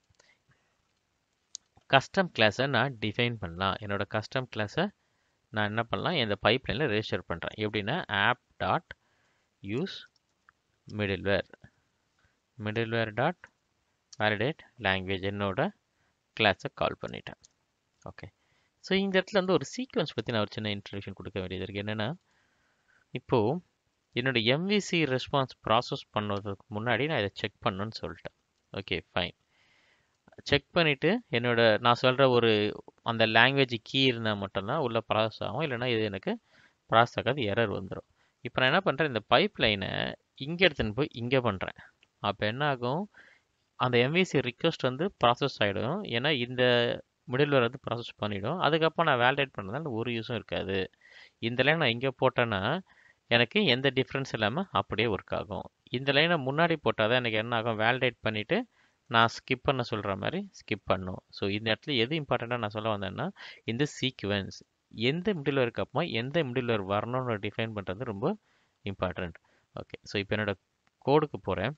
A: கஸ்டம் கிளாஸை நான் டிஃபைன் பண்ணலாம் என்னோட கஸ்டம் கிளாஸை நான் என்ன பண்ணலாம் இந்த பைப்லைனில் ரெஜிஸ்டர் பண்ணுறேன் எப்படின்னா app dot use middleware middleware dot validate language என்னோட கிளாஸை கால் பண்ணிட்டேன் ஓகே ஸோ இந்த இடத்துல வந்து ஒரு சீக்வன்ஸ் பற்றி நான் ஒரு சின்ன இன்ட்ரடக்ஷன் கொடுக்க வேண்டியது இருக்குது என்னென்னா இப்போது என்னோட எம்விசி ரெஸ்பான்ஸ் ப்ராசஸ் பண்ணுறதுக்கு முன்னாடி நான் இதை செக் பண்ணணும்னு சொல்லிட்டேன் ஓகே ஃபைன் செக் பண்ணிவிட்டு என்னோட நான் சொல்கிற ஒரு அந்த லாங்குவேஜ் கீ இருந்தால் மட்டும்தான் உள்ளே ப்ராசஸ் ஆகும் இல்லைனா இது எனக்கு ப்ராசஸ் ஆகாது எரர் வந்துடும் இப்போ நான் என்ன பண்ணுறேன் இந்த பைப் லைனை இங்கே எடுத்துன்னு போய் இங்கே பண்ணுறேன் அப்போ என்ன ஆகும் அந்த எம்விசி ரிக்வஸ்ட் வந்து ப்ராசஸ் ஆகிடும் ஏன்னா இந்த மிடில் வந்து ப்ராசஸ் பண்ணிவிடும் அதுக்கப்புறம் நான் வேலிடேட் பண்ணுறதுனால ஒரு யூஸும் இருக்காது இந்த லைன் நான் இங்கே போட்டேன்னா எனக்கு எந்த டிஃப்ரென்ஸ் இல்லாமல் அப்படியே ஒர்க் ஆகும் இந்த லைனை முன்னாடி போட்டால் தான் எனக்கு என்ன ஆகும் வேலிடேட் பண்ணிவிட்டு நான் ஸ்கிப் பண்ண சொல்கிற மாதிரி ஸ்கிப் பண்ணும் ஸோ இந்த இடத்துல எது இம்பார்ட்டண்ட்டாக நான் சொல்ல வந்தேன்னா இந்த சீக்வன்ஸ் எந்த மிடில் வேருக்கு அப்புறமா எந்த மிடில் வேர் வரணும்னு டிஃபைன் பண்ணுறது ரொம்ப இம்பார்ட்டண்ட் ஓகே ஸோ இப்போ என்னோட கோடுக்கு போகிறேன்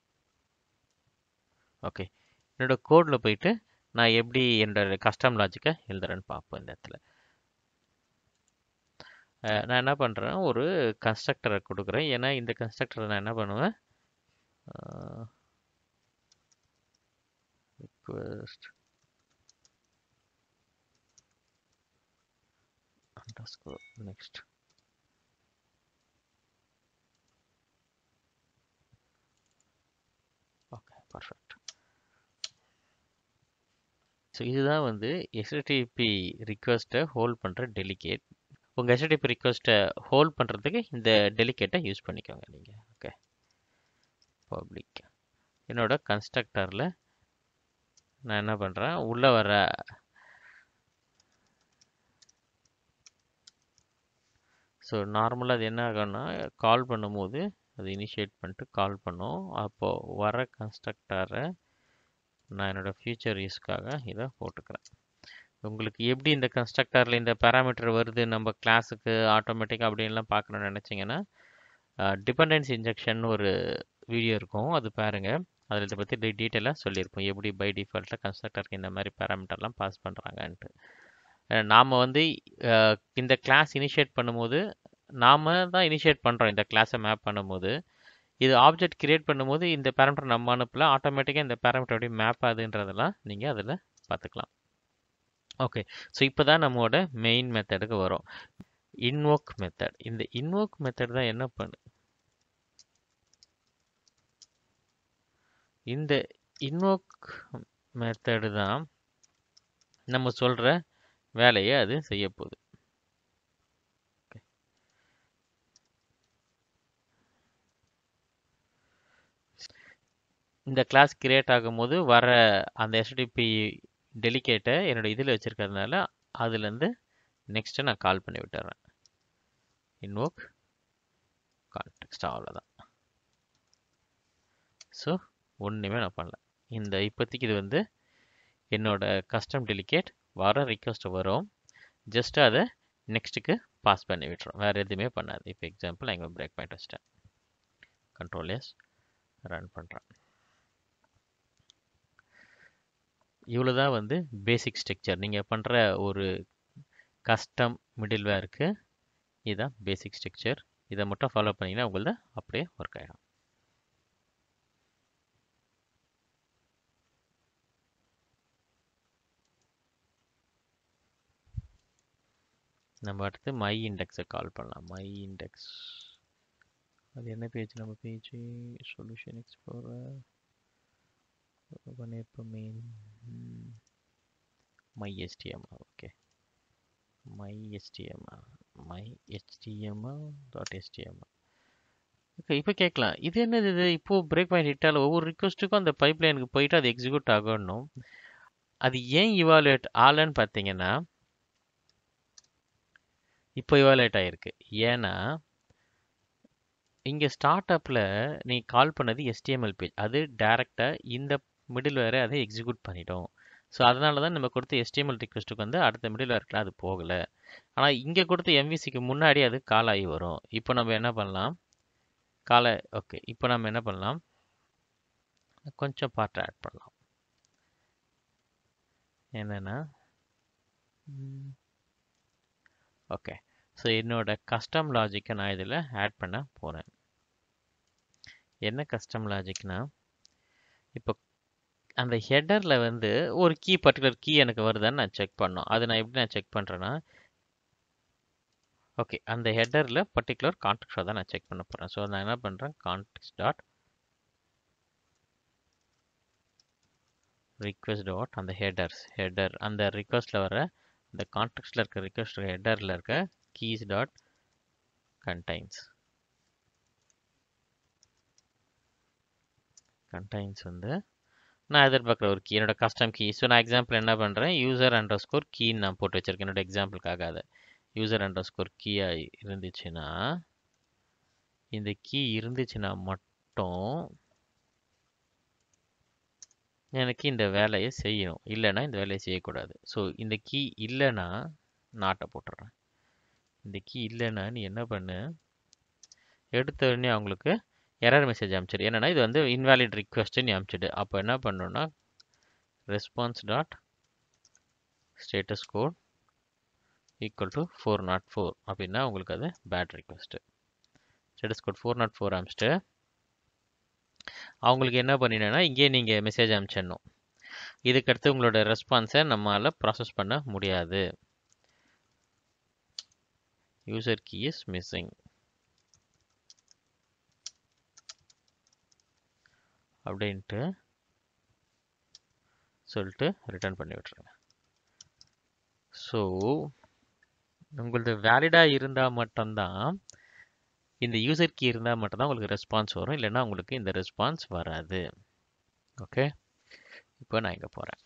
A: ஓகே என்னோட கோடில் போயிட்டு நான் எப்படி என்னோட கஸ்டம் லாஜிக்கை எழுதுறேன்னு பார்ப்போம் இந்த இடத்துல நான் என்ன பண்ணுறேன் ஒரு கன்ஸ்ட்ரக்டரை கொடுக்குறேன் ஏன்னா இந்த கன்ஸ்ட்ரக்டரை நான் என்ன பண்ணுவேன் request underscore next okay perfect so இதுதான் வந்து எஸ்டிபி ரிக்வஸ்ட்டை ஹோல்ட் பண்ணுற டெலிகேட் உங்கள் எஸ்டிபி ரிக்வஸ்ட்டை ஹோல்ட் பண்ணுறதுக்கு இந்த டெலிகேட்டை யூஸ் பண்ணிக்கோங்க நீங்கள் ஓகே பப்ளிக் என்னோட கன்ஸ்ட்ரக்டரில் நான் என்ன பண்ணுறேன் உள்ளே வர ஸோ நார்மலாக அது என்ன ஆகும்னா கால் பண்ணும்போது அது இனிஷியேட் பண்ணிட்டு கால் பண்ணும் அப்போது வர கன்ஸ்ட்ரக்டரை நான் என்னோடய ஃப்யூச்சர் யூஸ்க்காக இதை போட்டுக்கிறேன் உங்களுக்கு எப்படி இந்த கன்ஸ்ட்ரக்டரில் இந்த பேராமீட்டர் வருது நம்ம கிளாஸுக்கு ஆட்டோமேட்டிக்காக அப்படின்லாம் பார்க்கணுன்னு நினச்சிங்கன்னா டிபெண்டன்ஸ் இன்ஜெக்ஷன் ஒரு வீடியோ இருக்கும் அது பாருங்கள் அதில் இதை பற்றி டீ டீட்டெயிலாக சொல்லியிருப்போம் எப்படி பை டிஃபால்ட்டாக கன்ஸ்ட்ரக்டருக்கு இந்த மாதிரி பேராமீட்டர்லாம் பாஸ் பண்ணுறாங்கன்ட்டு நாம் வந்து இந்த கிளாஸ் இனிஷியேட் பண்ணும்போது நாம் தான் இனிஷியேட் பண்ணுறோம் இந்த கிளாஸை மேப் பண்ணும்போது இது ஆப்ஜெக்ட் கிரியேட் பண்ணும்போது இந்த பேராமீட்டர் நம்ம அனுப்பல ஆட்டோமேட்டிக்காக இந்த பேராமீட்டர் எப்படி மேப் ஆகுதுன்றதெல்லாம் நீங்கள் அதில் பார்த்துக்கலாம் ஓகே ஸோ இப்போ தான் நம்மளோட மெயின் மெத்தடுக்கு வரும் இன்வோக் மெத்தட் இந்த இன்வோக் மெத்தட் தான் என்ன பண்ணு இந்த இன்வோக் மெத்தடு தான் நம்ம சொல்கிற வேலையை அது செய்ய போகுது இந்த கிளாஸ் கிரியேட் ஆகும்போது வர அந்த எஸ்டிபி டெலிகேட்டை என்னோட இதில் வச்சுருக்கிறதுனால அதுலேருந்து நெக்ஸ்ட்டு நான் கால் பண்ணி விட்டுறேன் இன்வோக் கான்டெக்ஸ்ட் அவ்வளோதான் ஸோ ஒன்றுமே நான் பண்ணல இந்த இப்போதைக்கு இது வந்து என்னோட கஸ்டம் டெலிகேட் வர ரிக்வஸ்ட் வரும் ஜஸ்ட் அதை நெக்ஸ்ட்டுக்கு பாஸ் பண்ணி விட்டுரும் வேறு எதுவுமே பண்ணாது இப்போ எக்ஸாம்பிள் நான் இங்கே பிரேக் பாயிண்ட் வச்சிட்டேன் கண்ட்ரோல் எஸ் ரன் பண்ணுறேன் இவ்வளோ தான் வந்து பேசிக் ஸ்ட்ரக்சர் நீங்கள் பண்ணுற ஒரு கஸ்டம் மிடில்வேருக்கு இதுதான் பேசிக் ஸ்ட்ரக்சர் இதை மட்டும் ஃபாலோ பண்ணிங்கன்னா உங்களது அப்படியே ஒர்க் ஆகிடும் நம்ம அடுத்து மை இண்டெக்ஸை கால் பண்ணலாம் மை இண்டெக்ஸ் அது என்ன பேஜ் நம்ம பேஜ் சொல்யூஷன் எக்ஸ்ப்ளோரர் பண்ணியிருப்போமே my HTML okay my HTML my HTML dot HTML okay இப்போ கேட்கலாம் இது என்னது இது இப்போது பிரேக் பாயிண்ட் ஹிட்டால் ஒவ்வொரு ரிக்வஸ்ட்டுக்கும் அந்த பைப் லைனுக்கு போயிட்டு அது எக்ஸிக்யூட் ஆகணும் அது ஏன் இவாலுவேட் ஆகலன்னு பார்த்தீங்கன்னா இப்போ இவாலுவேட் ஆகிருக்கு ஏன்னா இங்கே ஸ்டார்ட் அப்பில் நீ கால் பண்ணது எஸ்டிஎம்எல் பேஜ் அது டேரெக்டாக இந்த மிடில் வேறு அதை எக்ஸிக்யூட் பண்ணிட்டோம் ஸோ அதனால தான் நம்ம கொடுத்த எஸ்டிஎம்எல் ரிக்வெஸ்ட்டுக்கு வந்து அடுத்த மிடில் வேர்க்கில் அது போகலை ஆனால் இங்கே கொடுத்த எம்விசிக்கு முன்னாடி அது கால் ஆகி வரும் இப்போ நம்ம என்ன பண்ணலாம் காலை ஓகே இப்போ நம்ம என்ன பண்ணலாம் கொஞ்சம் பார்ட்டை ஆட் பண்ணலாம் என்னென்னா ஓகே ஸோ என்னோட கஸ்டம் லாஜிக்கை நான் இதில் ஆட் பண்ண போகிறேன் என்ன கஸ்டம் லாஜிக்னா இப்போ அந்த ஹெடரில் வந்து ஒரு கீ பர்டிகுலர் கீ எனக்கு வருதான்னு நான் செக் பண்ணோம் அது நான் எப்படி நான் செக் பண்ணுறேன்னா ஓகே அந்த ஹெடரில் பர்டிகுலர் கான்டெக்டாக தான் நான் செக் பண்ண போகிறேன் ஸோ நான் என்ன பண்ணுறேன் கான்டெக்ட் டாட் ரிக்வெஸ்ட் டாட் அந்த ஹெடர்ஸ் ஹெடர் அந்த ரிக்வெஸ்ட்டில் வர அந்த கான்டெக்ட்டில் இருக்க ரிக்வெஸ்ட் ஹெடரில் இருக்க keys dot contains contains வந்து நான் எதிர்பார்க்குற ஒரு கீ என்னோட கஸ்டம் கீ ஸோ நான் எக்ஸாம்பிள் என்ன பண்ணுறேன் யூசர் அண்டர் ஸ்கோர் கீன்னு நான் போட்டு வச்சிருக்கேன் என்னோட எக்ஸாம்பிளுக்காக அதை யூசர் அண்டர் ஸ்கோர் கீயாக இருந்துச்சுன்னா இந்த கீ இருந்துச்சுன்னா மட்டும் எனக்கு இந்த வேலையை செய்யணும் இல்லைன்னா இந்த வேலையை செய்யக்கூடாது ஸோ இந்த கீ இல்லைன்னா நாட்டை போட்டுடுறேன் இந்த கீ இல்லைன்னா நீ என்ன பண்ணு எடுத்த உடனே அவங்களுக்கு எரர் மெசேஜ் அனுப்பிச்சிடு என்னன்னா இது வந்து இன்வாலிட் ரிக்வெஸ்ட்டு நீ அனுப்பிச்சிடு அப்போ என்ன பண்ணணும்னா response dot status code equal to four not four அப்படின்னா உங்களுக்கு அது bad request status code four not four அனுப்பிச்சிட்டு அவங்களுக்கு என்ன பண்ணினேன்னா இங்கேயே நீங்கள் மெசேஜ் அனுப்பிச்சிடணும் இதுக்கடுத்து உங்களோட ரெஸ்பான்ஸை நம்மளால் ப்ராசஸ் பண்ண முடியாது user key is missing அப்படின்ட்டு சொல்லிட்டு ரிட்டர்ன் பண்ணி விட்டுருங்க ஸோ உங்களது வேலிடாக இருந்தால் மட்டும்தான் இந்த யூசர் கீ இருந்தால் மட்டும்தான் உங்களுக்கு ரெஸ்பான்ஸ் வரும் இல்லைன்னா உங்களுக்கு இந்த ரெஸ்பான்ஸ் வராது ஓகே இப்போ நான் இங்கே போகிறேன்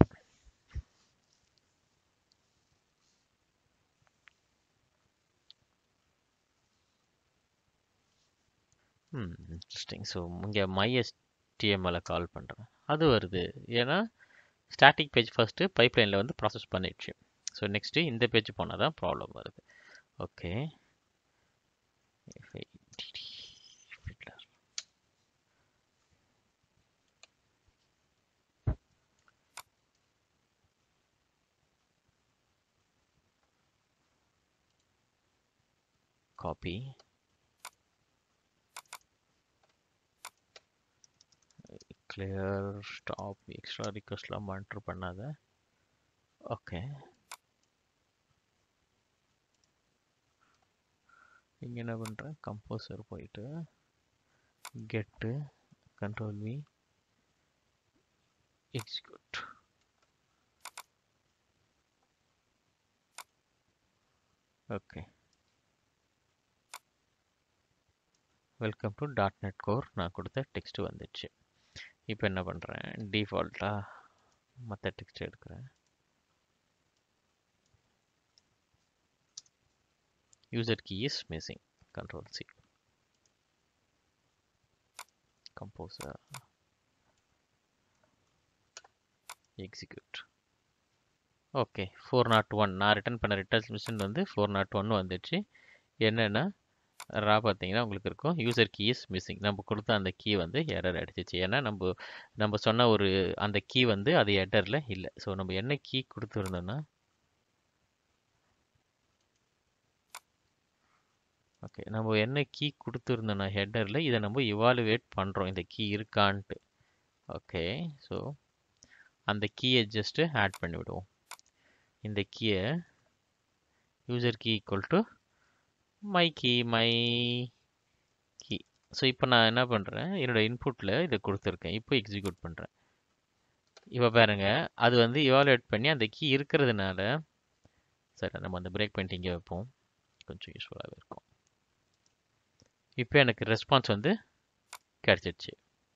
A: ம் இன்ட்ரெஸ்டிங் ஸோ இங்கே மைஎஸ்டிஎம்எல்லை கால் பண்ணுறேன் அது வருது ஏன்னா ஸ்டாட்டிக் பேஜ் ஃபஸ்ட்டு பைப்லைனில் வந்து ப்ராசஸ் பண்ணிடுச்சு ஸோ நெக்ஸ்ட்டு இந்த பேஜ் போனால் தான் ப்ராப்ளம் வருது okay copy clear stop extra ரிக்வஸ்ட்லாம் மானிட்டர் பண்ணாத ஓகே இங்கே என்ன பண்ணுறேன் கம்போசர் போயிட்டு get control V execute okay welcome to dot net core நான் கொடுத்த டெக்ஸ்ட் வந்துச்சு இப்போ என்ன பண்ணுறேன் டிஃபால்ட்டாக மற்ற டெக்ஸ்ட் எடுக்கிறேன் user key is missing control C composer execute okay four not one நான் ரிட்டர்ன் பண்ண ரிட்டர்ன் மிஷின் வந்து ஃபோர் நாட் ஒன் வந்துச்சு என்னென்னா ரா பார்த்தீங்கன்னா உங்களுக்கு இருக்கும் யூசர் கீ இஸ் மிஸ்ஸிங் நம்ம கொடுத்த அந்த கீ வந்து எரர் அடிச்சிச்சு ஏன்னா நம்ம நம்ம சொன்ன ஒரு அந்த கீ வந்து அது எரரில் இல்லை ஸோ நம்ம என்ன கீ கொடுத்துருந்தோம்னா ஓகே நம்ம என்ன கீ கொடுத்துருந்தோம்னா ஹெட்டரில் இதை நம்ம இவாலுவேட் பண்ணுறோம் இந்த கீ இருக்கான்ட்டு ஓகே ஸோ அந்த கீயை ஜஸ்ட்டு ஆட் பண்ணி விடுவோம் இந்த கீயை user key equal to my key my key so இப்போ நான் என்ன பண்ணுறேன் என்னோட இன்புட்டில் இதை கொடுத்துருக்கேன் இப்போ எக்ஸிக்யூட் பண்ணுறேன் இப்போ பாருங்க அது வந்து இவாலுவேட் பண்ணி அந்த கீ இருக்கிறதுனால சரி நம்ம அந்த பிரேக் பாயிண்ட் இங்கே வைப்போம் கொஞ்சம் யூஸ்ஃபுல்லாகவே இருக்கும் இப்போ எனக்கு ரெஸ்பான்ஸ் வந்து கிடச்சிடுச்சு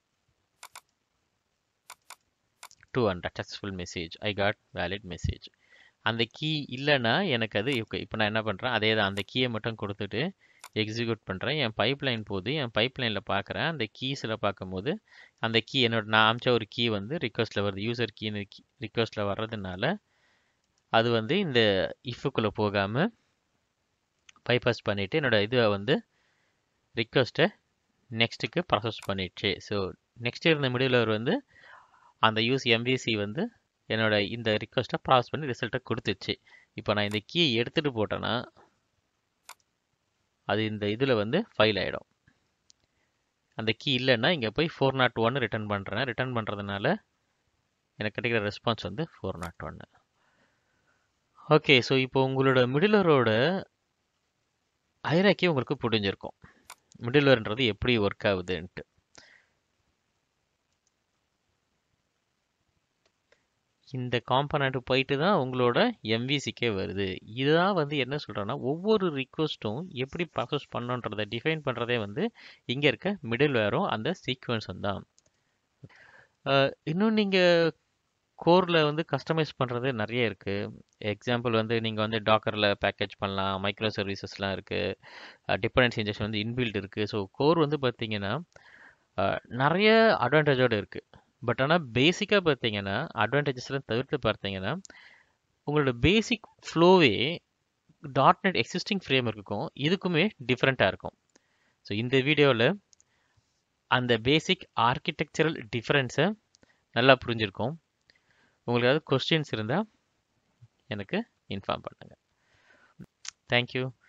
A: to and successful message I got valid message அந்த கீ இல்லைன்னா எனக்கு அது இப்போ நான் என்ன பண்ணுறேன் அதே தான் அந்த கீயை மட்டும் கொடுத்துட்டு எக்ஸிக்யூட் பண்ணுறேன் என் பைப் லைன் போது என் பைப் லைனில் பார்க்குறேன் அந்த கீஸில் பார்க்கும்போது அந்த கீ என்னோட நான் அமிச்ச ஒரு கீ வந்து ரிக்வஸ்ட்டில் வருது யூசர் கீ ரிக்வஸ்ட்டில் வர்றதுனால அது வந்து இந்த இஃபுக்குள்ளே போகாமல் பைபாஸ் பண்ணிவிட்டு என்னோட இதை வந்து ரிக்வஸ்ட்டை நெக்ஸ்ட்டுக்கு ப்ராசஸ் பண்ணிடுச்சு ஸோ நெக்ஸ்ட் இருந்த மிடில் வந்து அந்த யூஸ் எம்விசி வந்து என்னோட இந்த ரிக்வஸ்ட்டை ப்ராசஸ் பண்ணி ரிசல்ட்டை கொடுத்துச்சு இப்போ நான் இந்த கீயை எடுத்துகிட்டு போட்டேன்னா அது இந்த இதில் வந்து ஃபைல் ஆகிடும் அந்த கீ இல்லைன்னா இங்கே போய் ஃபோர் நாட் ஒன் ரிட்டர்ன் பண்ணுறேன் ரிட்டர்ன் பண்ணுறதுனால எனக்கு கிடைக்கிற ரெஸ்பான்ஸ் வந்து ஃபோர் நாட் ஒன்று ஓகே ஸோ இப்போ உங்களோட மிடிலரோட ஐராக்கி உங்களுக்கு புரிஞ்சிருக்கும் மிடில்வேர்ன்றது எப்படி ஒர்க் ஆகுதுன்ட்டு இந்த காம்பனண்ட் போயிட்டு தான் உங்களோட எம்விசிக்கே வருது இதுதான் வந்து என்ன சொல்கிறேன்னா ஒவ்வொரு ரிக்வஸ்ட்டும் எப்படி ப்ராசஸ் பண்ணுன்றதை டிஃபைன் பண்ணுறதே வந்து இங்கே இருக்க மிடில் வேரும் அந்த சீக்வன்ஸும் தான் இன்னும் நீங்கள் கோரில் வந்து கஸ்டமைஸ் பண்ணுறது நிறைய இருக்குது எக்ஸாம்பிள் வந்து நீங்கள் வந்து டாக்கரில் பேக்கேஜ் பண்ணலாம் மைக்ரோ சர்வீசஸ்லாம் இருக்குது டிபெண்டன்ஸ் இன்ஜெக்ஷன் வந்து இன்பில்ட் இருக்குது ஸோ கோர் வந்து பார்த்தீங்கன்னா நிறைய அட்வான்டேஜோடு இருக்குது பட் ஆனால் பேசிக்காக பார்த்தீங்கன்னா அட்வான்டேஜஸ்லாம் தவிர்த்து பார்த்தீங்கன்னா உங்களோட பேசிக் ஃப்ளோவே டாட் நெட் எக்ஸிஸ்டிங் ஃப்ரேம் இருக்கும் இதுக்குமே டிஃப்ரெண்ட்டாக இருக்கும் ஸோ இந்த வீடியோவில் அந்த பேசிக் ஆர்கிடெக்சரல் டிஃப்ரென்ஸை நல்லா புரிஞ்சிருக்கும் உங்களுக்கு ஏதாவது கொஸ்டின்ஸ் இருந்தால் எனக்கு இன்ஃபார்ம் பண்ணுங்கள் தேங்க்யூ